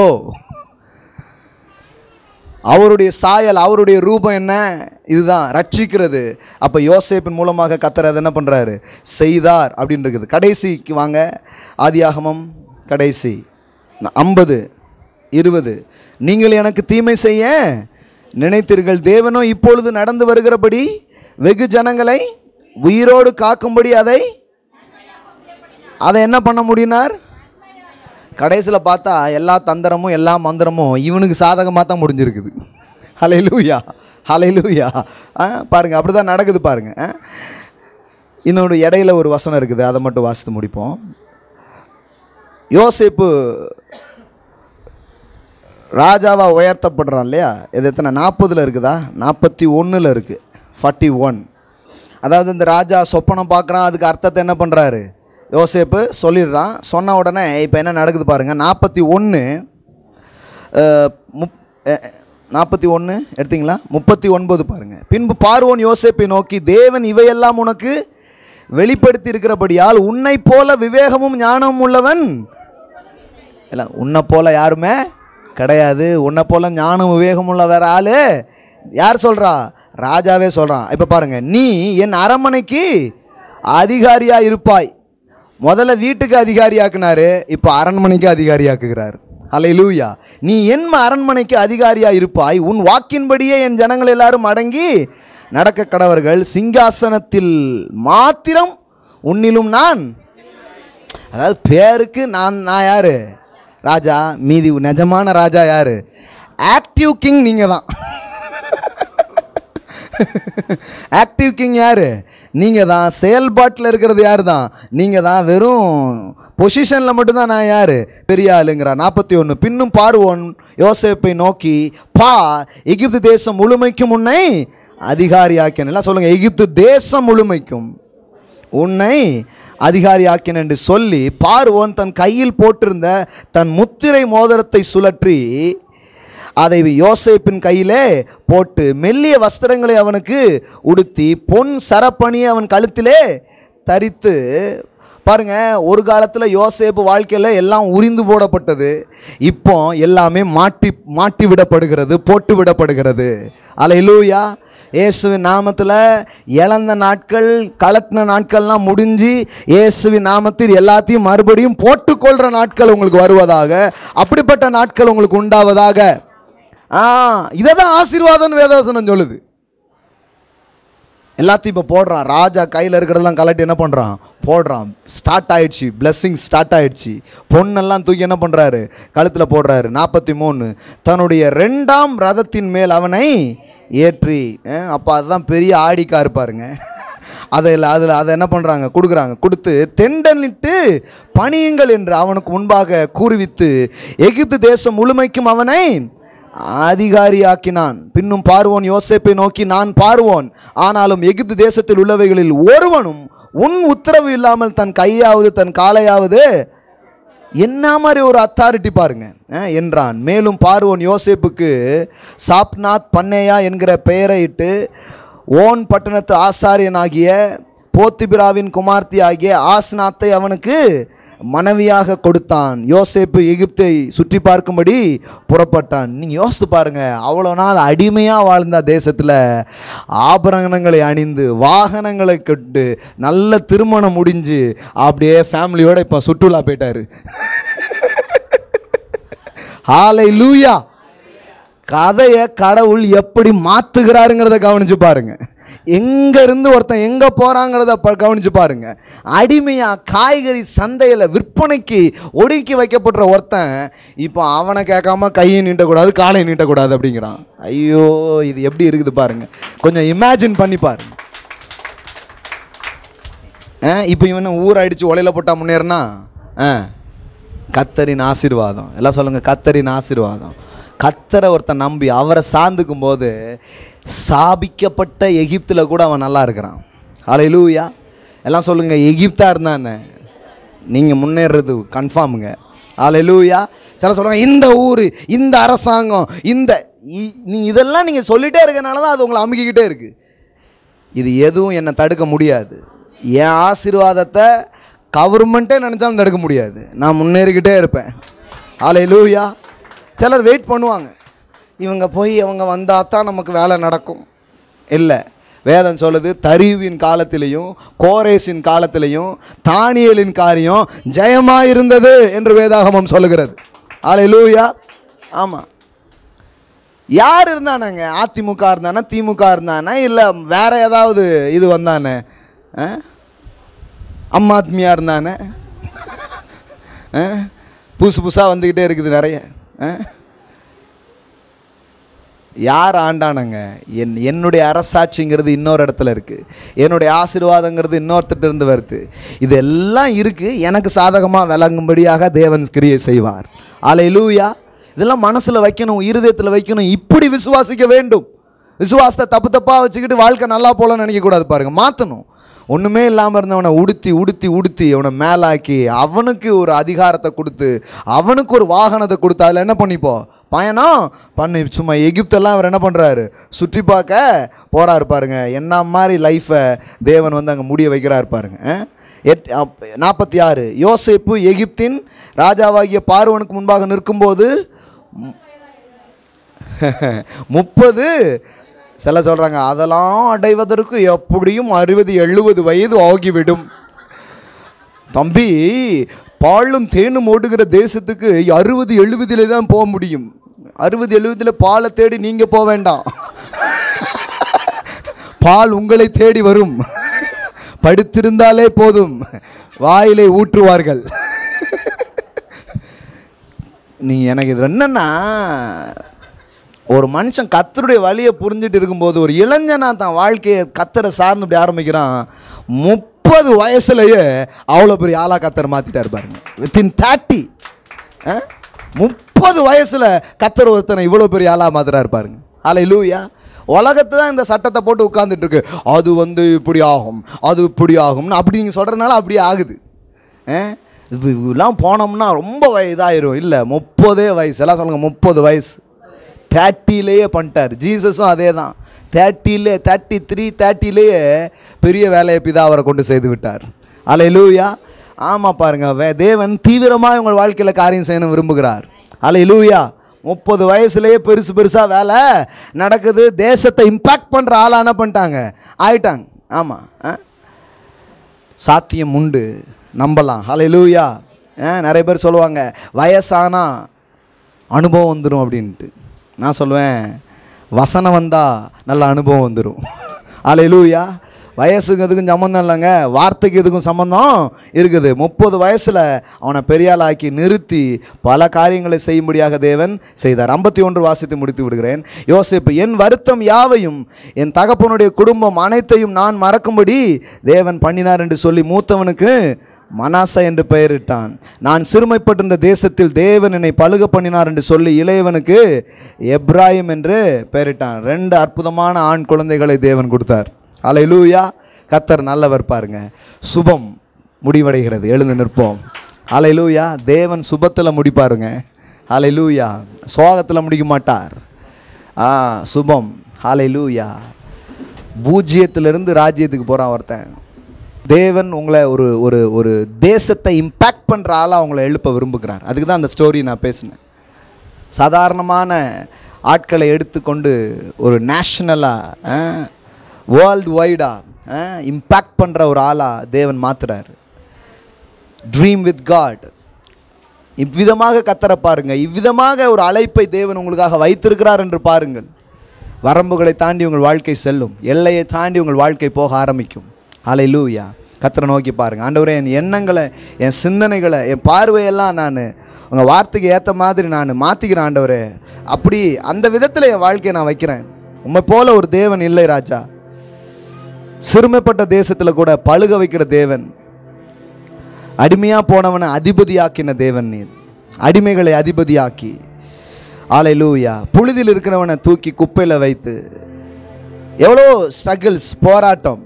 அவருடைய சாயல் அவருடைய ரூபம் என்ன இதுதான் ரட்சிக்கிறது அப்போ யோசேப்பின் மூலமாக கத்தர் அதை என்ன பண்ணுறாரு செய்தார் அப்படின்னு இருக்குது கடைசிக்கு வாங்க ஆதியாகமம் கடைசி ஐம்பது இருபது நீங்கள் எனக்கு தீமை செய்ய நினைத்தீர்கள் தேவனோ இப்பொழுது நடந்து வருகிறபடி வெகு ஜனங்களை உயிரோடு காக்கும்படி அதை அதை என்ன பண்ண முடியினார் கடைசியில் பார்த்தா எல்லா தந்திரமும் எல்லா மந்திரமும் இவனுக்கு சாதகமாக தான் முடிஞ்சிருக்குது ஹலை லூயா ஹலை லூயா ஆ பாருங்கள் அப்படி தான் நடக்குது பாருங்கள் ஆ? இன்னொரு இடையில ஒரு வசனம் இருக்குது அதை மட்டும் வாசித்து முடிப்போம் யோசேப்பு ராஜாவா உயர்த்தப்படுறான் இல்லையா இது எத்தனை நாற்பதில் இருக்குதா நாற்பத்தி ஒன்றில் இருக்குது ஃபார்ட்டி ஒன் அதாவது இந்த ராஜா சொப்பனம் பார்க்குறான் அதுக்கு அர்த்தத்தை என்ன பண்ணுறாரு யோசேப்பு சொல்லிடுறான் சொன்ன உடனே இப்போ என்ன நடக்குது பாருங்கள் நாற்பத்தி ஒன்று முப் நாற்பத்தி ஒன்று எடுத்தீங்களா முப்பத்தி ஒன்பது பாருங்கள் பின்பு பார்வோன் யோசேப்பை நோக்கி தேவன் இவையெல்லாம் உனக்கு வெளிப்படுத்தி இருக்கிறபடியால் உன்னை போல விவேகமும் ஞானமும் உள்ளவன் இல்லை உன்னை போல யாருமே கிடையாது உன்னை போல ஞானம் விவேகம் உள்ள வேற ஆளு யார் சொல்கிறா ராஜாவே சொல்கிறான் இப்போ பாருங்க நீ என் அரண்மனைக்கு அதிகாரியாக இருப்பாய் முதல்ல வீட்டுக்கு அதிகாரியாக்குனாரு இப்போ அரண்மனைக்கு அதிகாரியாக்குகிறார் அலை லூயா நீ என் அரண்மனைக்கு அதிகாரியாக இருப்பாய் உன் வாக்கின்படியே என் ஜனங்கள் எல்லாரும் அடங்கி நடக்க கடவர்கள் சிங்காசனத்தில் மாத்திரம் உன்னிலும் நான் அதாவது பேருக்கு நான் நான் யார் ராஜா மீதி நிஜமான ராஜா யார் ஆக்டிவ் கிங் நீங்கள் தான் ஆக்டிவ் கிங் யார் நீங்கள் தான் செயல்பாட்டில் இருக்கிறது யார் தான் நீங்கள் தான் வெறும் பொசிஷனில் மட்டும்தான் நான் யார் பெரிய ஆளுங்கிறா நாற்பத்தி ஒன்று பின்னும் பார்வோன் யோசேப்பை நோக்கி பா எகிப்து தேசம் முழுமைக்கும் உன்னை அதிகாரியாக்கினேன் எல்லாம் சொல்லுங்கள் எகிப்து தேசம் முழுமைக்கும் உன்னை அதிகாரியாக்கினேன் என்று சொல்லி பார்வோன் தன் கையில் போட்டிருந்த தன் முத்திரை மோதிரத்தை சுழற்றி அதை யோசேப்பின் கையிலே போட்டு மெல்லிய வஸ்திரங்களை அவனுக்கு உடுத்தி பொன் சரப்பணியை அவன் கழுத்திலே தரித்து பாருங்க ஒரு காலத்தில் யோசேப்பு வாழ்க்கையில் எல்லாம் உரிந்து போடப்பட்டது இப்போ எல்லாமே மாட்டி மாட்டி விடப்படுகிறது போட்டு விடப்படுகிறது அலையிலூயா இயேசுவின் நாமத்தில் இழந்த நாட்கள் கலட்டின நாட்கள்லாம் முடிஞ்சு இயேசுவின் நாமத்தில் எல்லாத்தையும் மறுபடியும் போட்டுக்கொள்கிற நாட்கள் உங்களுக்கு வருவதாக அப்படிப்பட்ட நாட்கள் உங்களுக்கு உண்டாவதாக ஆ இதை தான் ஆசீர்வாதம்னு வேதவசனம் சொல்லுது எல்லாத்தையும் இப்போ போடுறான் ராஜா கையில் இருக்கிறதெல்லாம் கலட்டி என்ன பண்ணுறான் போடுறான் ஸ்டார்ட் ஆயிடுச்சு பிளெஸ்ஸிங் ஸ்டார்ட் ஆயிடுச்சு பொண்ணெல்லாம் தூக்கி என்ன பண்ணுறாரு கழுத்தில் போடுறாரு நாற்பத்தி மூணு தன்னுடைய ரெண்டாம் ரதத்தின் மேல் அவனை ஏற்றி அப்போ அதுதான் பெரிய ஆடிக்கா இருப்பாருங்க அதில் அதில் அதை என்ன பண்ணுறாங்க கொடுக்குறாங்க கொடுத்து தெண்டனிட்டு பணியுங்கள் என்று அவனுக்கு முன்பாக கூறுவித்து எகிப்து தேசம் முழுமைக்கும் அவனை அதிகாரியாக்கினான் பின்னும் பார்வோன் யோசேப்பை நோக்கி நான் பார்வோன் ஆனாலும் எகிப்து தேசத்தில் உள்ளவைகளில் ஒருவனும் உன் உத்தரவு இல்லாமல் தன் கையாவது தன் காலையாவது என்ன மாதிரி ஒரு அத்தாரிட்டி பாருங்க அஹ், என்றான் மேலும் பார்வோன் யோசேப்புக்கு சாப்நாத் பண்ணேயா என்கிற பெயரை இட்டு ஓன் பட்டணத்து ஆசாரியனாகிய போத்திபிராவின் குமார்த்தி ஆகிய ஆஸ்நாத்தை அவனுக்கு மனைவியாக கொடுத்தான் யோசேப்பு எகிப்தை சுற்றி பார்க்கும்படி புறப்பட்டான் நீங்கள் யோசித்து பாருங்க அவ்வளோ நாள் அடிமையாக வாழ்ந்த தேசத்தில் ஆபரணங்களை அணிந்து வாகனங்களை கட்டு நல்ல திருமணம் முடிஞ்சு அப்படியே ஃபேமிலியோட இப்போ சுற்றுலா போயிட்டாரு ஹாலை லூயா கதையை கடவுள் எப்படி மாத்துகிறாருங்கிறத கவனிச்சு பாருங்க எங்கேருந்து ஒருத்தன் எங்கே போகிறாங்கிறத ப கவனிச்சு பாருங்க அடிமையாக காய்கறி சந்தையில் விற்பனைக்கு ஒடுக்கி வைக்கப்படுற ஒருத்தன் இப்போ அவனை கேட்காம கையை நீட்டக்கூடாது காலை நீட்டக்கூடாது அப்படிங்கிறான் ஐயோ இது எப்படி இருக்குது பாருங்க கொஞ்சம் இமேஜின் பண்ணி பாருங்க ஆ இப்போ இவனை ஊர் அடித்து உலையில போட்டால் முன்னேறினா ஆ கத்தரின் ஆசீர்வாதம் எல்லாம் சொல்லுங்கள் கத்தரின் ஆசீர்வாதம் கத்தரை ஒருத்தன் நம்பி அவரை சார்ந்துக்கும் போது சாபிக்கப்பட்ட எகிப்தில் கூட அவன் நல்லா இருக்கிறான் அலையிலூயா எல்லாம் சொல்லுங்கள் எகிப்தா இருந்தானே நீங்கள் முன்னேறது கன்ஃபார்முங்க அலையிலூயா சில சொல்கிறாங்க இந்த ஊர் இந்த அரசாங்கம் இந்த இ- நீ இதெல்லாம் நீங்கள் சொல்லிகிட்டே இருக்கனால தான் அது உங்களை அமுக்கிக்கிட்டே இருக்குது இது எதுவும் என்னை தடுக்க முடியாது என் ஆசீர்வாதத்தை கவர்மெண்ட்டே நினச்சாலும் தடுக்க முடியாது நான் முன்னேறிக்கிட்டே இருப்பேன் ஆலை லூயா சிலர் வெயிட் பண்ணுவாங்க இவங்க போய் அவங்க வந்தால் தான் நமக்கு வேலை நடக்கும் இல்லை வேதம் சொல்லுது தரிவின் காலத்திலையும் கோரேசின் காலத்திலையும் தானியலின் காரியம் ஜெயமாக இருந்தது என்று வேதாகமம் சொல்லுகிறது ஆலை லூயா ஆமாம் யார் இருந்தானாங்க அதிமுக இருந்தானா திமுக இருந்தானா இல்லை வேற ஏதாவது இது வந்தானே ஆ? அம்மா ஆத்மியா இருந்தானே ஆ? புதுசு புதுசாக வந்துக்கிட்டே இருக்குது நிறைய ஆ? யார் ஆண்டானுங்க என் என்னுடைய அரசாட்சிங்கிறது இன்னொரு இடத்துல இருக்குது என்னுடைய ஆசீர்வாதங்கிறது இன்னொருத்தட்ட இருந்து வருது இதெல்லாம் இருக்குது எனக்கு சாதகமாக விளங்கும்படியாக தேவன் கிரியை செய்வார் அலையிலூயா இதெல்லாம் மனசில் வைக்கணும் இருதயத்தில் வைக்கணும் இப்படி விசுவாசிக்க வேண்டும் விசுவாசத்தை தப்பு தப்பாக வச்சுக்கிட்டு வாழ்க்கை நல்லா போகலன்னு நினைக்கக்கூடாது பாருங்கள் மாற்றணும் ஒன்றுமே இல்லாமல் இருந்தவனை உடுத்தி உடுத்தி உடுத்தி அவனை மேலாக்கி அவனுக்கு ஒரு அதிகாரத்தை கொடுத்து அவனுக்கு ஒரு வாகனத்தை கொடுத்து அதில் என்ன பண்ணிப்போ பயணம் பண்ணி சும்மா எகிப்தெல்லாம் அவர் என்ன பண்ணுறாரு சுற்றி பார்க்க போகிறாரு பாருங்க என்ன மாதிரி லைஃப்பை தேவன் வந்து அங்கே முடிய வைக்கிறார் பாருங்க ஆ? எட் நாற்பத்தி ஆறு யோசேப்பு எகிப்தின் ராஜாவாகிய பார்வனுக்கு முன்பாக நிற்கும்போது முப்பது சில சொல்கிறாங்க அதெல்லாம் அடைவதற்கு எப்படியும் அறுபது எழுபது வயது ஆகிவிடும் தம்பி பாலும் தேனும் ஓடுகிற தேசத்துக்கு அறுபது எழுபதிலே தான் போக முடியும் அறுபது எழுபதில் பாலை தேடி நீங்கள் போக வேண்டாம் பால் உங்களை தேடி வரும் படுத்திருந்தாலே போதும் வாயிலை ஊற்றுவார்கள் நீ எனக்கு இது என்னன்னா ஒரு மனுஷன் கத்தருடைய வழியை புரிஞ்சுட்டு இருக்கும்போது ஒரு இளைஞனா தான் வாழ்க்கையை கத்தரை சார்ந்து இப்படி ஆரம்பிக்கிறான் முப்பது வயசுலயே அவ்வளோ பெரிய ஆளா கத்தரை மாற்றிட்டாரு பாருங்க வித்தின் தேர்ட்டி முப்பது வயசில் கத்தர் ஒருத்தனை இவ்வளோ பெரிய ஆளாக மாத்துறாரு பாருங்க ஆலை லூயா உலகத்து தான் இந்த சட்டத்தை போட்டு உட்கார்ந்துட்டு இருக்கு அது வந்து இப்படி ஆகும் அது இப்படி ஆகும்னு அப்படி நீங்கள் சொல்கிறதுனால அப்படியே ஆகுது ஆ? இது இதெல்லாம் போனோம்னா ரொம்ப வய இதாயிரும் இல்லை முப்பதே வயசு எல்லாம் சொல்லுங்கள் முப்பது வயசு தேர்ட்டிலேயே பண்ணிட்டார் ஜீசஸும் அதே தான் தேர்ட்டிலே தேர்ட்டி த்ரீ தேர்ட்டிலேயே பெரிய வேலையை பிதா அவரை கொண்டு செய்து விட்டார் அலை லூயா ஆமாம் பாருங்க வே தேவன் தீவிரமாக உங்கள் வாழ்க்கையில் காரியம் செய்யணும் விரும்புகிறார் அலை லூயா முப்பது வயசுலேயே பெருசு பெருசாக வேலை நடக்குது தேசத்தை இம்பேக்ட் பண்ணுற ஆளாக என்ன பண்ணிட்டாங்க ஆயிட்டாங்க ஆமாம் ஆ சாத்தியம் உண்டு நம்பலாம் ஹalleluya ஆ நிறைய பேர் சொல்லுவாங்க வயசானா அனுபவம் வந்துடும் அப்படின்ட்டு நான் சொல்லுவேன் வசனம் வந்தால் நல்ல அனுபவம் வந்துடும் ஹalleluya வயசுக்கு எதுக்கும் சம்மந்தம் இல்லைங்க வார்த்தைக்கு எதுக்கும் சம்மந்தம் இருக்குது முப்பது வயசில் அவனை பெரியாளாக்கி நிறுத்தி பல காரியங்களை செய்யும்படியாக தேவன் செய்தார் ஐம்பத்தி ஒன்று வாசித்து முடித்து விடுகிறேன் யோசிப்பு என் வருத்தம் யாவையும் என் தகப்பனுடைய குடும்பம் அனைத்தையும் நான் மறக்கும்படி தேவன் பண்ணினார் என்று சொல்லி மூத்தவனுக்கு மனாசா என்று பெயரிட்டான் நான் சிறுமைப்பட்டிருந்த தேசத்தில் தேவன் என்னை பழுக பண்ணினார் என்று சொல்லி இளையவனுக்கு எப்ராயிம் என்று பெயரிட்டான் ரெண்டு அற்புதமான ஆண் குழந்தைகளை தேவன் கொடுத்தார் அலையிலூயா கத்தர் நல்லவர் பாருங்க சுபம் முடிவடைகிறது எழுந்து நிற்போம் அலையிலூயா தேவன் சுபத்தில் முடிப்பாருங்க அலையிலூயா சோகத்தில் முடிக்க மாட்டார் ஆ சுபம் அலையிலூயா பூஜ்ஜியத்திலிருந்து ராஜ்யத்துக்கு போகிறான் ஒருத்தன் தேவன் உங்களை ஒரு ஒரு ஒரு தேசத்தை இம்பேக்ட் பண்ணுற ஆளாக உங்களை எழுப்ப விரும்புகிறார் அதுக்கு தான் அந்த ஸ்டோரி நான் பேசினேன் சாதாரணமான ஆட்களை எடுத்துக்கொண்டு ஒரு நேஷ்னலாக வேர்ல்டு வைடாக இம்பேக்ட் பண்ணுற ஒரு ஆளாக தேவன் மாத்துறாரு ட்ரீம் வித் காட் இவ்விதமாக கத்தரை பாருங்க இவ்விதமாக ஒரு அழைப்பை தேவன் உங்களுக்காக வைத்திருக்கிறார் என்று பாருங்கள் வரம்புகளை தாண்டி உங்கள் வாழ்க்கை செல்லும் எல்லையை தாண்டி உங்கள் வாழ்க்கை போக ஆரம்பிக்கும் ஹலை லூயா கத்தரை நோக்கி பாருங்கள் ஆண்டவரே என் எண்ணங்களை என் சிந்தனைகளை என் பார்வையெல்லாம் நான் உங்கள் வார்த்தைக்கு ஏற்ற மாதிரி நான் மாற்றிக்கிறேன் ஆண்டவரே அப்படி அந்த விதத்தில் என் வாழ்க்கையை நான் வைக்கிறேன் உண்மை போல ஒரு தேவன் இல்லை ராஜா சிறுமைப்பட்ட தேசத்தில் கூட பழுக வைக்கிற தேவன் அடிமையாக போனவனை அதிபதியாக்கின தேவன் நீர் அடிமைகளை அதிபதியாக்கி ஆலை லூயா புழுதியில் இருக்கிறவனை தூக்கி குப்பையில் வைத்து எவ்வளோ ஸ்ட்ரகிள்ஸ் போராட்டம்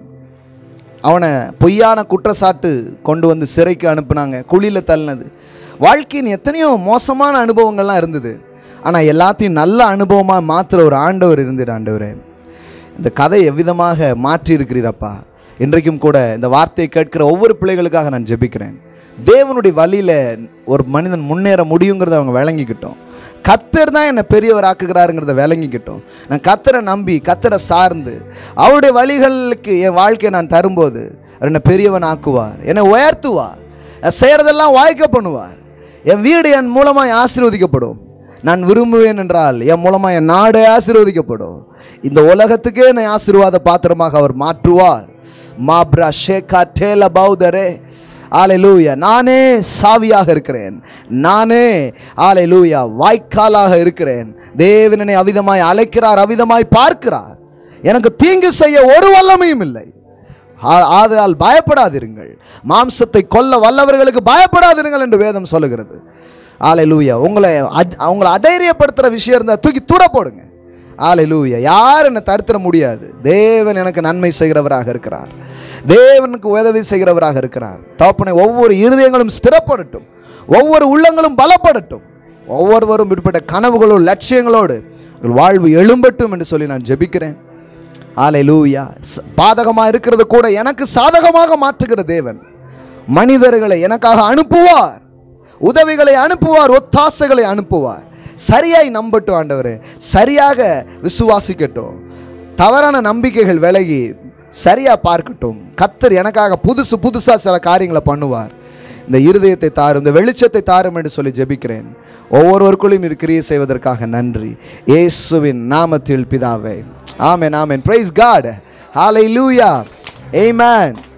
அவனை பொய்யான குற்றச்சாட்டு கொண்டு வந்து சிறைக்கு அனுப்புனாங்க குழியில் தள்ளினது வாழ்க்கையின் எத்தனையோ மோசமான அனுபவங்கள்லாம் இருந்தது ஆனால் எல்லாத்தையும் நல்ல அனுபவமாக மாற்றுற ஒரு ஆண்டவர் இருந்தீர் ஆண்டவரே இந்த கதை எவ்விதமாக மாற்றி இருக்கிறீரப்பா இன்றைக்கும் கூட இந்த வார்த்தையை கேட்கிற ஒவ்வொரு பிள்ளைகளுக்காக நான் ஜெபிக்கிறேன் தேவனுடைய வழியில் ஒரு மனிதன் முன்னேற முடியுங்கிறத அவங்க விளங்கிக்கிட்டோம் கத்தர் தான் என்னை பெரியவர் ஆக்குகிறாருங்கிறத விளங்கிக்கிட்டோம் நான் கத்தரை நம்பி கத்தரை சார்ந்து அவருடைய வழிகளுக்கு என் வாழ்க்கையை நான் தரும்போது அவர் என்னை பெரியவன் ஆக்குவார் என்னை உயர்த்துவார் நான் செய்கிறதெல்லாம் வாய்க்க பண்ணுவார் என் வீடு என் மூலமாக ஆசீர்வதிக்கப்படும் நான் விரும்புவேன் என்றால் என் மூலமாக என் நாடே ஆசீர்வதிக்கப்படும் இந்த உலகத்துக்கே என்னை ஆசீர்வாத பாத்திரமாக அவர் மாற்றுவார் மாப்ரா ஷேகா டேல பௌதரே ஆலை லூயா நானே சாவியாக இருக்கிறேன் நானே ஆலை லூயா வாய்க்காலாக இருக்கிறேன் தேவனனை அவிதமாய் அழைக்கிறார் அவிதமாய் பார்க்கிறார் எனக்கு தீங்கு செய்ய ஒரு வல்லமையும் இல்லை ஆ- ஆதலால் பயப்படாதிருங்கள் மாம்சத்தை கொல்ல வல்லவர்களுக்கு பயப்படாதிருங்கள் என்று வேதம் சொல்லுகிறது ஆலை லூயா உங்களை அத்- அவங்களை அதைரியப்படுத்துகிற விஷயம் இருந்தால் தூக்கி தூர போடுங்க ஆலை லூயா யார் என்னை தடுத்துட முடியாது தேவன் எனக்கு நன்மை செய்கிறவராக இருக்கிறார் தேவனுக்கு உதவி செய்கிறவராக இருக்கிறார் தகப்பனை ஒவ்வொரு இருதயங்களும் ஸ்திரப்படட்டும் ஒவ்வொரு உள்ளங்களும் பலப்படட்டும் ஒவ்வொருவரும் இப்படிப்பட்ட கனவுகளோடு லட்சியங்களோடு உங்கள் வாழ்வு எழும்பட்டும் என்று சொல்லி நான் ஜெபிக்கிறேன் ஆலை லூயா பாதகமாக இருக்கிறது கூட எனக்கு சாதகமாக மாற்றுகிற தேவன் மனிதர்களை எனக்காக அனுப்புவார் உதவிகளை அனுப்புவார் ஒத்தாசைகளை அனுப்புவார் சரியாய் நம்பட்டும் ஆண்டவரே சரியாக விசுவாசிக்கட்டும் தவறான நம்பிக்கைகள் விலகி சரியாக பார்க்கட்டும் கத்தர் எனக்காக புதுசு புதுசாக சில காரியங்களை பண்ணுவார் இந்த இருதயத்தை தாரும் இந்த வெளிச்சத்தை தாரும் என்று சொல்லி ஜெபிக்கிறேன் ஒவ்வொருவருக்குள்ளும் இது கிரியை செய்வதற்காக நன்றி இயேசுவின் நாமத்தில் பிதாவே ஆமென் ஆமென் பிரைஸ் காட் ஹalleluya ஆமென்